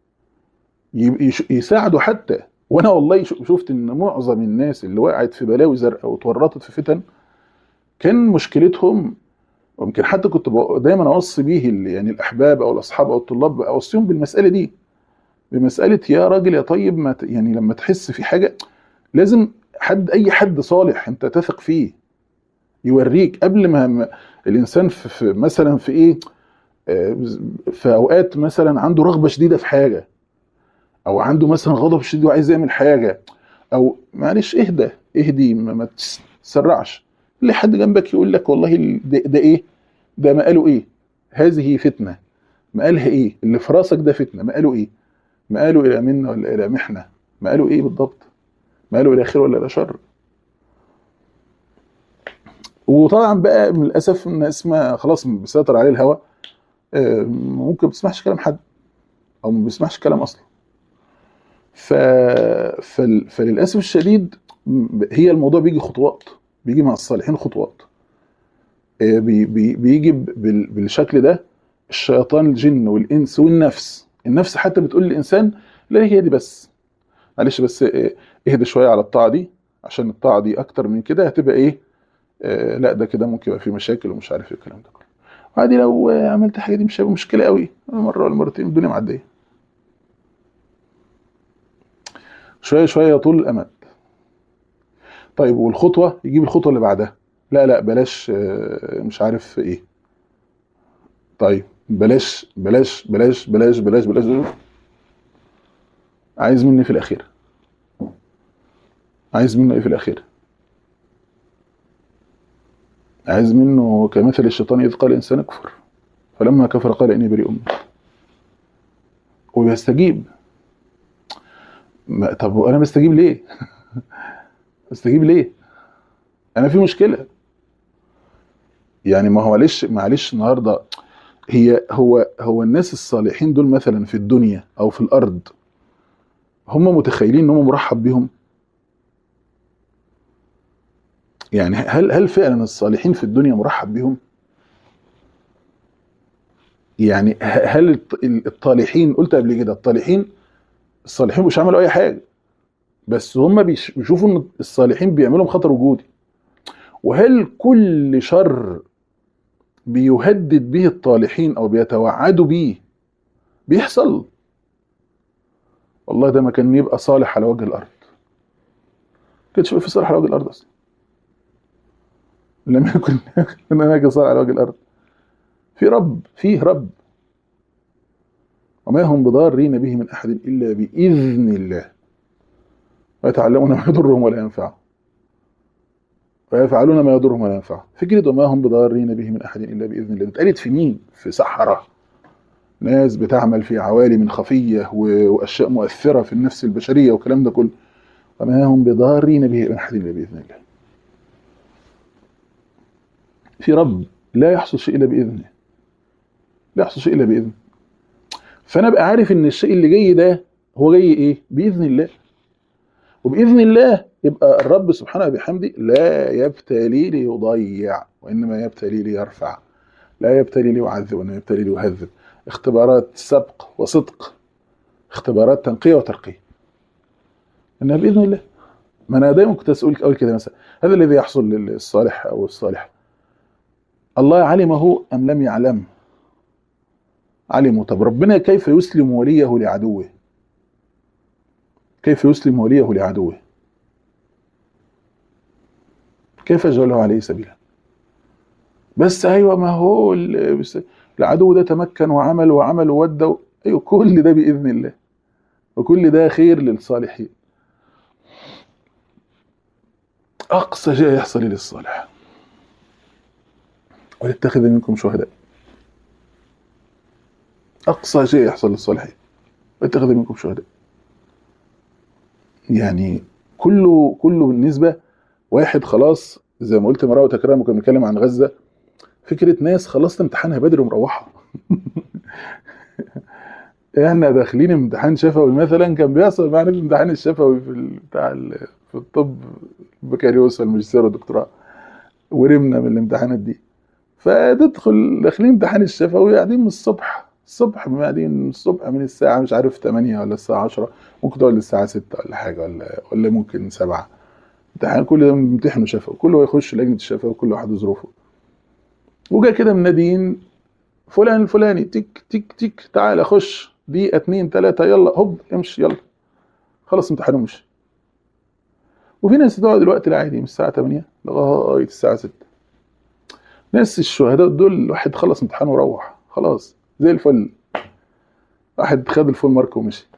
ي- يش- يساعده حتى وانا والله ش- شفت ان معظم الناس اللي وقعت في بلاوي زرقاء وتورطت في فتن كان مشكلتهم ويمكن حتى كنت بق- دايما اوصي بيه ال- يعني الاحباب او الاصحاب او الطلاب اوصيهم بالمساله دي بمساله يا راجل يا طيب ما ت- يعني لما تحس في حاجه لازم حد اي حد صالح انت تثق فيه يوريك قبل ما ما- الانسان في, في مثلا في ايه آه، في اوقات مثلا عنده رغبه شديده في حاجه او عنده مثلا غضب شديد وعايز يعمل حاجه او معلش اهدى اهدي ما, ما تسرعش اللي حد جنبك يقول لك والله ال- ده, ده ايه ده مقاله ايه هذه فتنه مقالها ايه اللي في راسك ده فتنه مقاله ايه مقاله الى منه ولا الى محنه مقاله ايه بالضبط مقاله الى خير ولا الى شر وطبعا بقى من الاسف الناس ما خلاص بيسيطر عليه الهوى آه، ممكن ما بتسمعش كلام حد او ما بيسمعش كلام اصلا ف... فل... فللاسف الشديد م- هي الموضوع بيجي خطوات بيجي مع الصالحين خطوات آه، بي... بي... بيجي ب- بال... بالشكل ده الشيطان الجن والانس والنفس النفس حتى بتقول للانسان لا هي دي بس معلش بس آه، اهدى شويه على الطاعه دي عشان الطاعه دي اكتر من كده هتبقى ايه آه، لا ده كده ممكن يبقى في مشاكل ومش عارف ايه الكلام ده كله عادي لو آه، عملت حاجه دي مش هيبقى مشكله قوي مره ولا مرتين الدنيا معديه شويه شويه يطول الامد طيب والخطوه يجيب الخطوه اللي بعدها لا لا بلاش آه، مش عارف ايه طيب بلاش بلاش بلاش بلاش بلاش بلاش عايز مني في الاخير عايز منه ايه في الاخير عايز منه كمثل الشيطان اذ قال الانسان اكفر فلما كفر قال اني بريء منك وبيستجيب ما- طب وانا بستجيب ليه بستجيب ليه انا في مشكله يعني ما هو معلش معلش النهارده هي هو هو الناس الصالحين دول مثلا في الدنيا او في الارض هم متخيلين ان هم مرحب بيهم يعني هل هل فعلا الصالحين في الدنيا مرحب بيهم يعني ه- هل الط- الطالحين قلت قبل كده الطالحين الصالحين مش عملوا اي حاجه بس هم بيش- بيشوفوا ان الصالحين بيعملوا خطر وجودي وهل كل شر بيهدد به الطالحين او بيتوعدوا بيه بيحصل والله ده ما كان يبقى صالح على وجه الارض كانش يبقى في صالح على وجه الارض اصلا لم يكن لم يكن صالح على وجه الارض في رب فيه رب وما هم بضارين به من احد الا باذن الله ويتعلمون ما يضرهم ولا ينفعهم ويفعلون ما يضرهم ولا ينفعهم فكرة وما هم بضارين به من احد الا باذن الله اتقالت في مين في صحراء ناس بتعمل في عوالم خفيه و- واشياء مؤثره في النفس البشريه والكلام ده كله وما هم بضارين به من احد الا باذن الله في رب لا يحصل شيء الا باذنه لا يحصل شيء الا باذنه فانا ابقى عارف ان الشيء اللي جاي ده هو جاي ايه باذن الله وباذن الله يبقى الرب سبحانه وبحمده لا يبتلي ليضيع وانما يبتلي ليرفع لا يبتلي ليعذب وانما يبتلي ليهذب اختبارات سبق وصدق اختبارات تنقيه وترقيه انها باذن الله ما انا دايما كنت اسال اقول كده مثلا هذا الذي يحصل للصالح او الصالح الله علمه ام لم يعلم علمه طب ربنا كيف يسلم وليه لعدوه كيف يسلم وليه لعدوه كيف يجعله عليه سبيلا بس ايوه ما هو ال- بس العدو ده تمكن وعمل وعمل وودى ايوه كل ده باذن الله وكل ده خير للصالحين اقصى شيء يحصل للصالح وليتخذ منكم شهداء اقصى شيء يحصل للصالحين ويتخذ منكم شهداء يعني كله كله بالنسبه واحد خلاص زي ما قلت مرة وتكرار كنا بنتكلم عن غزه فكره ناس خلصت امتحانها بدري ومروحه احنا داخلين امتحان شفوي مثلا كان بيحصل معانا في الامتحان الشفوي في ال- بتاع ال- في الطب البكالوريوس والماجستير والدكتوراه ورمنا من الامتحانات دي فتدخل داخلين امتحان الشفوي قاعدين من الصبح الصبح قاعدين من الصبح من الساعة مش عارف 8 ولا الساعة 10 ممكن تقعد للساعة 6 ولا حاجة ولا ولا ممكن 7 امتحان كل ده بيمتحنوا شفوي كله يخش لجنة الشفوي كل واحد ظروفه وجا كده منادين فلان الفلاني تك تك تك تعالى خش دقيقة اتنين تلاتة يلا هوب امشي يلا خلص امتحانه مشي وفي ناس تقعد الوقت العادي من الساعة 8 لغاية الساعة 6 ناس الشهداء دول واحد خلص امتحانه وروح خلاص زي الفل واحد خد الفول مارك ومشي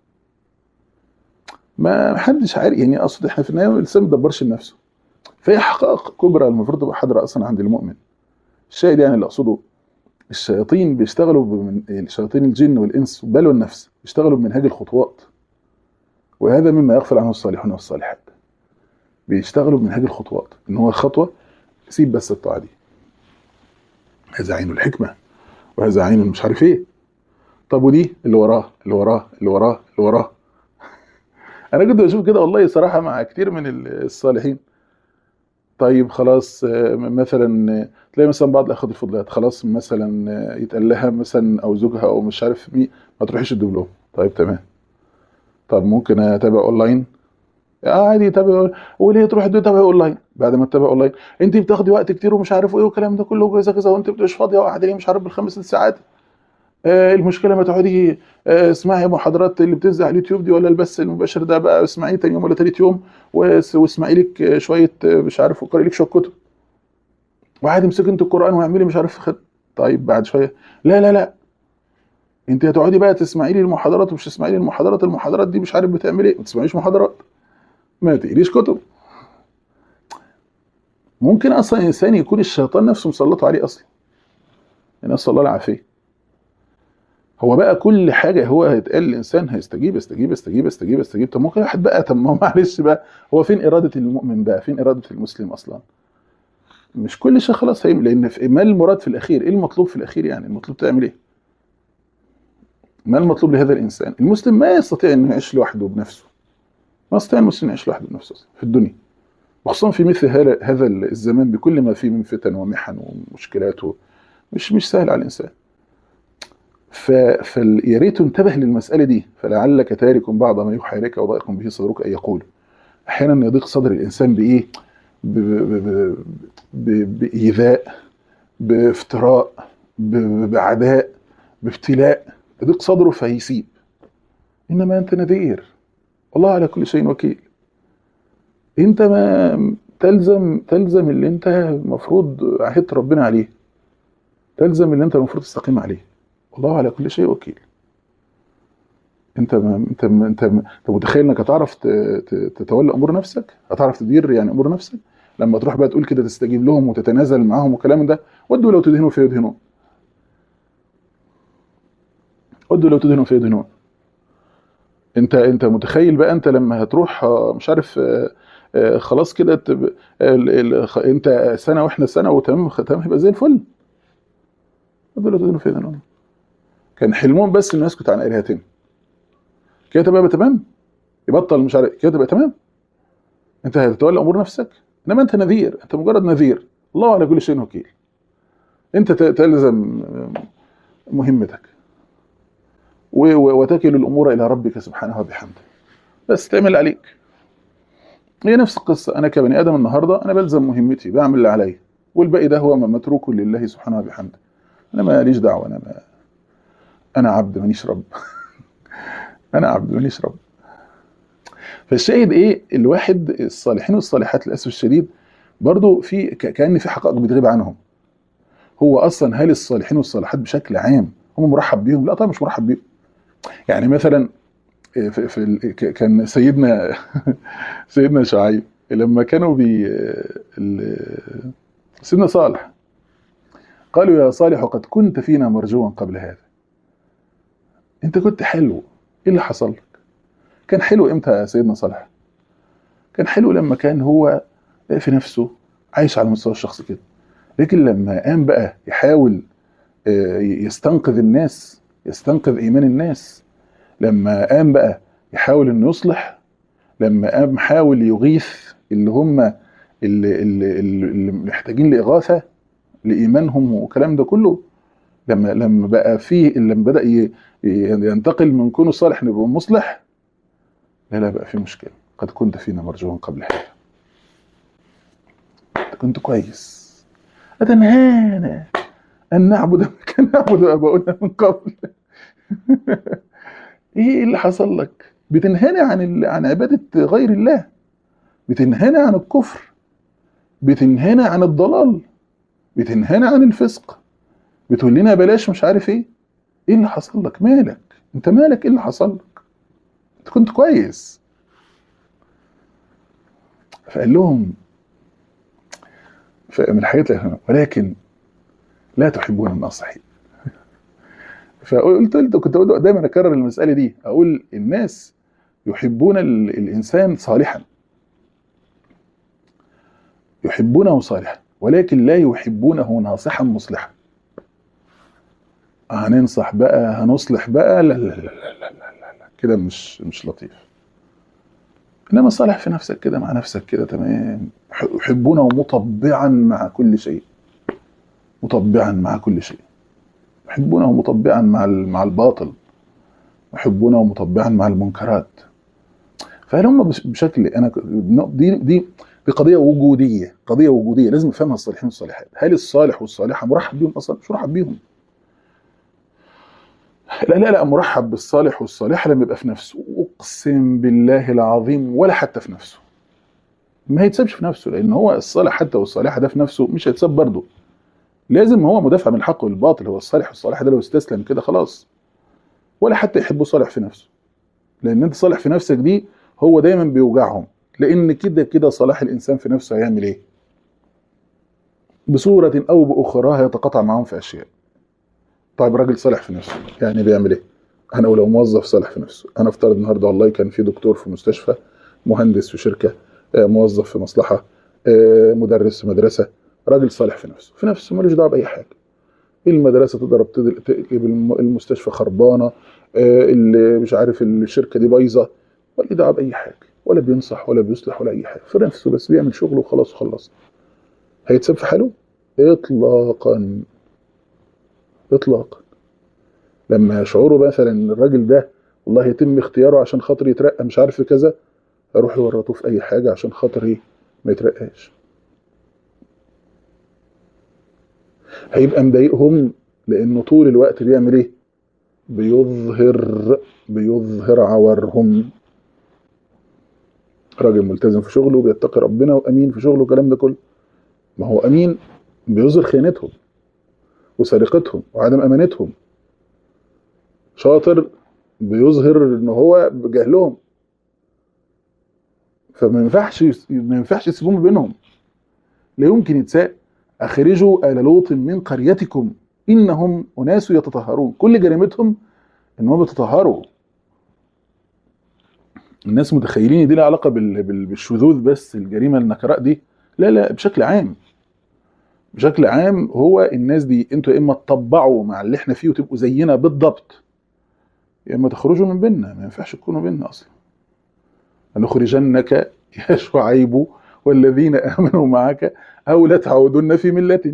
ما حدش عارف يعني اقصد احنا في النهايه الانسان ما بيدبرش لنفسه فهي حقائق كبرى المفروض تبقى حاضره اصلا عند المؤمن الشاهد يعني اللي اقصده الشياطين بيشتغلوا بمن... الشياطين الجن والانس بل والنفس بيشتغلوا بمنهاج الخطوات وهذا مما يغفل عنه الصالحون والصالحات بيشتغلوا بمنهاج الخطوات ان هو خطوه سيب بس الطاعه دي هذا عين الحكمه وهذا عين مش عارف ايه طب ودي اللي وراه اللي وراه اللي وراه اللي وراه انا كنت بشوف كده والله صراحه مع كتير من الصالحين طيب خلاص آه، مثلا آه، تلاقي مثلا بعض الاخوات الفضليات خلاص مثلا آه، يتقال لها مثلا او زوجها او مش عارف مين ما تروحيش الدبلوم طيب تمام طب ممكن اتابع اونلاين اه عادي تابع وليه تروح تتابع اونلاين بعد ما تتابع اونلاين انت بتاخدي وقت كتير ومش عارف ايه والكلام ده كله كذا كذا وانت مش فاضيه وقاعده ليه مش عارف بالخمس ست ساعات آه المشكله ما تقعدي آه اسمعي محاضرات اللي بتنزل على اليوتيوب دي ولا البث المباشر ده بقى اسمعيه تاني يوم ولا تالت يوم وس- واسمعي لك آه، شويه آه، مش عارف وقري لك شويه كتب وعادي امسكي انت القران واعملي مش عارف خد طيب بعد شويه لا لا لا انت هتقعدي بقى تسمعي لي المحاضرات ومش تسمعي لي المحاضرات المحاضرات دي مش عارف بتعمل ايه ما تسمعيش محاضرات ما تقريش كتب ممكن اصلا انسان يكون الشيطان نفسه مسلطه عليه اصلا يعني نسال الله العافيه هو بقى كل حاجه هو هيتقال الانسان هيستجيب يستجيب يستجيب يستجيب يستجيب طب ممكن واحد بقى طب ما هو معلش بقى هو فين اراده المؤمن بقى فين اراده المسلم اصلا مش كل شيء خلاص هيعمل لان في ما المراد في الاخير ايه المطلوب في الاخير يعني المطلوب تعمل ايه ما المطلوب لهذا الانسان المسلم ما يستطيع انه يعيش لوحده بنفسه ما يستطيع المسلم يعيش لوحده بنفسه أصلاً في الدنيا وخصوصا في مثل هذا هذا الزمان بكل ما فيه من فتن ومحن ومشكلات و- مش مش سهل على الانسان ف فيا ريت انتبه للمساله دي فلعلك تارك بعض ما يوحى اليك وضائق به صدرك ان يقول احيانا يضيق صدر الانسان بايه ب- ب- ب- ب- بإيذاء بافتراء ب- بعداء بابتلاء يضيق صدره فيسيب إنما أنت نذير والله على كل شيء وكيل أنت ما تلزم تلزم اللي أنت المفروض عهدت ربنا عليه تلزم اللي أنت المفروض تستقيم عليه والله على كل شيء وكيل انت ما انت ما انت ما انت متخيل انك هتعرف ت- ت- تتولى امور نفسك هتعرف تدير يعني امور نفسك لما تروح بقى تقول كده تستجيب لهم وتتنازل معاهم والكلام ده ودوا لو تدهنوا فيدهنون ودوا لو تدهنوا فيدهنون انت انت متخيل بقى انت لما هتروح آه، مش عارف آه، آه، خلاص كده تب- ال- ال- خ- انت سنه واحنا سنه وتمام تمام هيبقى زي الفل ودوا لو تدهنوا فيدهنون كان حلمهم بس انه يسكت عن الهتهم كده تبقى تمام يبطل مش عارف كده تبقى تمام انت هتتولى امور نفسك انما انت نذير انت مجرد نذير الله على كل شيء وكيل انت ت- تلزم مهمتك و- و- وتكل الامور الى ربك سبحانه وبحمده بس تعمل عليك هي نفس القصه انا كبني ادم النهارده انا بلزم مهمتي بعمل اللي عليا والباقي ده هو متروك لله سبحانه وبحمده انا ماليش دعوه انا ما انا عبد مانيش رب انا عبد مانيش رب فالشاهد ايه الواحد الصالحين والصالحات للاسف الشديد برضو في ك- كان في حقائق بتغيب عنهم هو اصلا هل الصالحين والصالحات بشكل عام هم مرحب بيهم لا طبعا مش مرحب بيهم يعني مثلا في, في ال- ك- كان سيدنا سيدنا شعيب لما كانوا بي ال- سيدنا صالح قالوا يا صالح قد كنت فينا مرجوا قبل هذا انت كنت حلو ايه اللي حصل لك كان حلو امتى يا سيدنا صالح كان حلو لما كان هو في نفسه عايش على المستوى الشخصي كده لكن لما قام بقى يحاول آه، يستنقذ الناس يستنقذ ايمان الناس لما قام بقى يحاول انه يصلح لما قام حاول يغيث اللي هم اللي, اللي, اللي محتاجين لاغاثه لايمانهم والكلام ده كله لما لما بقى فيه لما بدا ي- ي- ينتقل من كونه صالح انه يبقى مصلح لا لا بقى في مشكله قد كنت فينا مرجوا قبل هذا أنت كنت كويس أتنهانا أن نعبد ما كان نعبد آباؤنا من قبل إيه اللي حصل لك؟ بتنهانا عن ال... عن عبادة غير الله بتنهانا عن الكفر بتنهانا عن الضلال بتنهانا عن الفسق بتقول لنا بلاش مش عارف ايه ايه اللي حصل لك مالك انت مالك ايه اللي حصل لك انت كنت كويس فقال لهم ف- من الحاجات اللي ولكن لا تحبون الناصحين فقلت قلت كنت أقول دايما اكرر المساله دي اقول الناس يحبون ال- الانسان صالحا يحبونه صالحا ولكن لا يحبونه ناصحا مصلحا هننصح بقى هنصلح بقى لا لا لا لا لا, لا, لا. كده مش مش لطيف انما صالح في نفسك كده مع نفسك كده تمام يحبونه مطبعا مع كل شيء مطبعا مع كل شيء يحبونه مطبعا مع ال- مع الباطل يحبونه مطبعا مع المنكرات فهل هم بش- بشكل انا ك- دي دي دي قضيه وجوديه قضيه وجوديه لازم نفهمها الصالحين والصالحات هل الصالح والصالحه مرحب بيهم اصلا مش مرحب بيهم لا لا لا مرحب بالصالح والصالحه لما يبقى في نفسه اقسم بالله العظيم ولا حتى في نفسه ما هيتسابش في نفسه لان هو الصالح حتى والصالحه ده في نفسه مش هيتساب برضه لازم هو مدافع من الحق والباطل هو الصالح والصالحه ده لو استسلم كده خلاص ولا حتى يحبه صالح في نفسه لان انت صالح في نفسك دي هو دايما بيوجعهم لان كده كده صلاح الانسان في نفسه هيعمل ايه بصوره او باخرى هيتقاطع معاهم في اشياء طيب راجل صالح في نفسه يعني بيعمل ايه انا لو موظف صالح في نفسه انا افترض النهارده والله كان في دكتور في مستشفى مهندس في شركه آه، موظف في مصلحه آه، مدرس في مدرسه راجل صالح في نفسه في نفسه ملوش دعوه باي حاجه المدرسه تضرب تدل- تقلب الم- المستشفى خربانه آه، اللي مش عارف الشركه دي بايظه ولا ليه دعوه باي حاجه ولا بينصح ولا بيصلح ولا اي حاجه في نفسه بس بيعمل شغله وخلاص وخلص هيتساب في حاله اطلاقا اطلاقا لما يشعروا مثلا ان الراجل ده والله يتم اختياره عشان خاطر يترقى مش عارف في كذا يروحوا يورطوه في اي حاجه عشان خاطر ايه ما يترقاش هيبقى مضايقهم لانه طول الوقت بيعمل ايه بيظهر بيظهر عورهم راجل ملتزم في شغله بيتقي ربنا وامين في شغله والكلام ده كله ما هو امين بيظهر خيانتهم وسرقتهم وعدم امانتهم شاطر بيظهر ان هو بجهلهم فما ينفعش ما ينفعش يسيبوهم بينهم لا يمكن يتساء اخرجوا ال لوط من قريتكم انهم اناس يتطهرون كل جريمتهم ان هم بيتطهروا الناس متخيلين دي لها علاقه بال- بال- بالشذوذ بس الجريمه النكراء دي لا لا بشكل عام بشكل عام هو الناس دي انتوا يا اما تطبعوا مع اللي احنا فيه وتبقوا زينا بالضبط يا اما تخرجوا من بيننا ما ينفعش تكونوا بيننا اصلا لنخرجنك يا شعيب والذين امنوا معك او لتعودن في ملتنا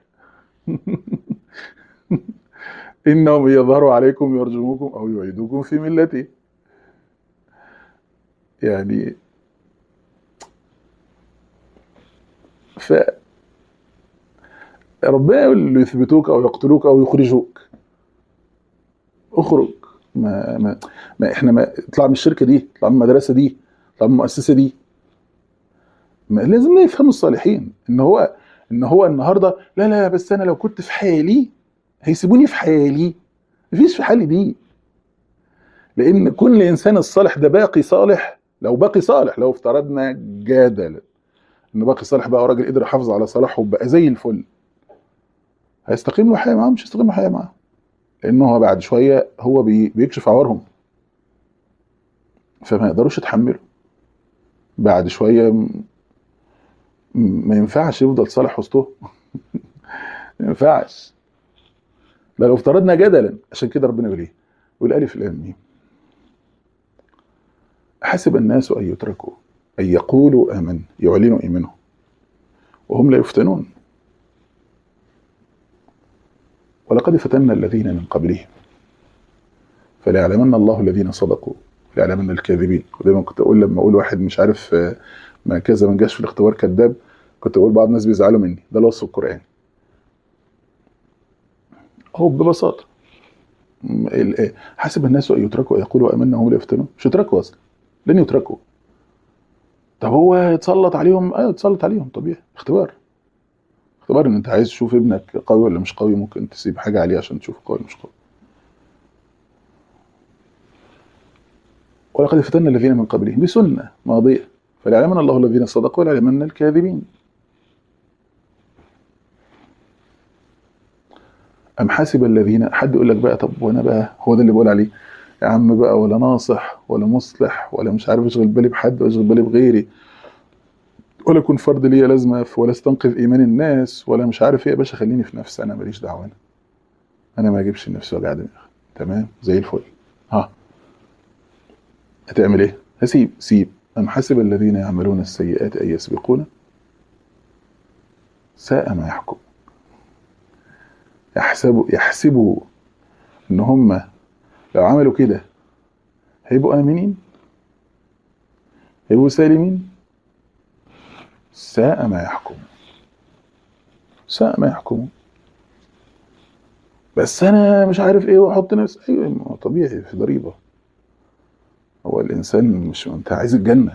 انهم يظهروا عليكم يرجموكم او يعيدوكم في ملتي يعني ف ربنا يقول له يثبتوك او يقتلوك او يخرجوك اخرج ما ما, ما احنا ما اطلع من الشركه دي اطلع من المدرسه دي اطلع من المؤسسه دي ما لازم يفهموا الصالحين ان هو ان هو النهارده لا لا بس انا لو كنت في حالي هيسيبوني في حالي مفيش في حالي دي لان كل انسان الصالح ده باقي صالح لو باقي صالح لو افترضنا جدلا ان باقي صالح بقى راجل قدر يحافظ على صلاحه وبقى زي الفل هيستقيم له حياه معاه مش هيستقيم له حياه معاه لانه هو بعد شويه هو بي بيكشف عورهم فما يقدروش يتحملوا بعد شويه م- م- ما ينفعش يفضل صالح وسطهم ما ينفعش ده لو افترضنا جدلا عشان كده ربنا يقول ايه؟ يقول الف لام ميم حسب الناس ان يتركوا ان يقولوا امن يعلنوا ايمانهم وهم لا يفتنون ولقد فتنا الذين من قبلهم فليعلمن الله الذين صدقوا ليعلمن الكاذبين ودايما كنت اقول لما اقول واحد مش عارف آه، ما كذا ما جاش في الاختبار كذاب كنت اقول بعض الناس بيزعلوا مني ده الوصف القراني هو ببساطه م- ال- آه، حسب الناس ان يتركوا يقولوا امنا وهم لا يفتنون مش يتركوا اصلا لن يتركوا طب هو يتسلط عليهم ايوه يتسلط عليهم طبيعي اختبار اختبار ان انت عايز تشوف ابنك قوي ولا مش قوي ممكن تسيب حاجه عليه عشان تشوفه قوي ولا مش قوي ولقد فتنا الذين من قبلهم بسنه ماضيه فليعلمن الله الذين صدقوا وليعلمن الكاذبين أم حسب الذين حد يقول لك بقى طب وانا بقى هو ده اللي بقول عليه يا عم بقى ولا ناصح ولا مصلح ولا مش عارف اشغل بالي بحد واشغل بالي بغيري ولا اكون فرد ليا لازمه في- ولا استنقذ ايمان الناس ولا مش عارف ايه يا باشا خليني في نفسي انا ماليش دعوه انا انا ما اجيبش لنفسي وجع دماغ تمام زي الفل ها هتعمل ايه؟ هسيب سيب ام حسب الذين يعملون السيئات ان يسبقونا ساء ما يحكم يحسبوا يحسبوا ان هم لو عملوا كده هيبقوا امنين هيبقوا سالمين ساء ما يحكم ساء ما يحكمون بس انا مش عارف ايه واحط نفسي ايوه ما هو طبيعي في ضريبه هو الانسان مش انت عايز الجنه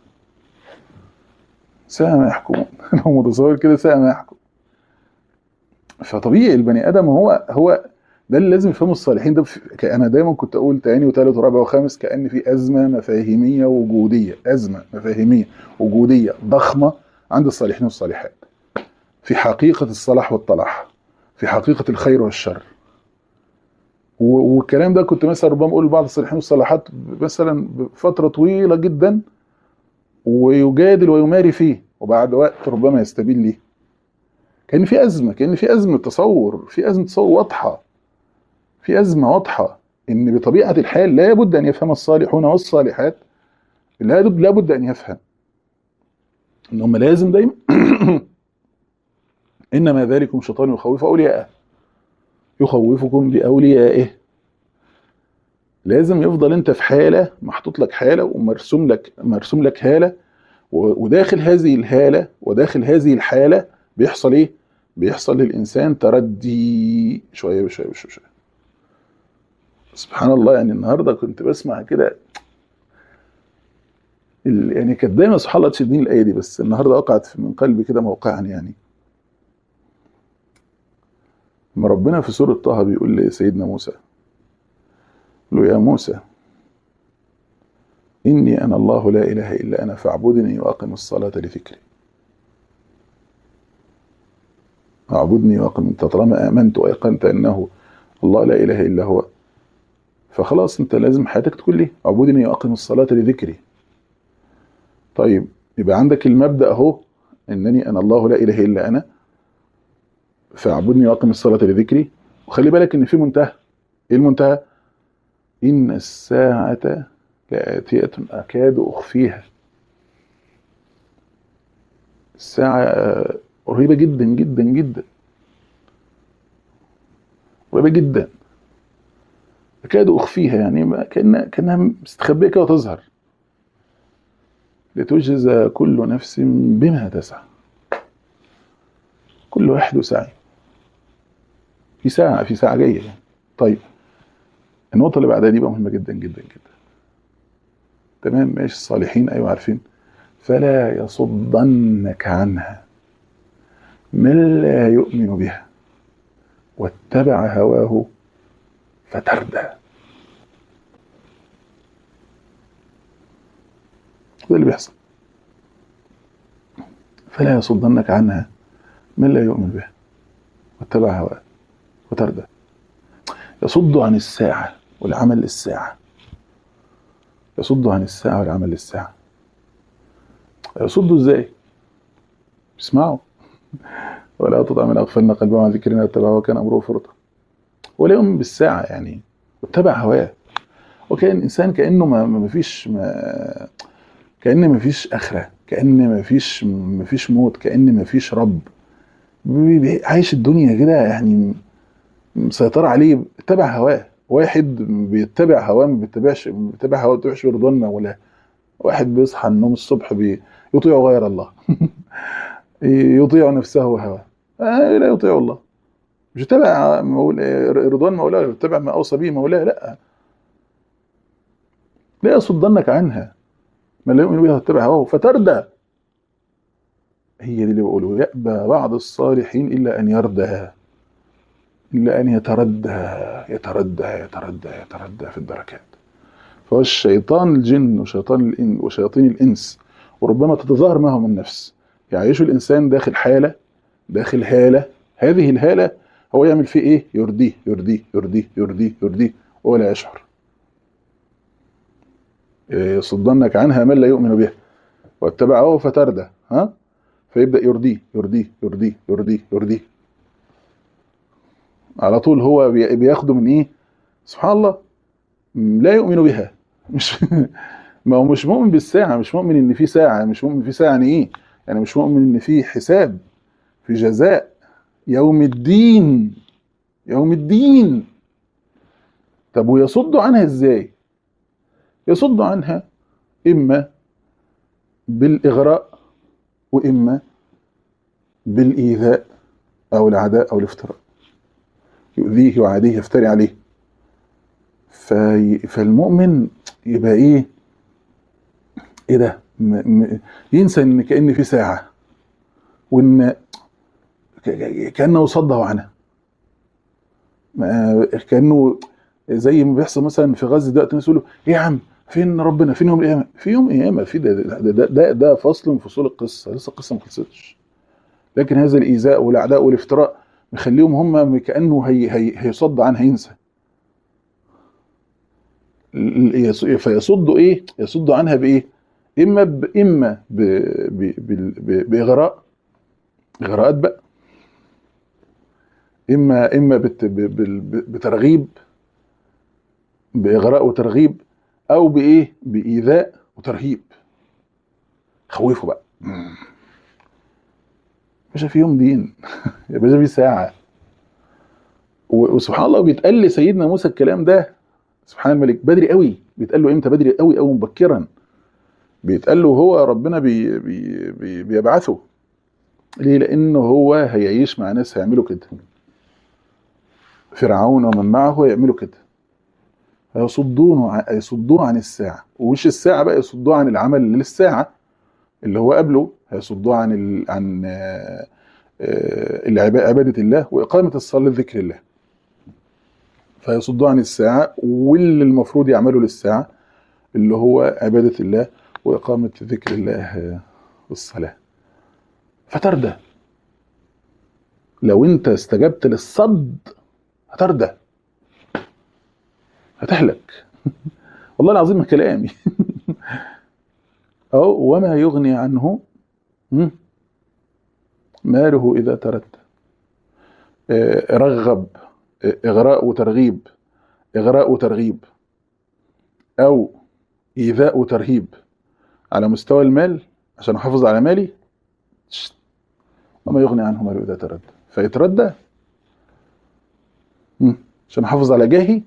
ساء ما يحكمون لو متصور كده ساء ما يحكم فطبيعي البني ادم هو هو ده اللي لازم يفهمه الصالحين ده في- انا دايما كنت اقول تاني وتالت ورابع وخامس كان في ازمه مفاهيميه وجوديه ازمه مفاهيميه وجوديه ضخمه عند الصالحين والصالحات في حقيقه الصلاح والطلاح في حقيقه الخير والشر و- والكلام ده كنت مثلا ربما اقول لبعض الصالحين والصالحات مثلا بفتره طويله جدا ويجادل ويماري فيه وبعد وقت ربما يستبين ليه كان في ازمه كان في ازمه تصور في ازمه تصور واضحه في ازمه واضحه ان بطبيعه الحال لا بد ان يفهم الصالحون والصالحات لا لا بد ان يفهم ان هم لازم دايما انما ذلكم شيطان يخوف اولياءه يخوفكم باوليائه لازم يفضل انت في حاله محطوط لك حاله ومرسوم لك مرسوم لك هاله و- وداخل هذه الهاله وداخل هذه الحاله بيحصل ايه؟ بيحصل للانسان تردي شويه بشويه بشويه بشويه سبحان الله يعني النهارده كنت بسمع كده ال- يعني كانت دايما سبحان الله تشدني الايه دي بس النهارده وقعت في- من قلبي كده موقعا يعني لما ربنا في سوره طه بيقول لسيدنا موسى له يا موسى إني أنا الله لا إله إلا أنا فاعبدني وأقم الصلاة لذكري اعبدني وأقم أنت طالما آمنت وأيقنت أنه الله لا إله إلا هو فخلاص أنت لازم حياتك تكون ليه اعبدني وأقم الصلاة لذكري طيب يبقى عندك المبدأ أهو إنني أنا الله لا إله إلا أنا فاعبدني وأقم الصلاة لذكري وخلي بالك إن في منتهى إيه المنتهى؟ إن الساعة لآتية أكاد أخفيها الساعة آه، قريبة جدا جدا جدا قريبة جدا أكاد أخفيها يعني ما كأنها كأنها مستخبية كده وتظهر لتجزى كل نفس بما تسعى كل واحد وسعي في ساعة في ساعة جاية يعني. طيب النقطة اللي بعدها دي بقى مهمة جدا جدا جدا تمام ماشي الصالحين أيوة عارفين فلا يصدنك عنها من لا يؤمن بها واتبع هواه فتردى ده اللي بيحصل فلا يصدنك عنها من لا يؤمن بها واتبع هواه وتردى يصد عن الساعة والعمل للساعة يصد عن الساعة والعمل للساعة يصدوا ازاي؟ اسمعوا ولا تطع من اغفلنا قلبه عن ذكرنا واتبع وكان امره فرطا ولا يؤمن بالساعة يعني واتبع هواه وكان الانسان كانه ما ما فيش ما كان ما فيش اخره كان ما فيش ما فيش موت كان ما فيش رب بي- بي- عايش الدنيا كده يعني مسيطر عليه اتبع هواه واحد بيتبع هواه ما بيتبعش بيتبع هواه ما بيتبعش رضوان مولاه واحد بيصحى النوم الصبح بي- يطيع غير الله يطيع نفسه وهواه آه لا يطيع الله مش يتبع مول... رضوان مولاه يتبع ما اوصى به مولاه لا لا يصدنك عنها من لا يؤمن بها واتبع هواه فتردى هي دي اللي بقوله يأبى بعض الصالحين إلا أن يردى إلا أن يتردى يتردى يتردى يتردى في الدركات فهو الشيطان الجن وشيطان الإن وشياطين الإنس وربما تتظاهر معهم النفس يعيش الإنسان داخل حالة داخل هالة هذه الهالة هو يعمل فيه إيه؟ يرديه يرديه يرديه يرديه يرديه ولا يشعر يصدنك عنها من لا يؤمن بها واتبعه فتردى ها فيبدأ يرديه يرديه يرديه يرديه يرديه على طول هو بي- بياخده من ايه سبحان الله م- لا يؤمن بها مش ما هو مش مؤمن بالساعة مش مؤمن ان في ساعة مش مؤمن في ساعة يعني ايه يعني مش مؤمن ان في حساب في جزاء يوم الدين يوم الدين طب ويصد عنها ازاي يصد عنها اما بالاغراء واما بالايذاء او العداء او الافتراء يؤذيه وعاديه يفتري عليه في فالمؤمن يبقى ايه ايه ده م... م... ينسى ان كان في ساعه وان ك- ك- كانه صده عنها ما- كانه زي ما بيحصل مثلا في غزه دلوقتي الناس يقولوا ايه يا عم فين ربنا فين يوم القيامه في يوم قيامه في ده ده, ده, ده, ده فصل من فصول القصه لسه القصه ما خلصتش لكن هذا الايذاء والاعداء والافتراء مخليهم هم كانه هي هي هيصد عنها ينسى ال- يص- فيصدوا ايه يصدوا عنها بايه اما ب اما ب ب بال- ب باغراء اغراءات بقى اما اما بت ب بال- ب- بترغيب باغراء وترغيب او بايه بايذاء وترهيب خوفه بقى مم. باشا في يوم دين يا باشا في ساعه و- وسبحان الله بيتقال لسيدنا موسى الكلام ده سبحان الملك بدري قوي بيتقال له امتى بدري قوي قوي مبكرا بيتقال له هو ربنا بي بي بي بيبعثه ليه لانه هو هيعيش مع ناس هيعملوا كده فرعون ومن معه هيعملوا كده هيصدونه ع- هيصدوه عن الساعه ومش الساعه بقى يصدوه عن العمل للساعه اللي هو قبله هيصدوه عن ال... عن آه، آه، العبا- عباده الله واقامه الصلاه لذكر الله فيصدوه عن الساعه واللي المفروض يعملوا للساعه اللي هو عباده الله واقامه ذكر الله آه، والصلاه فتردى لو انت استجبت للصد هتردى هتهلك والله العظيم ما كلامي أو وما يغني عنه م? ماله إذا تردى آه، رغب آه، إغراء وترغيب إغراء وترغيب أو إيذاء وترهيب على مستوى المال عشان أحافظ على مالي شت. وما يغني عنه ماله إذا تردى فيتردى م? عشان أحافظ على جاهي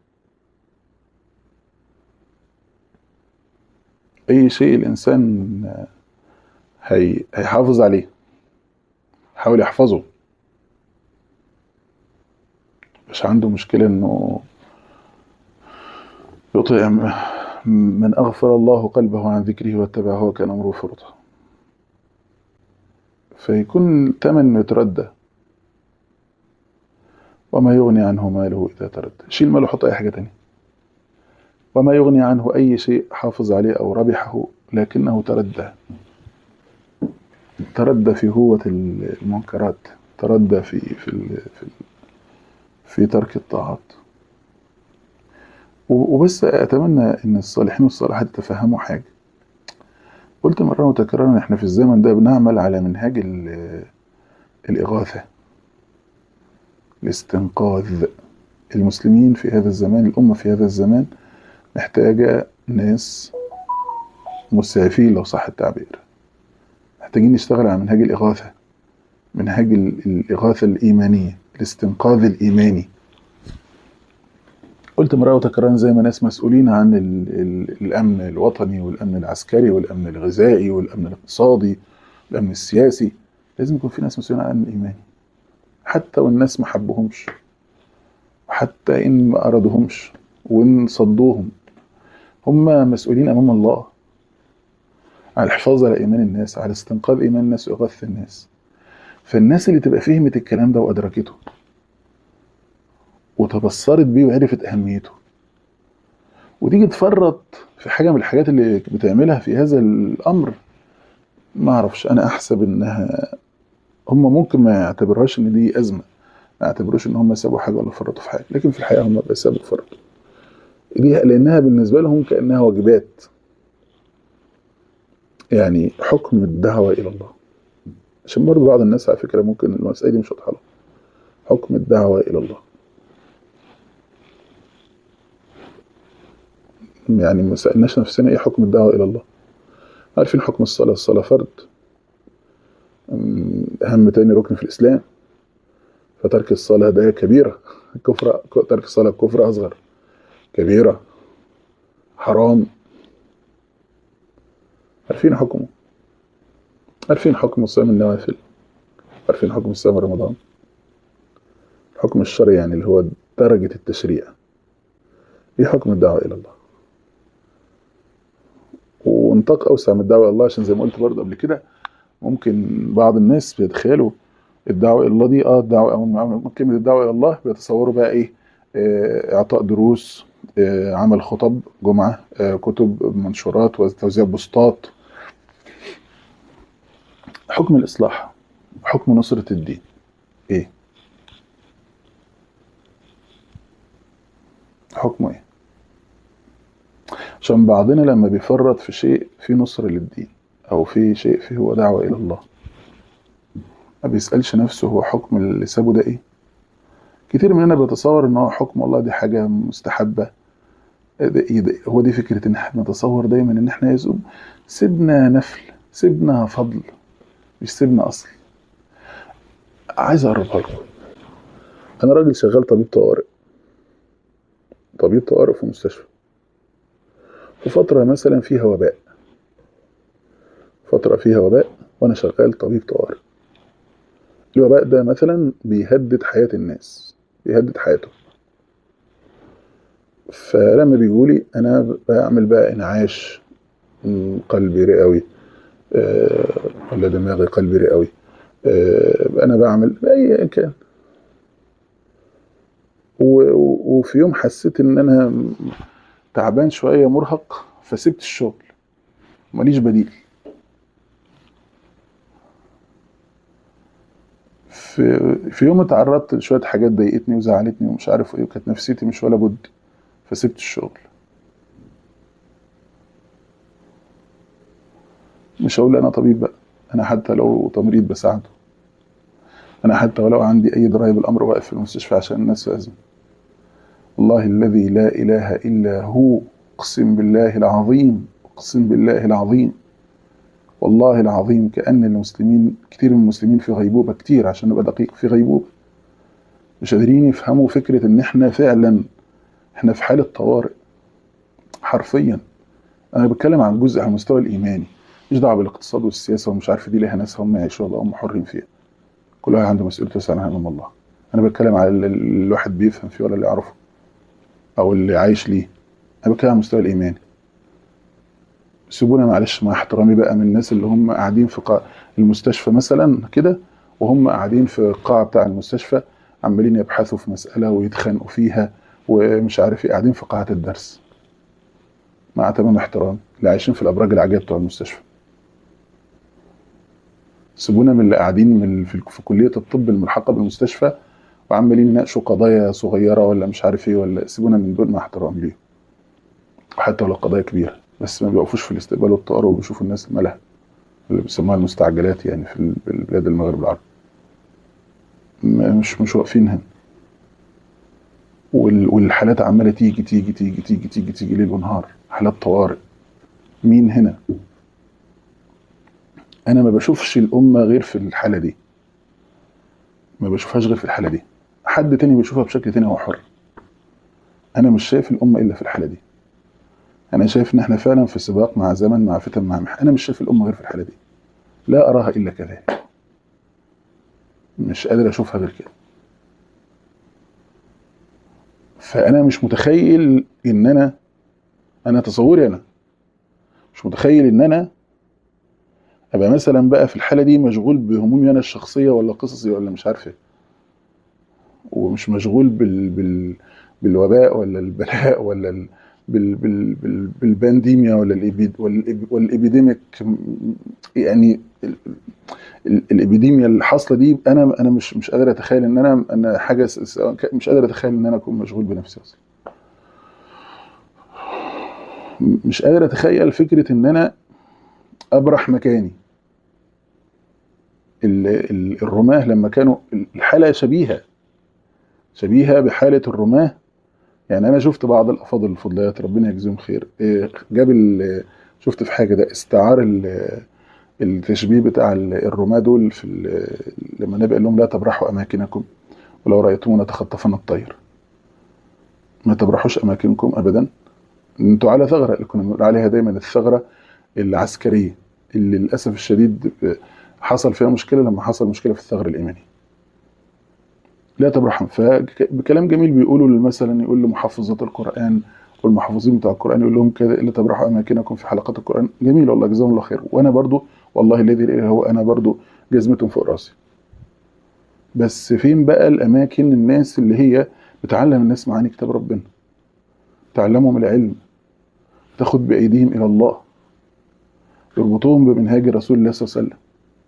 أي شيء الإنسان آه، هي هيحافظ عليه يحاول يحفظه مش عنده مشكلة إنه يطيع م- من أغفر الله قلبه عن ذكره واتبع هو كان أمره فرطا فيكون تمن إنه يتردى وما يغني عنه ماله إذا تردى شيل ماله حط أي حاجة تانية وما يغني عنه أي شيء حافظ عليه أو ربحه لكنه تردى تردى في هوة المنكرات تردى في في ال- في, ال- في ترك الطاعات و- وبس أتمنى إن الصالحين والصالحات يتفهموا حاجة قلت مرة متكررا إحنا في الزمن ده بنعمل على منهاج ال- الإغاثة الاستنقاذ المسلمين في هذا الزمان الأمة في هذا الزمان محتاجة ناس مسعفين لو صح التعبير محتاجين نشتغل على منهاج الإغاثة منهاج ال- الإغاثة الإيمانية الاستنقاذ الإيماني قلت مرة وتكرارا زي ما ناس مسؤولين عن ال ال الأمن الوطني والأمن العسكري والأمن الغذائي والأمن الاقتصادي والأمن السياسي لازم يكون في ناس مسؤولين عن الأمن الإيماني حتى والناس ما حبوهمش حتى إن ما أرادوهمش وإن صدوهم هم مسؤولين أمام الله على الحفاظ على إيمان الناس على استنقاذ إيمان الناس وإغاثة الناس فالناس اللي تبقى فهمت الكلام ده وأدركته وتبصرت بيه وعرفت أهميته وتيجي تفرط في حاجة من الحاجات اللي بتعملها في هذا الأمر ما أعرفش أنا أحسب إنها هم ممكن ما يعتبرهاش إن دي أزمة ما يعتبروش إن هم سابوا حاجة ولا فرطوا في حاجة لكن في الحقيقة هم بقى سابوا فرطوا ليها لأنها بالنسبة لهم كأنها واجبات يعني حكم الدعوة إلى الله عشان برضه بعض الناس على فكرة ممكن المسألة دي مش واضحة لهم حكم الدعوة إلى الله يعني ما سألناش نفسنا إيه حكم الدعوة إلى الله عارفين حكم الصلاة الصلاة فرض أم، أهم تاني ركن في الإسلام فترك الصلاة ده كبيرة كفر ترك الصلاة كفر أصغر كبيرة حرام عارفين حكمه عارفين حكم صيام النوافل عارفين حكم صيام رمضان الحكم الشرعي يعني اللي هو درجة التشريع ايه حكم الدعوة إلى الله ونطاق أوسع من الدعوة إلى الله عشان زي ما قلت برضه قبل كده ممكن بعض الناس بيتخيلوا الدعوة إلى الله دي اه الدعوة أو كلمة الدعوة إلى الله بيتصوروا بقى إيه آه، إعطاء دروس آه، عمل خطب جمعة آه، كتب منشورات وتوزيع بوستات حكم الإصلاح حكم نصرة الدين إيه حكمه إيه عشان بعضنا لما بيفرط في شيء في نصر للدين أو في شيء فيه هو دعوة إلى الله ما بيسألش نفسه هو حكم اللي سابه ده إيه كتير مننا بيتصور إن هو حكم الله دي حاجة مستحبة ده إيه ده هو دي فكرة إن إحنا نتصور دايما إن إحنا يزوم سيبنا نفل سيبنا فضل مش سيبنا أصل عايز أقربها لكم أنا راجل شغال طبيب طوارئ طبيب طوارئ في مستشفى في فترة مثلا فيها وباء فترة فيها وباء وأنا شغال طبيب طوارئ الوباء ده مثلا بيهدد حياة الناس بيهدد حياتهم فلما بيقولي انا بعمل بقى انعاش م، قلبي رئوي آه، ولا دماغي قلبي رئوي آه، انا بعمل اي كان و- و- وفي يوم حسيت ان انا تعبان شويه مرهق فسبت الشغل ماليش بديل في في يوم اتعرضت لشويه حاجات ضايقتني وزعلتني ومش عارف ايه وكانت نفسيتي مش ولا بد فسبت الشغل مش هقول انا طبيب بقى انا حتى لو تمريض بساعده انا حتى ولو عندي اي درايه بالامر واقف في المستشفى عشان الناس في ازمه الله الذي لا اله الا هو اقسم بالله العظيم اقسم بالله العظيم والله العظيم كأن المسلمين كتير من المسلمين في غيبوبة كتير عشان نبقى دقيق في غيبوبة مش قادرين يفهموا فكرة ان احنا فعلا احنا في حالة طوارئ حرفيا انا بتكلم عن جزء على المستوى الايماني مش دعوه بالاقتصاد والسياسه ومش عارف دي ليها ناس هم يعيشوا والله هم حرين فيها كل واحد عنده مسؤوليته يسأل عنها امام الله انا بتكلم على اللي الواحد بيفهم فيه ولا اللي يعرفه او اللي عايش ليه انا بتكلم على المستوى الايماني سيبونا معلش مع احترامي بقى من الناس اللي هم قاعدين في قاع المستشفى مثلا كده وهم قاعدين في القاعه بتاع المستشفى عمالين يبحثوا في مساله ويتخانقوا فيها ومش عارف ايه قاعدين في قاعه الدرس مع تمام احترام اللي عايشين في الابراج العاجيه بتوع المستشفى سيبونا من اللي قاعدين من في, في كليه الطب الملحقه بالمستشفى وعمالين يناقشوا قضايا صغيره ولا مش عارف ايه ولا سيبونا من دول مع احترام ليهم وحتى لو قضايا كبيره بس ما بيقفوش في الاستقبال والطوارئ وبيشوفوا الناس المالها اللي بيسموها المستعجلات يعني في بلاد المغرب العربي مش مش واقفين هنا وال- والحالات عماله تيجي تيجي تيجي تيجي تيجي تيجي ليل ونهار حالات طوارئ مين هنا انا ما بشوفش الامه غير في الحاله دي ما بشوفهاش غير في الحاله دي حد تاني بيشوفها بشكل تاني هو حر انا مش شايف الامه الا في الحاله دي انا شايف ان احنا فعلا في سباق مع زمن مع فتن مع مح انا مش شايف الامه غير في الحاله دي لا اراها الا كذلك مش قادر اشوفها غير كده فانا مش متخيل ان انا انا تصوري انا مش متخيل ان انا ابقى مثلا بقى في الحاله دي مشغول بهمومي انا الشخصيه ولا قصصي ولا مش عارف ايه ومش مشغول بال بال بالوباء ولا البلاء ولا ال بال بال بال بالبانديميا ولا الإبيد ولا الإب- والابيديميك يعني ال- ال- الابيديميا اللي حاصله دي انا انا مش مش قادر اتخيل ان انا انا حاجه س- س- مش قادر اتخيل ان انا اكون مشغول بنفسي اصلا مش قادر اتخيل فكره ان انا ابرح مكاني ال- ال- الرماه لما كانوا الحاله شبيهه شبيهه بحاله الرماه يعني انا شفت بعض الافاضل الفضليات ربنا يجزيهم خير إيه، جاب ال- شفت في حاجه ده استعار ال- التشبيه بتاع ال- الرماه دول في ال- لما النبي قال لهم لا تبرحوا اماكنكم ولو رايتمونا تخطفنا الطير ما تبرحوش اماكنكم ابدا انتوا على ثغره اللي كنا بنقول عليها دايما الثغره العسكريه اللي للاسف الشديد حصل فيها مشكله لما حصل مشكله في الثغر الايماني لا تبرحوا فبكلام جميل بيقولوا مثلا يقول لمحفظات القران والمحافظين بتاع القران يقول لهم كده الا تبرحوا اماكنكم في حلقات القران جميل والله جزاهم الله خير وانا برضو والله الذي لا اله هو انا برضو جزمتهم فوق راسي بس فين بقى الاماكن الناس اللي هي بتعلم الناس معاني كتاب ربنا تعلمهم العلم تاخد بايديهم الى الله يربطوهم بمنهاج رسول الله صلى الله عليه وسلم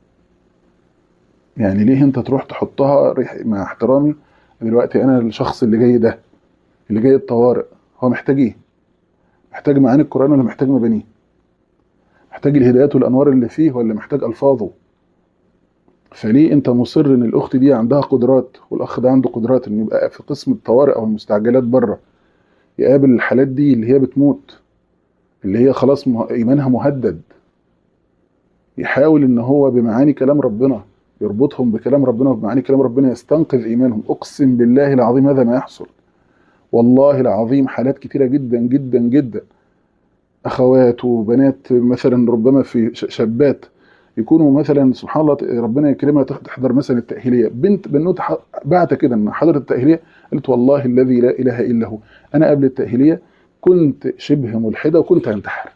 يعني ليه انت تروح تحطها ريح- مع احترامي دلوقتي انا الشخص اللي جاي ده اللي جاي الطوارئ هو محتاج ايه محتاج معاني القران ولا محتاج مبانيه محتاج الهدايات والانوار اللي فيه ولا محتاج الفاظه فليه انت مصر ان الاخت دي عندها قدرات والاخ ده عنده قدرات انه يبقى في قسم الطوارئ او المستعجلات بره يقابل الحالات دي اللي هي بتموت اللي هي خلاص مه- ايمانها مهدد يحاول ان هو بمعاني كلام ربنا يربطهم بكلام ربنا وبمعاني كلام ربنا يستنقذ ايمانهم اقسم بالله العظيم هذا ما يحصل والله العظيم حالات كتيره جدا جدا جدا اخوات وبنات مثلا ربما في ش- شابات يكونوا مثلا سبحان الله ربنا يكرمها تحضر مثلا التاهيليه بنت بنوته ح- بعت كده ان حضرت التاهيليه قالت والله الذي لا اله الا هو انا قبل التاهيليه كنت شبه ملحده وكنت هنتحر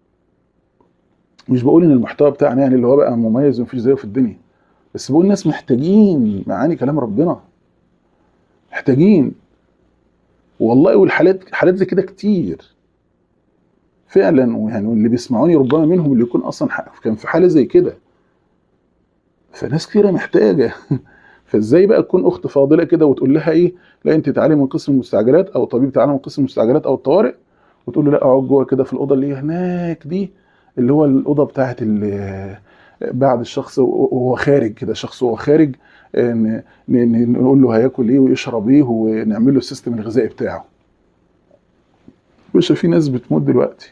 مش بقول ان المحتوى بتاعنا يعني اللي هو بقى مميز ومفيش زيه في الدنيا بس بقول الناس محتاجين معاني كلام ربنا محتاجين والله والحالات حالات زي كده كتير فعلا ويعني واللي بيسمعوني ربما منهم اللي يكون اصلا ح- كان في حاله زي كده فناس كتيره محتاجه فازاي بقى تكون اخت فاضله كده وتقول لها ايه لا انت تعالي من قسم المستعجلات او طبيب تعالى من قسم المستعجلات او الطوارئ وتقول له لا اقعد جوه كده في الاوضه اللي هي هناك دي اللي هو الاوضه بتاعت ال- بعد الشخص وهو خارج كده شخص وهو خارج آه، ن- ن- نقول له هياكل ايه ويشرب ايه ونعمل له السيستم الغذائي بتاعه مش في ناس بتموت دلوقتي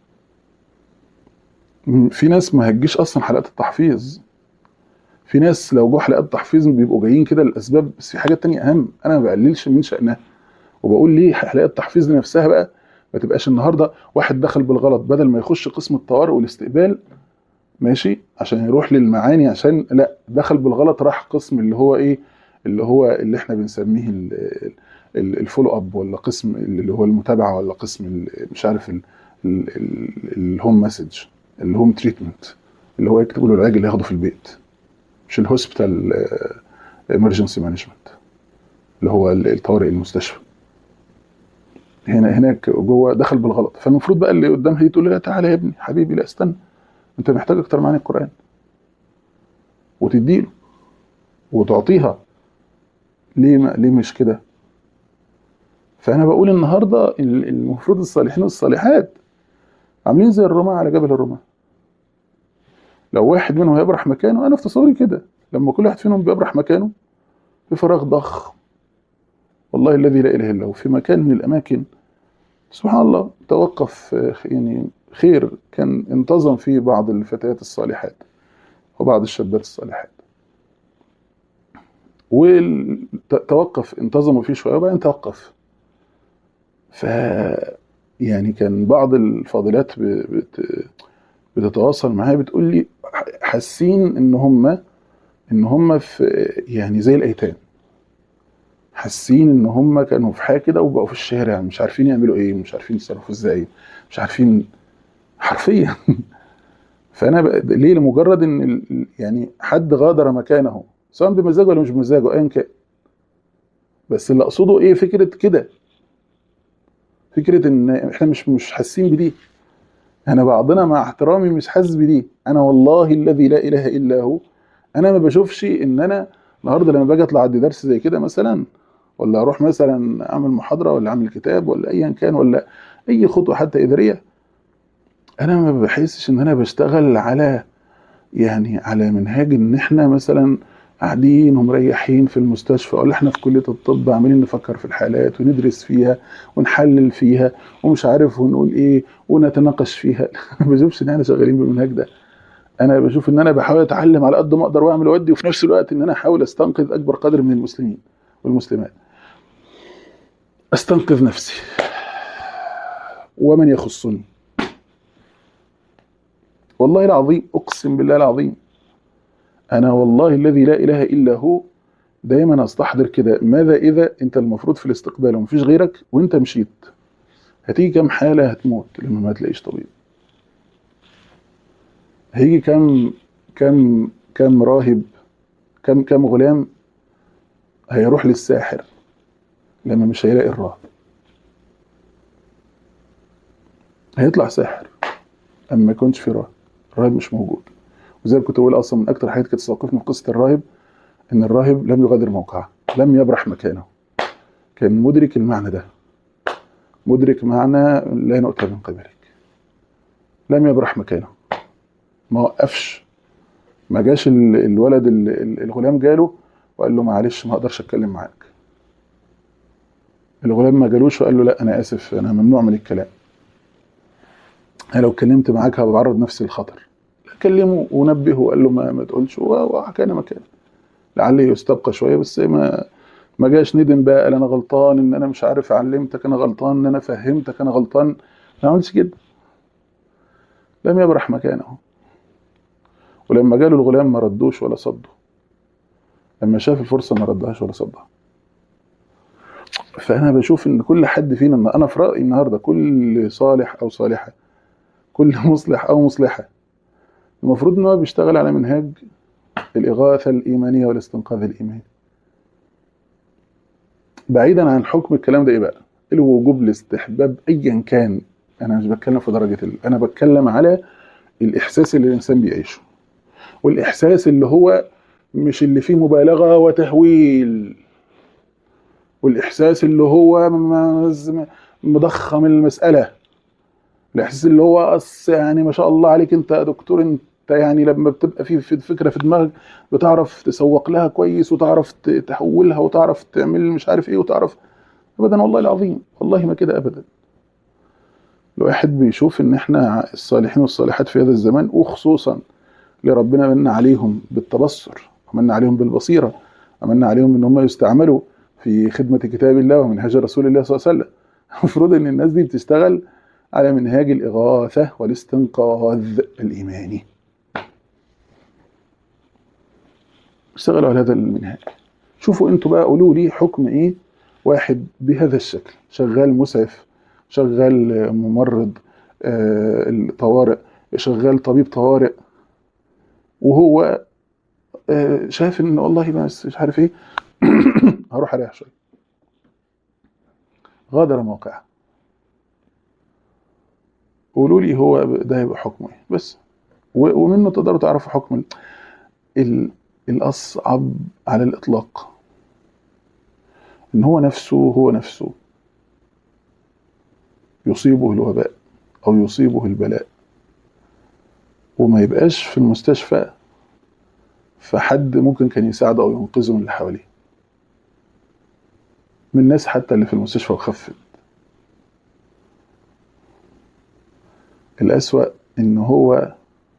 م- في ناس ما هتجيش اصلا حلقات التحفيظ في ناس لو جو حلقات تحفيظ بيبقوا جايين كده لاسباب بس في حاجات تانية اهم انا ما بقللش من شأنها وبقول ليه حلقات التحفيظ دي نفسها بقى ما تبقاش النهارده واحد دخل بالغلط بدل ما يخش قسم الطوارئ والاستقبال ماشي عشان يروح للمعاني عشان لا دخل بالغلط راح قسم اللي هو ايه اللي هو اللي احنا بنسميه ال- ال- الفولو اب ولا قسم اللي هو المتابعه ولا قسم ال- مش عارف ال- ال- ال- الهوم مسج الهوم تريتمنت اللي هو يكتبوا له العلاج اللي ياخده في البيت مش الهوسبيتال ايمرجنسي مانجمنت اللي هو ال- الطوارئ المستشفى هنا هناك جوه دخل بالغلط فالمفروض بقى اللي قدامها دي تقول له لا تعالى يا ابني حبيبي لا استنى انت محتاج اكتر معاني القران وتديله وتعطيها ليه ما ليه مش كده فانا بقول النهارده ال- المفروض الصالحين والصالحات عاملين زي الرماة على جبل الرماة لو واحد منهم يبرح مكانه انا في تصوري كده لما كل واحد فيهم بيبرح مكانه في فراغ ضخم والله الذي لا اله الا هو في مكان من الاماكن سبحان الله توقف آه، يعني خير كان انتظم فيه بعض الفتيات الصالحات وبعض الشابات الصالحات وتوقف انتظموا فيه شويه وبعدين توقف ف يعني كان بعض الفاضلات ب- بت... بتتواصل معايا بتقول لي حاسين ان هم ان هم في يعني زي الايتام حاسين ان هم كانوا في حاجه كده وبقوا في الشارع مش عارفين يعملوا ايه مش عارفين يتصرفوا ازاي مش عارفين حرفيا فانا بقى ليه لمجرد ان ال- يعني حد غادر مكانه سواء بمزاجه ولا مش بمزاجه ايا كان بس اللي اقصده ايه فكره كده فكره ان احنا مش مش حاسين بدي انا بعضنا مع احترامي مش حاسس بدي انا والله الذي لا اله الا هو انا ما بشوفش ان انا النهارده لما باجي اطلع ادي درس زي كده مثلا ولا اروح مثلا اعمل محاضره ولا اعمل كتاب ولا ايا كان ولا اي خطوه حتى اداريه انا ما بحسش ان انا بشتغل على يعني على منهاج ان احنا مثلا قاعدين ومريحين في المستشفى ولا احنا في كليه الطب عمالين نفكر في الحالات وندرس فيها ونحلل فيها ومش عارف ونقول ايه ونتناقش فيها ما بشوفش ان احنا شغالين بالمنهاج ده انا بشوف ان انا بحاول اتعلم على قد ما اقدر واعمل وادي وفي نفس الوقت ان انا احاول استنقذ اكبر قدر من المسلمين والمسلمات استنقذ نفسي ومن يخصني والله العظيم اقسم بالله العظيم انا والله الذي لا اله الا هو دايما استحضر كده ماذا اذا انت المفروض في الاستقبال ومفيش غيرك وانت مشيت هتيجي كام حاله هتموت لما ما تلاقيش طبيب هيجي كم كم كم راهب كم كم غلام هيروح للساحر لما مش هيلاقي الراهب هيطلع ساحر اما ما يكونش في راهب الراهب مش موجود وزي ما كنت بقول اصلا من اكتر حاجات كانت تستوقفني في قصه الراهب ان الراهب لم يغادر موقعه لم يبرح مكانه كان مدرك المعنى ده مدرك معنى لا نؤتى من قبلك لم يبرح مكانه ما وقفش ما جاش ال- الولد ال- ال- الغلام جاله وقال له معلش ما اقدرش اتكلم معاك الغلام ما جالوش وقال له لا انا اسف انا ممنوع من الكلام انا لو اتكلمت معاك هبعرض نفسي للخطر كلمه ونبهه وقال له ما, ما تقولش و- وكان مكان لعله يستبقى شويه بس ما ما جاش ندم بقى قال انا غلطان ان انا مش عارف علمتك انا غلطان ان انا فهمتك انا غلطان ما عملش كده لم يبرح مكانه ولما جاله الغلام ما ردوش ولا صدوا لما شاف الفرصة ما ردهاش ولا صدها فأنا بشوف إن كل حد فينا أنا في رأيي النهاردة كل صالح أو صالحة كل مصلح أو مصلحة المفروض إن هو بيشتغل على منهاج الإغاثة الإيمانية والاستنقاذ الإيماني بعيدا عن حكم الكلام ده إيه بقى؟ الوجوب الاستحباب أيا كان أنا مش بتكلم في درجة ال... أنا بتكلم على الإحساس اللي الإنسان بيعيشه والإحساس اللي هو مش اللي فيه مبالغة وتهويل والإحساس اللي هو م- مضخم المسألة الإحساس اللي هو أص يعني ما شاء الله عليك أنت يا دكتور أنت يعني لما بتبقى في في فكرة في دماغك بتعرف تسوق لها كويس وتعرف ت- تحولها وتعرف تعمل مش عارف إيه وتعرف أبدا والله العظيم والله ما كده أبدا الواحد بيشوف إن إحنا الصالحين والصالحات في هذا الزمان وخصوصا اللي ربنا من عليهم بالتبصر ومن عليهم بالبصيرة ومن عليهم ان هم يستعملوا في خدمة كتاب الله ومنهاج رسول الله صلى الله عليه وسلم المفروض ان الناس دي بتشتغل على منهاج الإغاثة والاستنقاذ الإيماني اشتغلوا على هذا المنهاج شوفوا انتوا بقى قولوا لي حكم ايه واحد بهذا الشكل شغال مسعف شغال ممرض آه، الطوارئ شغال طبيب طوارئ وهو آه، شايف ان والله بس مش عارف ايه هروح اريح شويه غادر موقعه قولوا لي هو ده هيبقى حكمه ايه بس و- ومنه تقدروا تعرفوا حكم ال- ال- الاصعب على الاطلاق ان هو نفسه هو نفسه يصيبه الوباء او يصيبه البلاء وما يبقاش في المستشفى فحد ممكن كان يساعده او ينقذه من اللي حواليه من الناس حتى اللي في المستشفى وخفت الأسوأ إن هو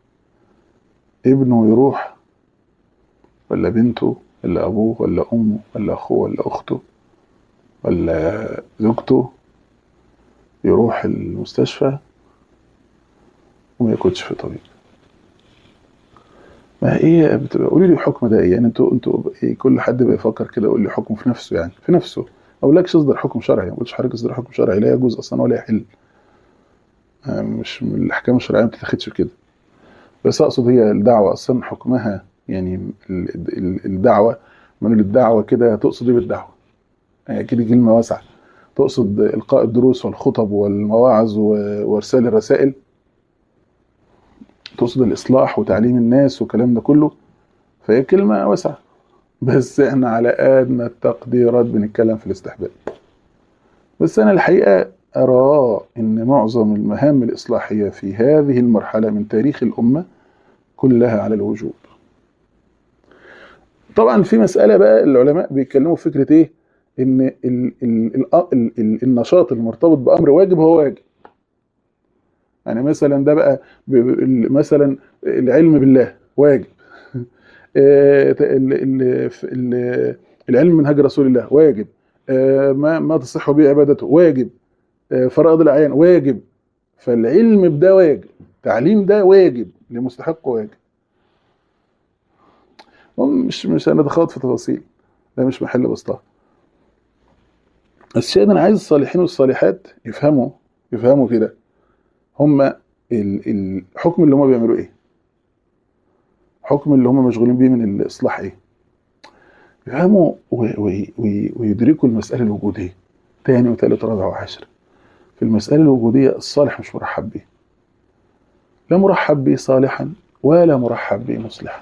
ابنه يروح ولا بنته ولا أبوه ولا أمه ولا أخوه ولا أخته ولا زوجته يروح المستشفى وما يكونش في طبيب ما ايه بتبقى قولي لي الحكم ده ايه يعني انتوا انتوا إيه كل حد بيفكر كده يقول لي حكم في نفسه يعني في نفسه ما اقولكش اصدر حكم شرعي ما قلتش حضرتك اصدر حكم شرعي لا يجوز اصلا ولا يحل آه، مش من الاحكام الشرعيه ما بتتاخدش كده بس اقصد هي الدعوه اصلا حكمها يعني ال- ال- الدعوه من الدعوه كده تقصد ايه بالدعوه؟ يعني كده كلمه واسعه تقصد القاء الدروس والخطب والمواعظ و- وارسال الرسائل تقصد الاصلاح وتعليم الناس والكلام ده كله فهي كلمه واسعه بس احنا على ادنى التقديرات بنتكلم في الاستحباب بس انا الحقيقه ارى ان معظم المهام الاصلاحيه في هذه المرحله من تاريخ الامه كلها على الوجوب طبعا في مساله بقى العلماء بيتكلموا في فكره ايه ان ال ال ال ال ال النشاط المرتبط بامر واجب هو واجب يعني مثلا ده بقى ب- ب- ال- مثلا العلم بالله واجب آه، ال- ال- ال- العلم منهج رسول الله واجب آه، ما ما تصح به عبادته واجب آه، فرائض الاعيان واجب فالعلم بده واجب تعليم ده واجب لمستحق واجب هم مش مش هنتخوض في تفاصيل ده مش محل بسطها بس شاهد انا عايز الصالحين والصالحات يفهموا يفهموا كده هم ال- الحكم اللي هم بيعملوا ايه حكم اللي هم مشغولين بيه من الاصلاح ايه يفهموا و- و- و- ويدركوا المساله الوجوديه تاني وتالت ورابع وعاشر في المساله الوجوديه الصالح مش مرحب به لا مرحب به صالحا ولا مرحب به مصلحا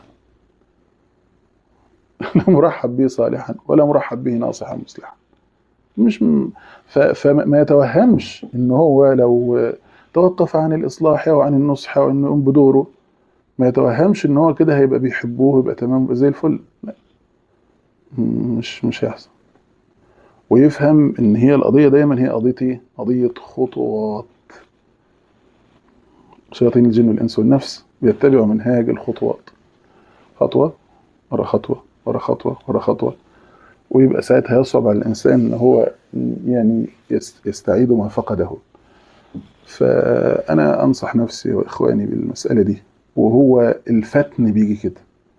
لا مرحب به صالحا ولا مرحب به ناصحا مصلحا مش م... ف... فما يتوهمش ان هو لو توقف عن الاصلاح او عن النصح او انه يقوم بدوره ما يتوهمش ان هو كده هيبقى بيحبوه ويبقى تمام يبقى زي الفل لا م- مش مش هيحصل ويفهم ان هي القضيه دايما هي قضيه ايه؟ قضيه خطوات شياطين الجن والانس والنفس بيتبعوا منهاج الخطوات خطوه ورا خطوه ورا خطوه ورا خطوه ويبقى ساعتها يصعب على الانسان ان هو يعني يس- يستعيد ما فقده فانا انصح نفسي واخواني بالمساله دي وهو الفتن بيجي كده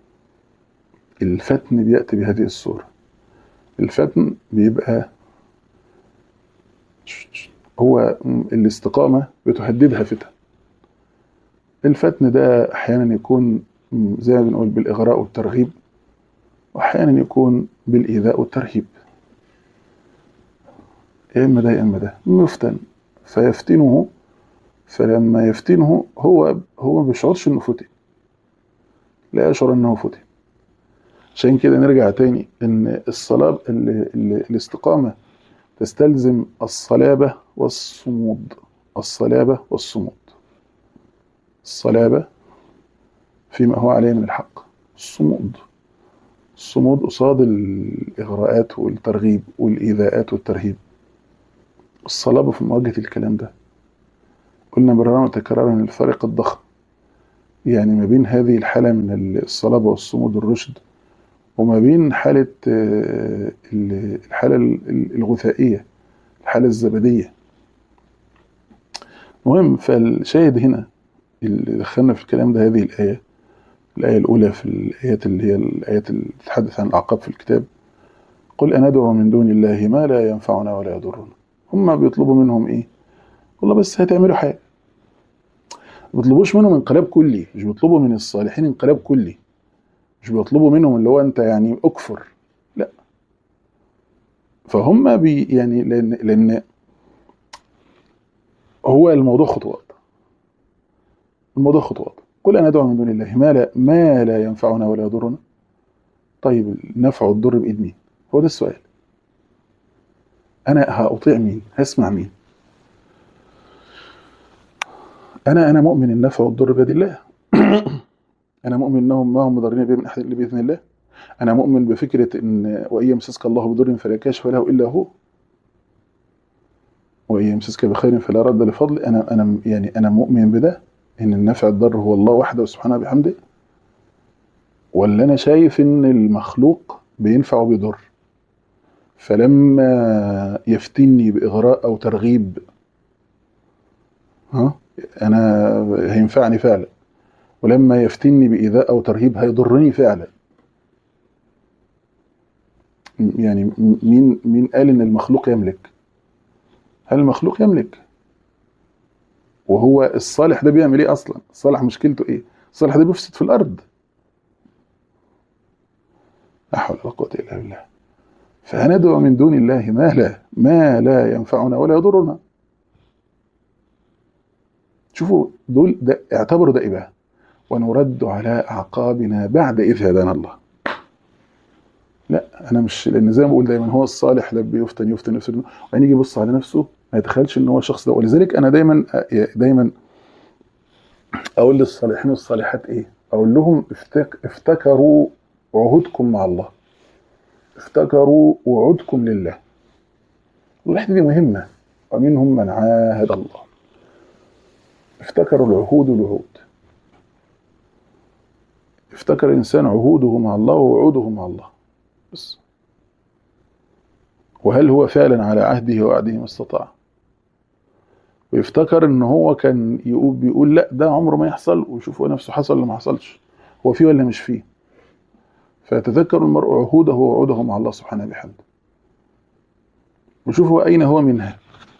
الفتن بيأتي بهذه الصورة الفتن بيبقى هو الاستقامة بتهددها فتن الفتن ده أحيانا يكون زي ما بنقول بالإغراء والترغيب وأحيانا يكون بالإيذاء والترهيب يا إما ده يا إما ده يفتن فيفتنه فلما يفتنه هو هو ما بيشعرش إنه فتن لا يشعر إنه فتن عشان كده نرجع تاني إن الصلاة ال- ال- الاستقامة تستلزم الصلابة والصمود الصلابة والصمود الصلابة فيما هو عليه من الحق الصمود الصمود قصاد الإغراءات والترغيب والإيذاءات والترهيب الصلابة في مواجهة الكلام ده قلنا مرارا وتكرارا الفرق الضخم يعني ما بين هذه الحالة من الصلابة والصمود والرشد وما بين حالة آه، ال- الحالة ال- الغثائية الحالة الزبدية المهم فالشاهد هنا اللي دخلنا في الكلام ده هذه الآية الآية الأولى في الآيات اللي هي الآيات اللي تتحدث عن الأعقاب في الكتاب قل أندعو من دون الله ما لا ينفعنا ولا يضرنا هم بيطلبوا منهم إيه؟ والله بس هتعملوا حاجة ما بيطلبوش منهم انقلاب كلي مش بيطلبوا من الصالحين انقلاب كلي مش بيطلبوا منهم اللي هو أنت يعني أكفر لا فهم بي يعني لأن لأن هو الموضوع خطوات الموضوع خطوات قل أنا أدعو من دون الله ما لا ما لا ينفعنا ولا يضرنا طيب النفع والضر بإيد مين؟ هو ده السؤال أنا هأطيع مين؟ هسمع مين؟ أنا أنا مؤمن النفع والضر بيد الله أنا مؤمن أنهم ما هم مضرين به من أحد إلا بإذن الله أنا مؤمن بفكرة إن وإن يمسسك الله بضر فلا كاشف له إلا هو وإن يمسسك بخير فلا رد لفضل أنا أنا يعني أنا مؤمن بده إن النفع الضر هو الله وحده سبحانه بحمده ولا أنا شايف إن المخلوق بينفع وبيضر فلما يفتني بإغراء أو ترغيب ها أنا هينفعني فعلا ولما يفتني بإيذاء أو ترهيب هيضرني فعلا يعني مين مين قال إن المخلوق يملك؟ هل المخلوق يملك؟ وهو الصالح ده بيعمل ايه اصلا؟ الصالح مشكلته ايه؟ الصالح ده بيفسد في الارض. لا حول ولا قوة الا بالله. فندعو من دون الله ما لا ما لا ينفعنا ولا يضرنا. شوفوا دول ده اعتبروا ده ايه بقى؟ ونرد على اعقابنا بعد اذ هدانا الله. لا انا مش لان زي ما بقول دايما هو الصالح لما بيفتن يفتن يفتن وبعدين يجي يبص على نفسه ما يتخيلش ان هو الشخص ده ولذلك انا دايما دايما اقول للصالحين والصالحات ايه؟ اقول لهم افتك افتكروا عهودكم مع الله. افتكروا وعودكم لله. الوحدة دي مهمة ومنهم من عاهد الله. افتكروا العهود والوعود. افتكر الانسان عهوده مع الله ووعوده مع الله. بس. وهل هو فعلا على عهده ووعده ما استطاع؟ ويفتكر ان هو كان يقول بيقول لا ده عمره ما يحصل ويشوف هو نفسه حصل ولا ما حصلش هو فيه ولا مش فيه فيتذكر المرء عهوده ووعوده مع الله سبحانه بحمده ويشوف هو اين هو منها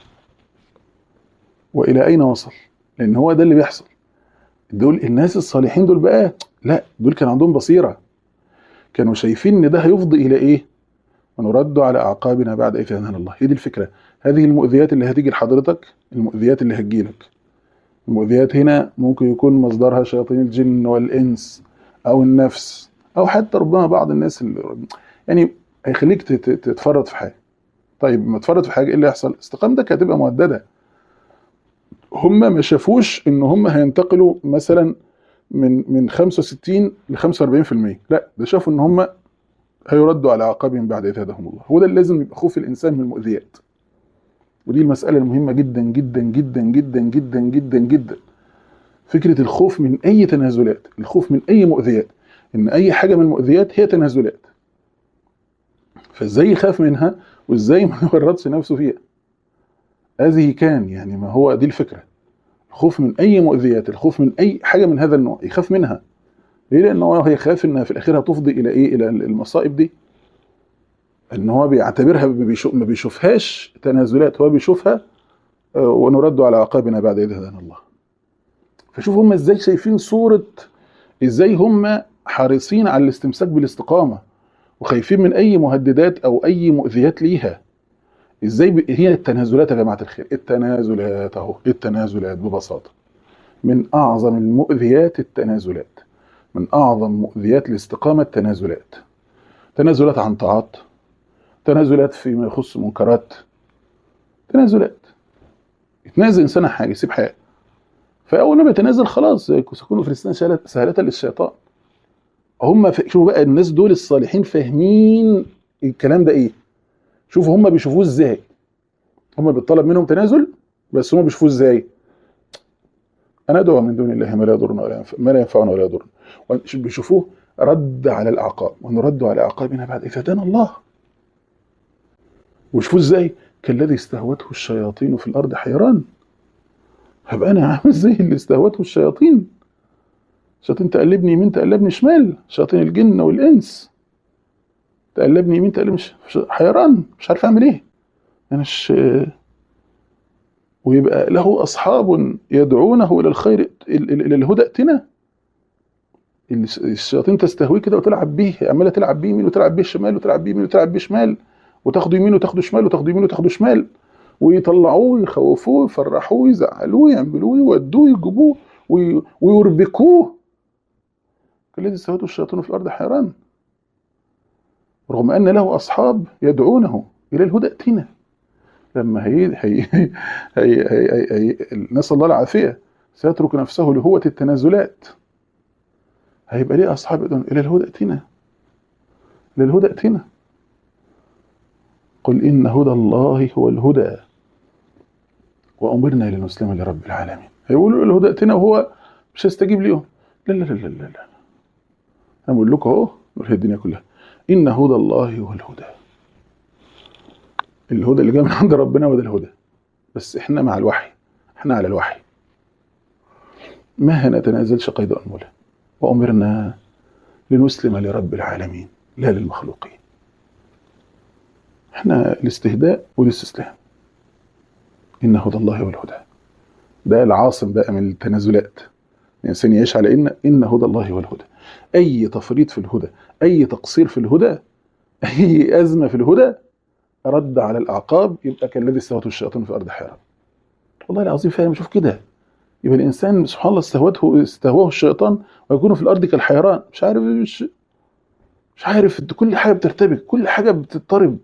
والى اين وصل لان هو ده اللي بيحصل دول الناس الصالحين دول بقى لا دول كان عندهم بصيره كانوا شايفين ان ده هيفضي الى ايه ونرد على اعقابنا بعد اذ هدانا الله هي دي الفكره هذه المؤذيات اللي هتيجي لحضرتك المؤذيات اللي هتجيلك المؤذيات هنا ممكن يكون مصدرها شياطين الجن والانس او النفس او حتى ربما بعض الناس اللي يعني هيخليك تتفرط في حاجه طيب ما تفرط في حاجه ايه اللي يحصل استقامتك هتبقى مهدده هم ما شافوش ان هم هينتقلوا مثلا من من 65 ل 45% لا ده شافوا ان هم هيردوا على عقابهم بعد اذ هداهم الله هو ده اللي لازم يبقى خوف الانسان من المؤذيات ودي المسألة المهمة جدا جدا جدا جدا جدا جدا جدا فكرة الخوف من أي تنازلات الخوف من أي مؤذيات إن أي حاجة من المؤذيات هي تنازلات فإزاي يخاف منها وإزاي ما يورطش نفسه فيها هذه كان يعني ما هو دي الفكرة الخوف من اي مؤذيات الخوف من اي حاجه من هذا النوع يخاف منها ليه لان هو هيخاف انها في الاخير هتفضي الى ايه الى المصائب دي ان هو بيعتبرها بيشوف ما بيشوفهاش تنازلات هو بيشوفها آه، ونرد على عقابنا بعد اذ هدانا الله فشوف هم ازاي شايفين صوره ازاي هم حريصين على الاستمساك بالاستقامه وخايفين من اي مهددات او اي مؤذيات ليها ازاي ب... هي التنازلات يا جماعه الخير التنازلات اهو التنازلات ببساطه من اعظم المؤذيات التنازلات من اعظم مؤذيات الاستقامه التنازلات تنازلات عن طاعات تنازلات فيما يخص منكرات تنازلات يتنازل انسان عن حاجه يسيب حاجه فاول ما بيتنازل خلاص سكون فلسطين سهله سهلة للشيطان هم ف... شوفوا بقى الناس دول الصالحين فاهمين الكلام ده ايه شوفوا هم بيشوفوه ازاي هم بيطلب منهم تنازل بس هم بيشوفوه ازاي انا ادعو من دون الله ما لا يضرنا ولا ينفع ما لا ينفعنا ولا يضرنا بيشوفوه رد على الاعقاب ونرد على اعقابنا بعد اذ هدانا الله وشوفوه ازاي كالذي استهوته الشياطين في الارض حيران هبقى انا عامل زي اللي استهوته الشياطين الشياطين تقلبني يمين تقلبني شمال شياطين الجن والانس تقلبني يمين تقلبني ش... حيران مش عارف اعمل ايه انا مش ويبقى له اصحاب يدعونه الى الخير الى الهدى ائتنا الشياطين تستهويه كده وتلعب بيه عماله تلعب بيه يمين وتلعب بيه شمال وتلعب بيه يمين وتلعب بيه شمال وتاخده يمين وتاخده شمال وتاخده يمين وتاخده شمال ويطلعوه يخوفوه يفرحوه يزعلوه يعملوه يودوه يجيبوه ويربكوه الذي استهوته الشياطين في الارض حيران رغم ان له اصحاب يدعونه الى الهدى ائتنا لما هي هي هي هي, هي, هي نسال الله العافيه سيترك نفسه لهوة التنازلات هيبقى ليه اصحاب يدعون الى الهدى ائتنا الى الهدى ائتنا قل ان هدى الله هو الهدى وامرنا لنسلم لرب العالمين هيقولوا الهدى ائتنا وهو مش هيستجيب ليهم لا لا لا لا لا, لا. انا بقول لكم اهو نقول الدنيا كلها ان هدى الله هو الهدى الهدى اللي جاي من عند ربنا هو ده الهدى بس احنا مع الوحي احنا على الوحي ما نتنازلش قيد انمله وامرنا لنسلم لرب العالمين لا للمخلوقين احنا الاستهداء والاستسلام ان هدى الله هو الهدى ده العاصم بقى من التنازلات الانسان يعيش على ان ان هدى الله هو الهدى اي تفريط في الهدى اي تقصير في الهدى اي ازمه في الهدى رد على الاعقاب يبقى كالذي استهوته الشياطين في الارض حيران والله العظيم فاهم شوف كده يبقى الانسان سبحان الله استهوته استهواه الشيطان ويكون في الارض كالحيران مش عارف مش مش عارف كل حاجه بترتبك كل حاجه بتضطرب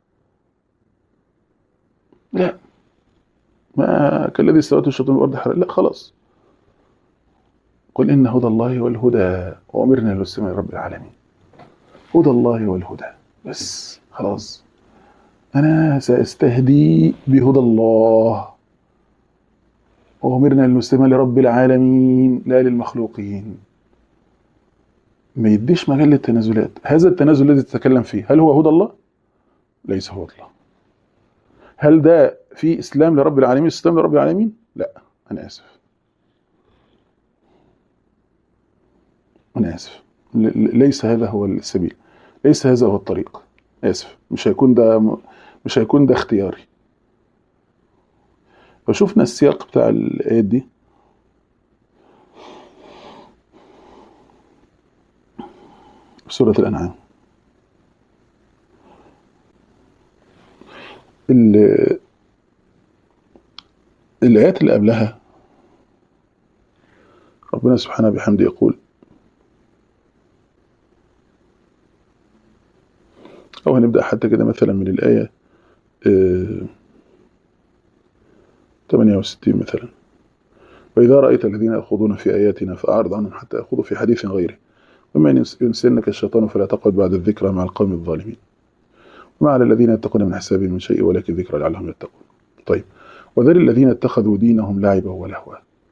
لا ما كالذي استوته الشيطان في الارض حيران لا خلاص قل ان هدى الله هو الهدى وامرنا للسماء رب العالمين هدى الله هو الهدى بس خلاص انا ساستهدي بهدى الله وامرنا للمسلمين لرب العالمين لا للمخلوقين ما يديش مجال للتنازلات هذا التنازل الذي تتكلم فيه هل هو هدى الله ليس هو الله هل ده في اسلام لرب العالمين اسلام لرب العالمين لا انا اسف انا اسف ليس هذا هو السبيل ليس هذا هو الطريق اسف مش هيكون ده مش هيكون ده اختياري فشوفنا السياق بتاع الايات دي في سورة الأنعام الآيات اللي قبلها ربنا سبحانه بحمده يقول أو هنبدأ حتى كده مثلا من الآية 68 مثلا وإذا رأيت الذين يخوضون في آياتنا فأعرض عنهم حتى يخوضوا في حديث غيره وما ينسنك الشيطان فلا تقعد بعد الذكرى مع القوم الظالمين وما على الذين يتقون من حسابهم من شيء ولكن ذكرى لعلهم يتقون طيب وذر الذين اتخذوا دينهم لعبا ولهوا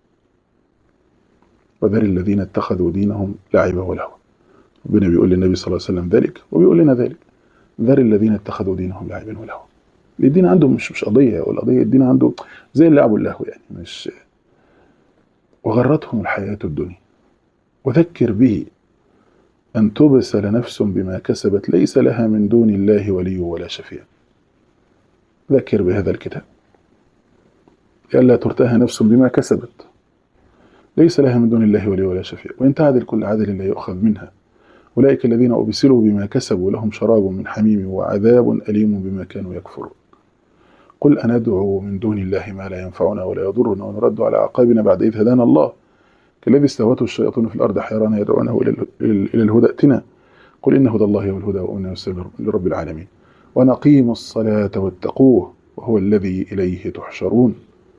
وذر الذين اتخذوا دينهم لعبا ولهوا ربنا بيقول للنبي صلى الله عليه وسلم ذلك وبيقول لنا ذلك ذر الذين اتخذوا دينهم لعبا ولهوا الدين عنده مش مش قضيه والقضيه الدين عنده زي اللعب واللهو يعني مش وغرتهم الحياة الدنيا وذكر به أن تبسل نفس بما كسبت ليس لها من دون الله ولي ولا شفيع ذكر بهذا الكتاب لئلا ترتهى نفس بما كسبت ليس لها من دون الله ولي ولا شفيع وإن تعدل كل عدل لا يؤخذ منها أولئك الذين أبسلوا بما كسبوا لهم شراب من حميم وعذاب أليم بما كانوا يكفرون قل أندعو من دون الله ما لا ينفعنا ولا يضرنا ونرد على أعقابنا بعد إذ هدانا الله كالذي استهوته الشياطين في الأرض حيران يدعونه إلى إلى الهدى ائتنا قل إن هدى الله هو الهدى وإنا نستغفر لرب العالمين ونقيموا الصلاة واتقوه وهو الذي إليه تحشرون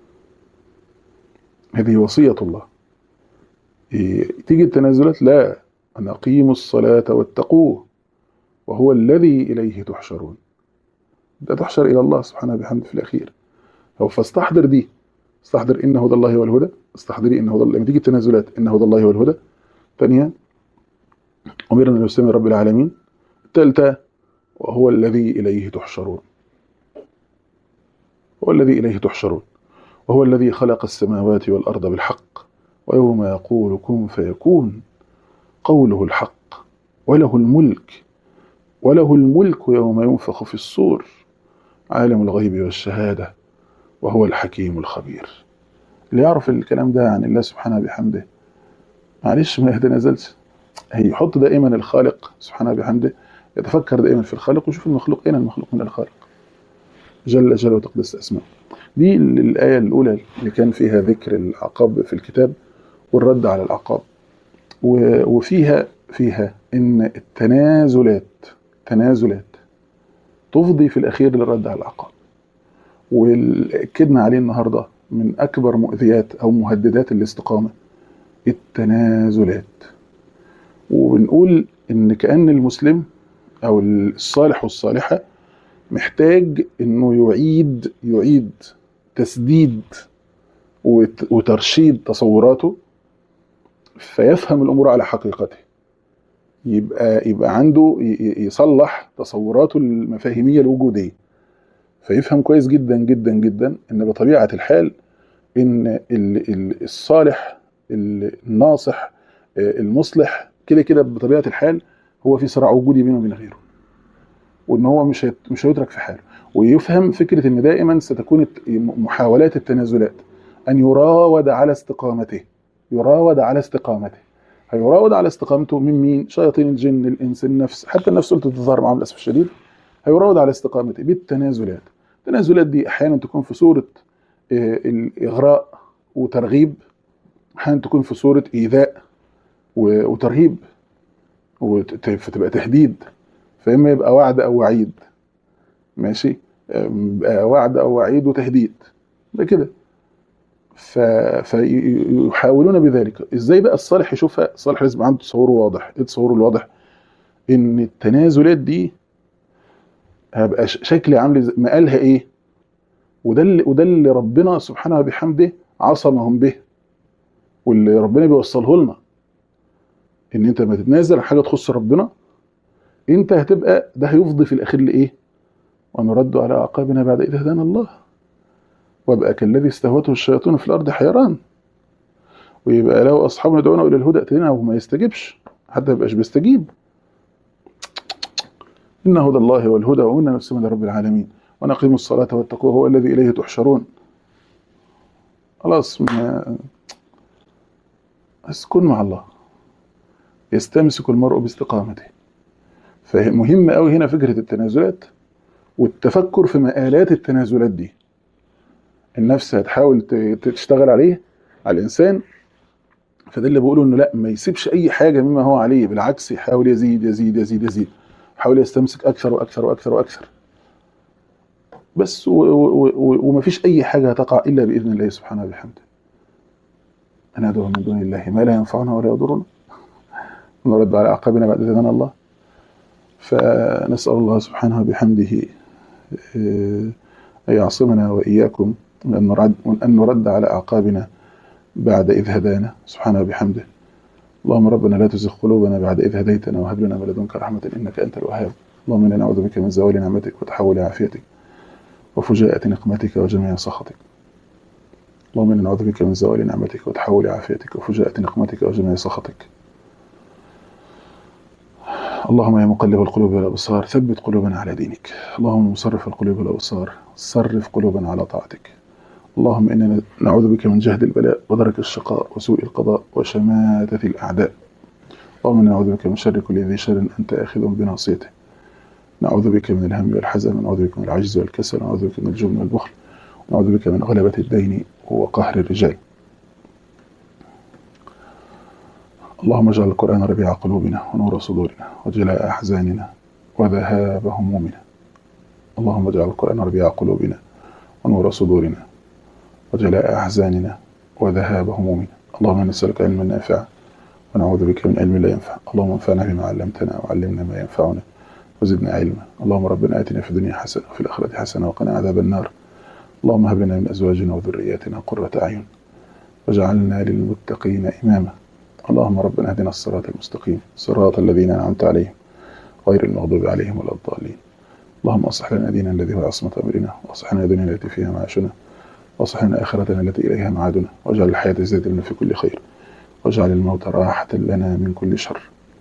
هذه وصية الله إيه، تيجي التنازلات لا أن أقيموا الصلاة واتقوه وهو الذي إليه تحشرون ده تحشر إلى الله سبحانه وبحمده في الأخير أو فاستحضر دي استحضر إن هدى الله هو الهدى استحضري إن هدى الله لما تيجي التنازلات إن هدى الله هو الهدى ثانيا أمرنا أن نسلم رب العالمين الثالثة وهو الذي إليه تحشرون هو الذي إليه تحشرون وهو الذي خلق السماوات والأرض بالحق ويوم يقول كن فيكون قوله الحق وله الملك وله الملك يوم ينفخ في الصور عالم الغيب والشهادة وهو الحكيم الخبير اللي يعرف الكلام ده عن الله سبحانه بحمده معلش ما يتنازلش هيحط دائما الخالق سبحانه بحمده يتفكر دائما في الخالق ويشوف المخلوق اين المخلوق من الخالق جل جل وتقدس اسماء دي الآية الأولى اللي كان فيها ذكر العقاب في الكتاب والرد على العقاب و- وفيها فيها ان التنازلات تنازلات تفضي في الاخير للرد على العقاب واللي اكدنا عليه النهارده من اكبر مؤذيات او مهددات الاستقامه التنازلات وبنقول ان كان المسلم او الصالح والصالحه محتاج انه يعيد يعيد تسديد وت- وترشيد تصوراته فيفهم الامور على حقيقته يبقى يبقى عنده ي- ي- يصلح تصوراته المفاهيميه الوجوديه فيفهم كويس جدا جدا جدا ان بطبيعه الحال ان ال- ال- الصالح ال- الناصح آه، المصلح كده كده بطبيعه الحال هو في صراع وجودي بينه وبين غيره وان هو مش هيت- مش هيترك في حاله ويفهم فكره ان دائما ستكون الت- محاولات التنازلات ان يراود على استقامته يراود على استقامته هيراود على استقامته من مين؟ شياطين الجن، الانس، النفس، حتى النفس قلت تظهر معه للاسف الشديد. هيراود على استقامته بالتنازلات. التنازلات دي احيانا تكون في صوره آه، الاغراء وترغيب، احيانا تكون في صوره ايذاء و- وترهيب وت- فتبقى تهديد فاما يبقى وعد او وعيد ماشي آم، يبقى وعد او وعيد وتهديد ده كده ف... فيحاولون بذلك ازاي بقى الصالح يشوفها الصالح لازم عنده تصوره واضح ايه تصوره الواضح ان التنازلات دي هبقى ش- شكلي عامل ازاي مقالها ايه وده اللي وده اللي ربنا سبحانه وبحمده عصمهم به واللي ربنا بيوصله لنا ان انت لما تتنازل عن حاجه تخص ربنا انت هتبقى ده هيفضي في الاخير لايه ونرد على اعقابنا بعد اذ هدانا الله وابقى كالذي استهوته الشياطين في الارض حيران ويبقى له اصحاب يدعونه الى الهدى ائتنا وما يستجيبش حتى ما يبقاش بيستجيب ان هدى الله هو الهدى وإنا نسلم لرب العالمين ونقيم الصلاة واتقوه هو الذي إليه تحشرون خلاص ما بس كن مع الله يستمسك المرء باستقامته فمهم قوي هنا فكرة التنازلات والتفكر في مآلات التنازلات دي النفس هتحاول ت- تشتغل عليه على الإنسان فده اللي بقوله انه لا ما يسيبش اي حاجه مما هو عليه بالعكس يحاول يزيد يزيد يزيد يزيد يحاول يستمسك اكثر واكثر واكثر واكثر بس و- و- و- ومفيش اي حاجه هتقع الا باذن الله سبحانه وبحمده انا ادعو من دون الله ما لا ينفعنا ولا يضرنا نرد على اعقابنا بعد اذن الله فنسال الله سبحانه وبحمده آه، ان يعصمنا واياكم من ان نرد من ان نرد على اعقابنا بعد إذ هدانا سبحانه وبحمده اللهم ربنا لا تزغ قلوبنا بعد إذ هديتنا وهب لنا من لدنك رحمة إنك أنت الوهاب اللهم إنا نعوذ بك من زوال نعمتك وتحول عافيتك وفجاءة نقمتك وجميع سخطك اللهم إنا نعوذ بك من زوال نعمتك وتحول عافيتك وفجاءة نقمتك وجميع سخطك اللهم يا مقلب القلوب والأبصار ثبت قلوبنا على دينك اللهم مصرف القلوب والأبصار صرف قلوبنا على طاعتك اللهم إنا نعوذ بك من جهد البلاء ودرك الشقاء وسوء القضاء وشماتة الأعداء اللهم إنا نعوذ بك من شر كل ذي شر أنت آخذ بناصيته نعوذ بك من الهم والحزن ونعوذ بك من العجز والكسل ونعوذ بك من الجبن والبخل ونعوذ بك من غلبة الدين وقهر الرجال اللهم اجعل القرآن ربيع قلوبنا ونور صدورنا وجلاء أحزاننا وذهاب همومنا اللهم اجعل القرآن ربيع قلوبنا ونور صدورنا وجلاء أحزاننا وذهاب همومنا اللهم نسألك علما نافعا ونعوذ بك من علم لا ينفع اللهم انفعنا بما علمتنا وعلمنا ما ينفعنا وزدنا علما اللهم ربنا آتنا في الدنيا حسنة وفي الآخرة حسنة وقنا عذاب النار اللهم هب لنا من أزواجنا وذرياتنا قرة أعين واجعلنا للمتقين إماما اللهم ربنا اهدنا الصراط المستقيم صراط الذين أنعمت عليهم غير المغضوب عليهم ولا الضالين اللهم أصلح لنا ديننا الذي هو عصمة أمرنا وأصلح لنا دنيا التي فيها معاشنا وأصلح لنا آخرتنا التي إليها معادنا واجعل الحياة زيادة لنا في كل خير واجعل الموت راحة لنا من كل شر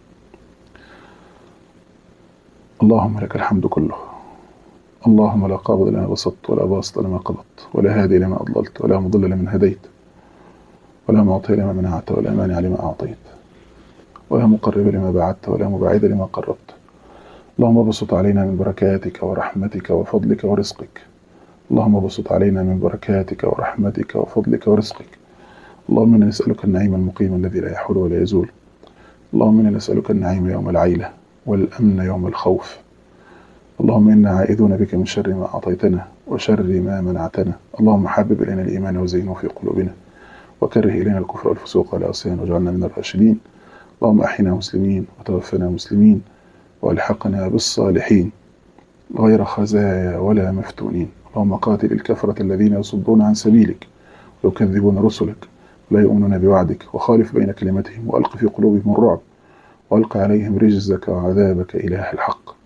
اللهم لك الحمد كله اللهم لا قابض لما بسطت ولا باسط لما قبضت ولا هادي لما أضللت ولا مضل لمن هديت ولا معطي لما منعت ولا مانع لما أعطيت ولا مقرب لما بعدت ولا مبعد لما قربت اللهم ابسط علينا من بركاتك ورحمتك وفضلك ورزقك اللهم ابسط علينا من بركاتك ورحمتك وفضلك ورزقك اللهم انا نسألك النعيم المقيم الذي لا يحول ولا يزول اللهم انا نسألك النعيم يوم العيلة والأمن يوم الخوف اللهم إنا عائذون بك من شر ما أعطيتنا وشر ما منعتنا اللهم حبب إلينا الإيمان وزينه في قلوبنا وكره إلينا الكفر والفسوق والعصيان واجعلنا من الراشدين اللهم أحينا مسلمين وتوفنا مسلمين والحقنا بالصالحين غير خزايا ولا مفتونين اللهم قاتل الكفرة الذين يصدون عن سبيلك ويكذبون رسلك ولا يؤمنون بوعدك وخالف بين كلمتهم وألق في قلوبهم الرعب وألق عليهم رجزك وعذابك إله الحق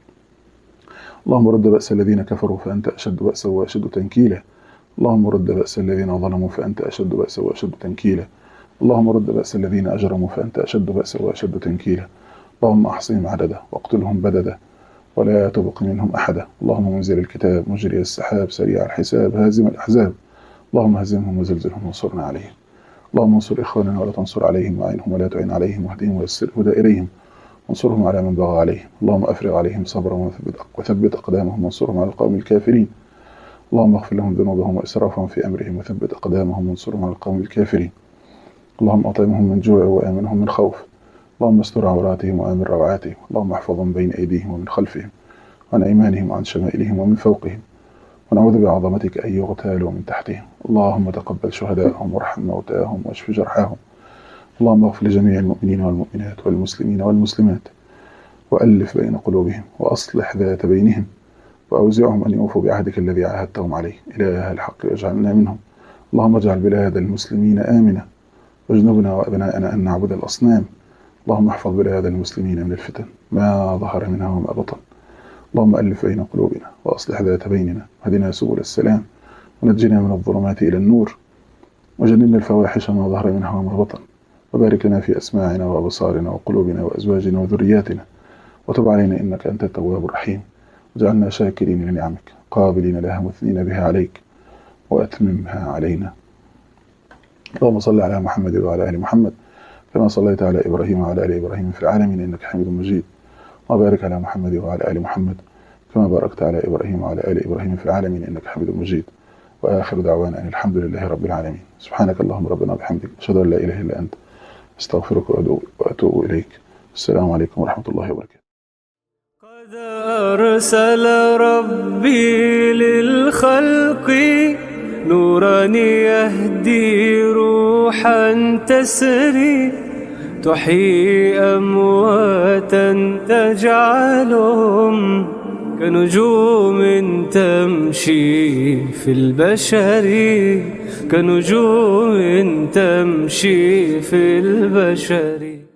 اللهم رد بأس الذين كفروا فأنت أشد بأسا وأشد تنكيلا اللهم رد بأس الذين ظلموا فأنت أشد بأسا وأشد تنكيلا اللهم رد بأس الذين أجرموا فأنت أشد بأسا وأشد تنكيلا اللهم أحصهم عددا واقتلهم بددا ولا تبق منهم أحدا اللهم منزل الكتاب مجري السحاب سريع الحساب هازم الأحزاب اللهم هزمهم وزلزلهم وانصرنا عليهم اللهم انصر إخواننا ولا تنصر عليهم وعينهم ولا تعين عليهم واهدهم ويسر هدى إليهم وانصرهم على من بغى عليهم اللهم أفرغ عليهم صبرا وثبت وثبت أقدامهم وانصرهم على القوم الكافرين اللهم اغفر لهم ذنوبهم وإسرافهم في أمرهم وثبت أقدامهم وانصرهم على القوم الكافرين اللهم أطعمهم من جوع وآمنهم من خوف اللهم استر عوراتهم وآمن روعاتهم اللهم احفظهم بين أيديهم ومن خلفهم عن أيمانهم وعن شمائلهم ومن فوقهم ونعوذ بعظمتك أن يغتالوا من تحتهم اللهم تقبل شهداءهم وارحم موتاهم واشف جرحاهم اللهم اغفر لجميع المؤمنين والمؤمنات والمسلمين والمسلمات وألف بين قلوبهم وأصلح ذات بينهم وأوزعهم أن يوفوا بعهدك الذي عاهدتهم عليه إله الحق واجعلنا منهم اللهم اجعل بلاد المسلمين آمنة واجنبنا وأبناءنا أن نعبد الأصنام اللهم احفظ بلاد المسلمين من الفتن ما ظهر منها وما بطن اللهم ألف بين قلوبنا وأصلح ذات بيننا وهدنا سبل السلام ونجنا من الظلمات إلى النور وجنبنا الفواحش ما ظهر منها وما بطن وبارك لنا في أسماعنا وأبصارنا وقلوبنا وأزواجنا وذرياتنا وتب علينا إنك أنت التواب الرحيم واجعلنا شاكرين لنعمك قابلين لها مثنين بها عليك وأتممها علينا اللهم صل على محمد وعلى آل محمد كما صليت على إبراهيم وعلى آل إبراهيم في العالمين إنك حميد مجيد وبارك على محمد وعلى آل محمد كما باركت على إبراهيم وعلى آل إبراهيم في العالمين إنك حميد مجيد وآخر دعوانا أن الحمد لله رب العالمين سبحانك اللهم ربنا وبحمدك أشهد أن لا إله إلا أنت أستغفرك وأتوب إليك السلام عليكم ورحمة الله وبركاته قد أرسل ربي للخلق نورا يهدي روحا تسري تحيي أمواتا تجعلهم كنجوم تمشي في البشر كنجوم تمشي في البشر